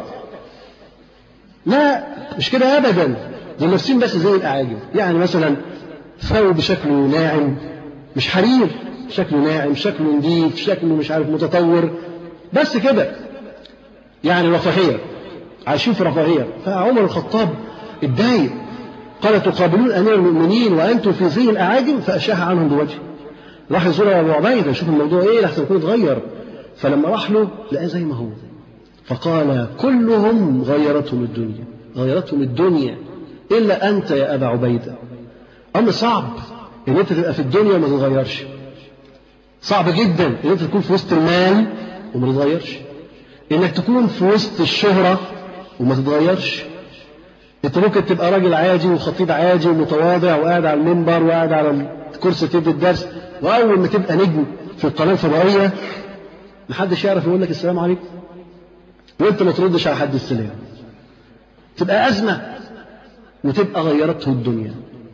لا مش كده أبدا دول لابسين بس زي الأعاجم يعني مثلا ثوب شكله ناعم مش حرير شكله ناعم شكله نظيف شكله مش عارف متطور بس كده يعني رفاهية عايشين في رفاهية فعمر الخطاب اتضايق قال تقابلون أمير المؤمنين وأنتم في زي الأعاجم فأشاح عنهم بوجهه راح يزور أبو عبيدة يشوف الموضوع إيه لحسن يكون اتغير فلما راح له لقاه زي ما هو فقال كلهم غيرتهم الدنيا غيرتهم الدنيا إلا أنت يا أبا عبيدة أمر صعب إن أنت تبقى في الدنيا وما تتغيرش صعب جدا إن أنت تكون في وسط المال وما تتغيرش إنك تكون في وسط الشهرة وما تتغيرش انت ممكن تبقى راجل عادي وخطيب عادي ومتواضع وقاعد على المنبر وقاعد على الكرسي تدي الدرس واول ما تبقى نجم في القناه الفضائيه محدش يعرف يقول لك السلام عليكم وانت ما تردش على حد السلام تبقى ازمه وتبقى غيرته الدنيا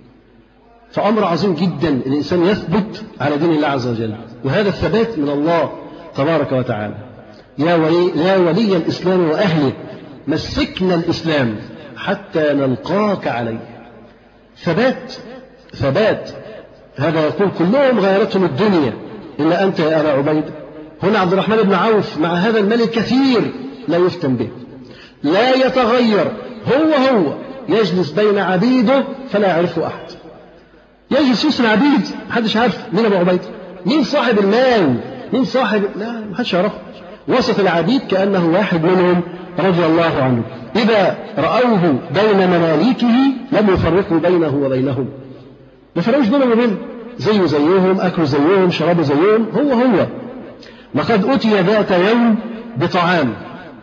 فامر عظيم جدا الانسان يثبت على دين الله عز وجل وهذا الثبات من الله تبارك وتعالى يا ولي, يا ولي الاسلام واهله مسكنا الاسلام حتى نلقاك عليه ثبات ثبات هذا يقول كلهم غيرتهم الدنيا إلا أنت يا أبا عبيد هنا عبد الرحمن بن عوف مع هذا المال الكثير لا يفتن به لا يتغير هو هو يجلس بين عبيده فلا يعرفه أحد يجلس وسط العبيد محدش عارف مين أبو عبيد مين صاحب المال مين صاحب لا محدش يعرفه وسط العبيد كأنه واحد منهم رضي الله عنه إذا رأوه بين مماليكه لم يفرقوا بينه وبينهم ما فرقوش بينه وبينه زيه زيهم أكلوا زيهم شربوا زيهم هو هو لقد أتي ذات يوم بطعام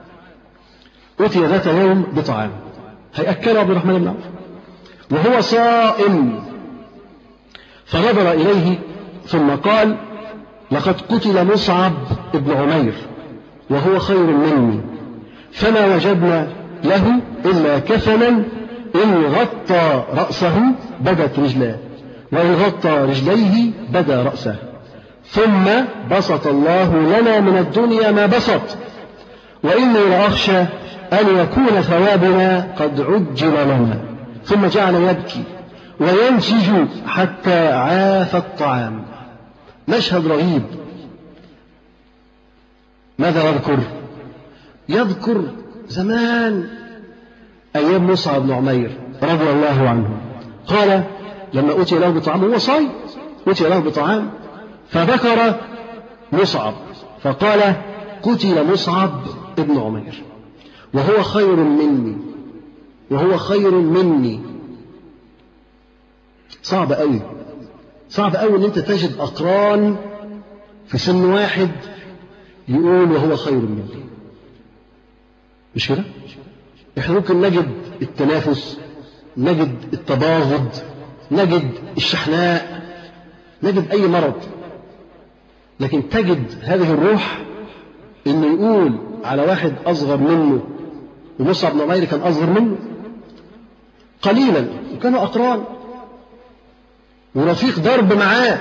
أتي ذات يوم بطعام هيأكل عبد الرحمن بن عوف وهو صائم فنظر إليه ثم قال لقد قتل مصعب بن عمير وهو خير مني فما وجدنا له إلا كفنا إن غطى رأسه بدت رجلاه وإن غطى رجليه بدا رأسه ثم بسط الله لنا من الدنيا ما بسط وإني لأخشى أن يكون ثوابنا قد عجل لنا ثم جعل يبكي وينسج حتى عاف الطعام مشهد رهيب ماذا يذكر يذكر زمان أيام مصعب بن عمير رضي الله عنه قال لما أتي له بطعام هو صايم أتي له بطعام فذكر مصعب فقال قتل مصعب ابن عمير وهو خير مني وهو خير مني صعب قوي صعب قوي ان انت تجد اقران في سن واحد يقول وهو خير مني مش كده احنا ممكن نجد التنافس نجد التباغض نجد الشحناء نجد اي مرض لكن تجد هذه الروح انه يقول على واحد اصغر منه ومصعب بن عمير كان اصغر منه قليلا وكانوا اقران ورفيق درب معاه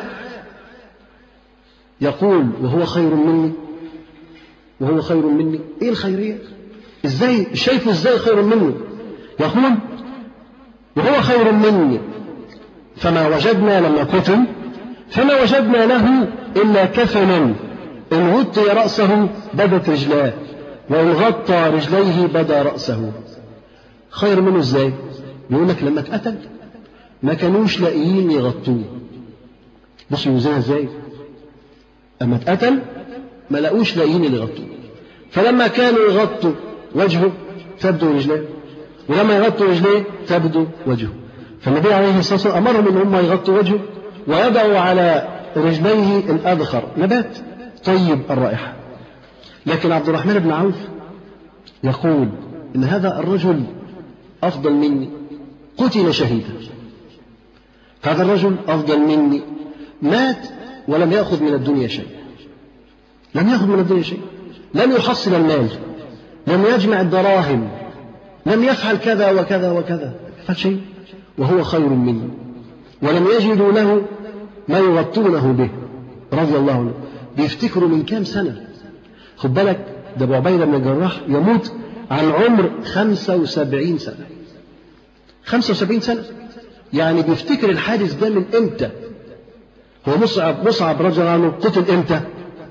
يقول وهو خير مني وهو خير مني ايه الخيريه ازاي شايفه ازاي خير مني يقول وهو خير مني فما وجدنا لما قتل فما وجدنا له الا كفنا ان غطي راسه بدت رجلاه وان غطى رجليه بدا راسه خير منه ازاي يقول لك لما اتقتل ما كانوش لاقيين يغطوه بص يوزنها ازاي اما اتقتل ما لقوش لاقيين اللي يغطوه فلما كانوا يغطوا وجهه تبدو رجليه ولما يغطوا رجليه تبدو وجهه فالنبي عليه الصلاه والسلام امرهم ان هم يغطوا وجهه ويضعوا على رجليه الاذخر نبات طيب الرائحه لكن عبد الرحمن بن عوف يقول ان هذا الرجل افضل مني قتل شهيدا هذا الرجل أفضل مني مات ولم يأخذ من الدنيا شيء لم يأخذ من الدنيا شيء لم يحصل المال لم يجمع الدراهم لم يفعل كذا وكذا وكذا فعل شيء وهو خير مني ولم يجدوا له ما يغطونه به رضي الله عنه بيفتكروا من كام سنة خد بالك ده أبو عبيدة بن الجراح يموت عن عمر 75 سنة 75 سنة يعني بيفتكر الحادث ده من امتى هو مصعب مصعب رضي الله عنه قتل امتى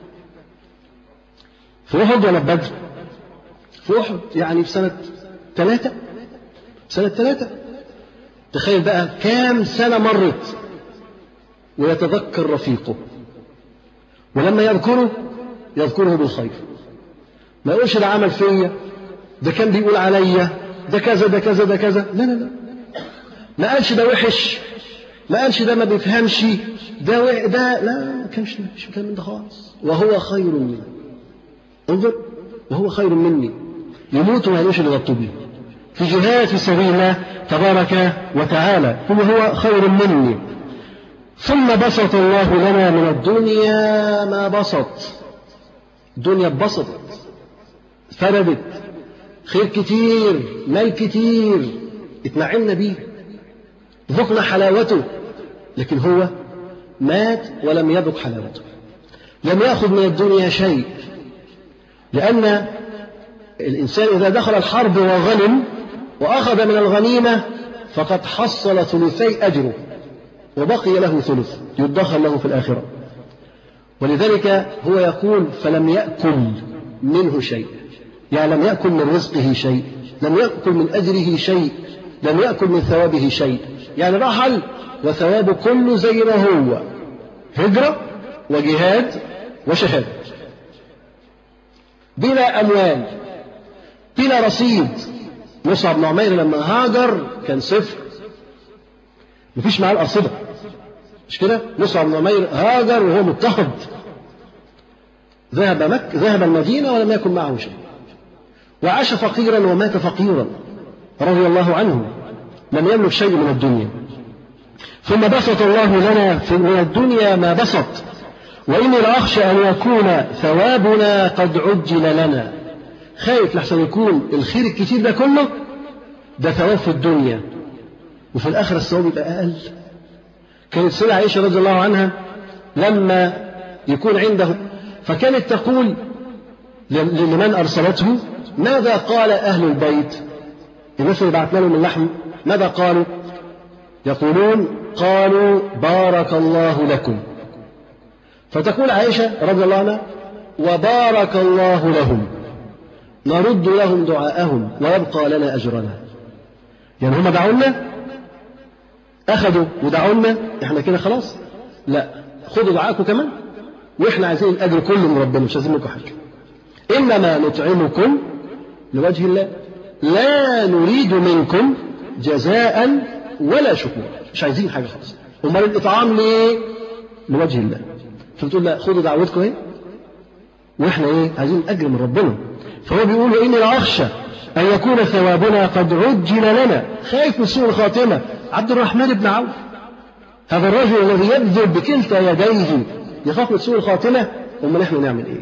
في احد ولا في بدر في احد يعني في سنه ثلاثه سنه ثلاثه تخيل بقى كام سنه مرت ويتذكر رفيقه ولما يذكره يذكره بالخير ما يقولش ده عمل فيا ده كان بيقول عليا ده كذا ده كذا ده كذا لا لا لا ما قالش ده وحش ما قالش ده ما بيفهمش ده و... ده لا ما كانش مش كلام من ده خالص وهو خير مني انظر وهو خير مني يموت وما يلوش اللي يغطوا بيه في جهاد في سبيل الله تبارك وتعالى ثم هو خير مني ثم بسط الله لنا من الدنيا ما بسط الدنيا بسطت فردت خير كتير مال كتير اتنعمنا بيه ذقنا حلاوته لكن هو مات ولم يذق حلاوته لم يأخذ من الدنيا شيء لأن الإنسان إذا دخل الحرب وغنم وأخذ من الغنيمة فقد حصل ثلثي أجره وبقي له ثلث يدخر له في الآخرة ولذلك هو يقول فلم يأكل منه شيء يعني لم يأكل من رزقه شيء لم يأكل من أجره شيء لم يأكل من ثوابه شيء يعني رحل وثوابه كله زي ما هو هجرة وجهاد وشهادة بلا أموال بلا رصيد مصعب بن عمير لما هاجر كان صفر مفيش معاه الأرصدة مش كده؟ مصعب بن عمير هاجر وهو مضطهد ذهب مكة ذهب المدينة ولم يكن معه شيء وعاش فقيرا ومات فقيرا رضي الله عنه لم يملك شيء من الدنيا ثم بسط الله لنا من الدنيا ما بسط وإني لأخشى أن يكون ثوابنا قد عجل لنا خايف لحسن يكون الخير الكتير ده كله ده ثواب في الدنيا وفي الآخرة الثواب يبقى أقل كانت سيدة عائشة رضي الله عنها لما يكون عنده فكانت تقول لمن أرسلته ماذا قال أهل البيت الناس اللي بعثنا لهم اللحم ماذا قالوا يقولون قالوا بارك الله لكم فتقول عائشة رضي الله عنها وبارك الله لهم نرد لهم دعاءهم ويبقى لنا أجرنا يعني هم دعوا لنا أخذوا ودعوا لنا إحنا كده خلاص لا خدوا دعاءكم كمان وإحنا عايزين الأجر كله من ربنا مش عايزين منكم حاجة إنما نطعمكم لوجه الله لا نريد منكم جزاء ولا شكورا مش عايزين حاجة خالص أمال الإطعام ليه؟ لوجه الله فبتقول لا خدوا دعوتكم اهي واحنا ايه عايزين اجر من ربنا فهو بيقول اني لاخشى ان يكون ثوابنا قد عجل لنا خايف من سوء الخاتمه عبد الرحمن بن عوف هذا الرجل الذي يبذل بكلتا يديه يخاف من سوء الخاتمه امال احنا نعمل ايه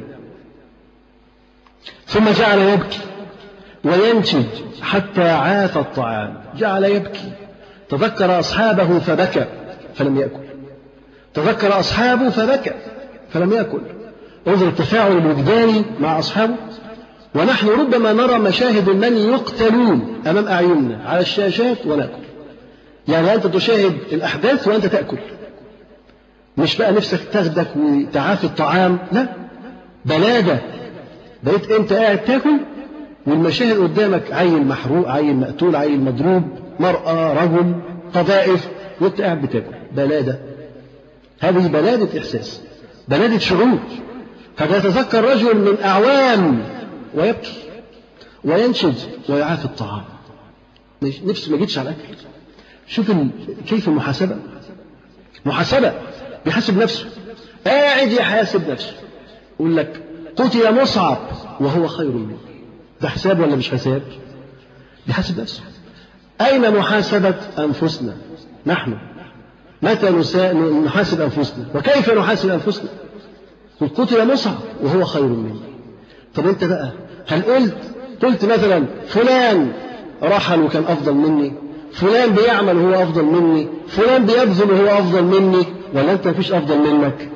ثم جعل يبكي وينشج حتى عاف الطعام جعل يبكي تذكر اصحابه فبكى فلم ياكل تذكر أصحابه فبكى فلم يأكل انظر التفاعل الوجداني مع أصحابه ونحن ربما نرى مشاهد من يقتلون أمام أعيننا على الشاشات ونأكل يعني أنت تشاهد الأحداث وأنت تأكل مش بقى نفسك تاخدك وتعافي الطعام لا بلادة بقيت أنت قاعد تاكل والمشاهد قدامك عيل محروق عيل مقتول عيل مضروب مرأة رجل قذائف وأنت قاعد بتاكل بلادة هذه بلادة إحساس بلادة شعور فيتذكر رجل من أعوام ويبكي وينشد ويعافي الطعام نفسه ما جيتش على الأكل شوف كيف المحاسبة محاسبة بيحاسب نفسه قاعد يحاسب نفسه يقول لك قتل مصعب وهو خير منه ده حساب ولا مش حساب بيحاسب نفسه أين محاسبة أنفسنا نحن متى نحاسب أنفسنا وكيف نحاسب أنفسنا قل قتل مصعب وهو خير مني طب أنت بقى هل قلت قلت مثلا فلان رحل وكان أفضل مني فلان بيعمل وهو أفضل مني فلان بيبذل وهو أفضل مني ولا أنت مفيش أفضل منك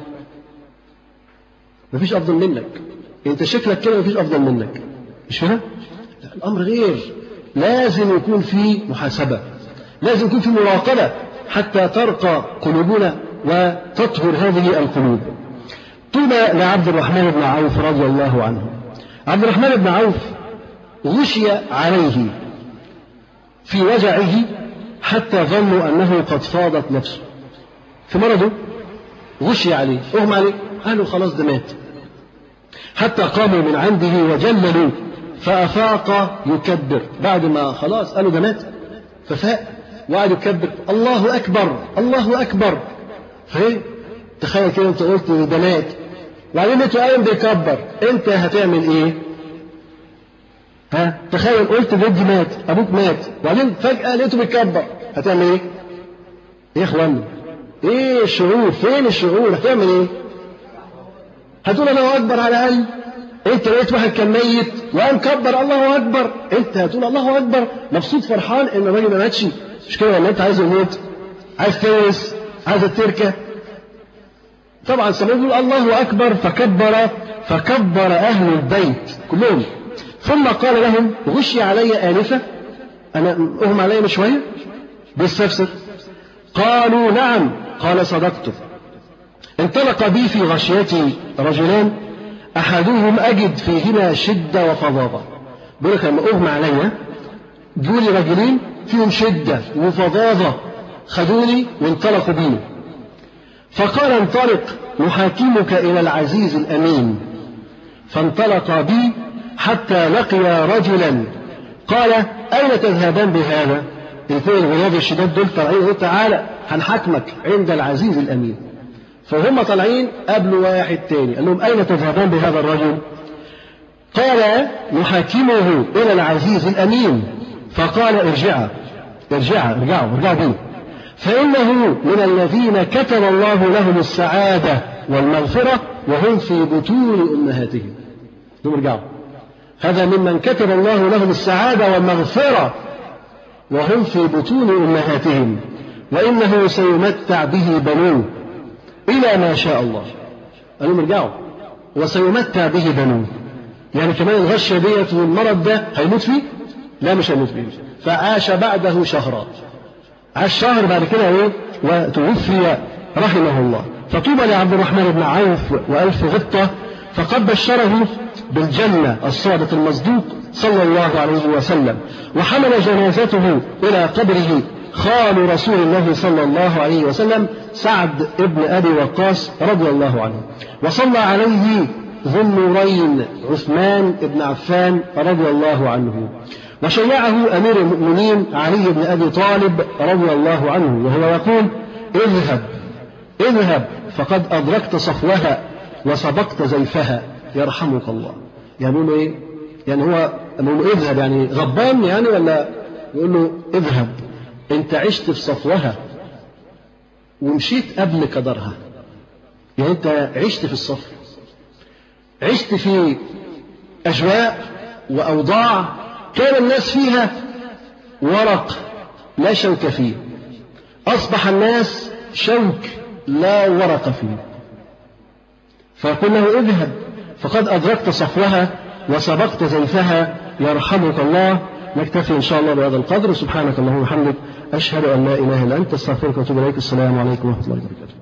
مفيش أفضل منك أنت شكلك كده مفيش أفضل منك مش كده؟ لا الأمر غير لازم يكون في محاسبة لازم يكون في مراقبة حتى ترقى قلوبنا وتطهر هذه القلوب طوبى لعبد الرحمن بن عوف رضي الله عنه عبد الرحمن بن عوف غشي عليه في وجعه حتى ظنوا أنه قد فاضت نفسه في مرضه غشي عليه اغمى عليه قالوا خلاص ده مات حتى قاموا من عنده وجللوا فأفاق يكبر بعد ما خلاص قالوا ده مات ففاق وقعد يكبر الله أكبر الله أكبر فايه تخيل كده انت قلت ده مات وبعدين لقيته قايم بيكبر انت هتعمل ايه؟ ها تخيل قلت جدي مات ابوك مات وبعدين فجأة لقيته بيكبر هتعمل ايه؟ ايه يا اخوانا؟ ايه الشعور؟ فين الشعور؟ هتعمل ايه؟ هتقول الله اكبر على الاقل انت لقيت واحد كان ميت وقام كبر الله اكبر انت هتقول الله اكبر مبسوط فرحان ان الراجل ما ماتش مش كده ولا انت عايز يموت عايز تورث عايز التركه طبعا سمعوا يقول الله اكبر فكبر فكبر اهل البيت كلهم ثم قال لهم غشي علي انفه انا اغمى علي من شويه بيستفسر قالوا نعم قال صدقت انطلق بي في غشيتي رجلان احدهم اجد فيهما شده وفظاظه بيقول لك لما اغمى عليا جولي رجلين فيهم شدة وفظاظة خذوني وانطلقوا بي فقال انطلق نحاكمك إلى العزيز الأمين فانطلق بي حتى لقي رجلا قال أين تذهبان بهذا؟ الاثنين الغلاظ الشداد دول طالعين قالوا تعالى هنحاكمك عند العزيز الأمين فهم طالعين قابلوا واحد تاني قال لهم أين تذهبان بهذا الرجل؟ قال نحاكمه إلى العزيز الأمين فقال ارجعا ارجعا ارجعوا ارجعوا بيه فإنه من الذين كتب الله لهم السعادة والمغفرة وهم في بطون أمهاتهم دول ارجعوا هذا ممن كتب الله لهم السعادة والمغفرة وهم في بطون أمهاتهم وإنه سيمتع به بنوه إلى ما شاء الله قالوا ارجعوا وسيمتع به بنوه يعني كمان الغشة ديت والمرض ده هيموت فيه لا مش هيموت فيه فعاش بعده شهرا عاش شهر بعد كده ايه وتوفي رحمه الله فطوبى لعبد الرحمن بن عوف وألف غطة فقد بشره بالجنة الصادق المصدوق صلى الله عليه وسلم وحمل جنازته إلى قبره خال رسول الله صلى الله عليه وسلم سعد بن أبي وقاص رضي الله عنه وصلى عليه ذو النورين عثمان بن عفان رضي الله عنه وشيعه أمير المؤمنين علي بن أبي طالب رضي الله عنه وهو يقول اذهب اذهب فقد أدركت صفوها وسبقت زيفها يرحمك الله يعني يقول ايه يعني هو يقول له اذهب يعني غضبان يعني ولا يقول له اذهب انت عشت في صفوها ومشيت قبل قدرها يعني انت عشت في الصف عشت في اجواء واوضاع كان الناس فيها ورق لا شوك فيه اصبح الناس شوك لا ورق فيه فيقول له اذهب فقد أدركت صفوها وسبقت زيفها يرحمك الله نكتفي إن شاء الله بهذا القدر سبحانك اللهم وبحمدك أشهد أن لا إله إلا أنت استغفرك وأتوب إليك السلام عليكم ورحمة الله وبركاته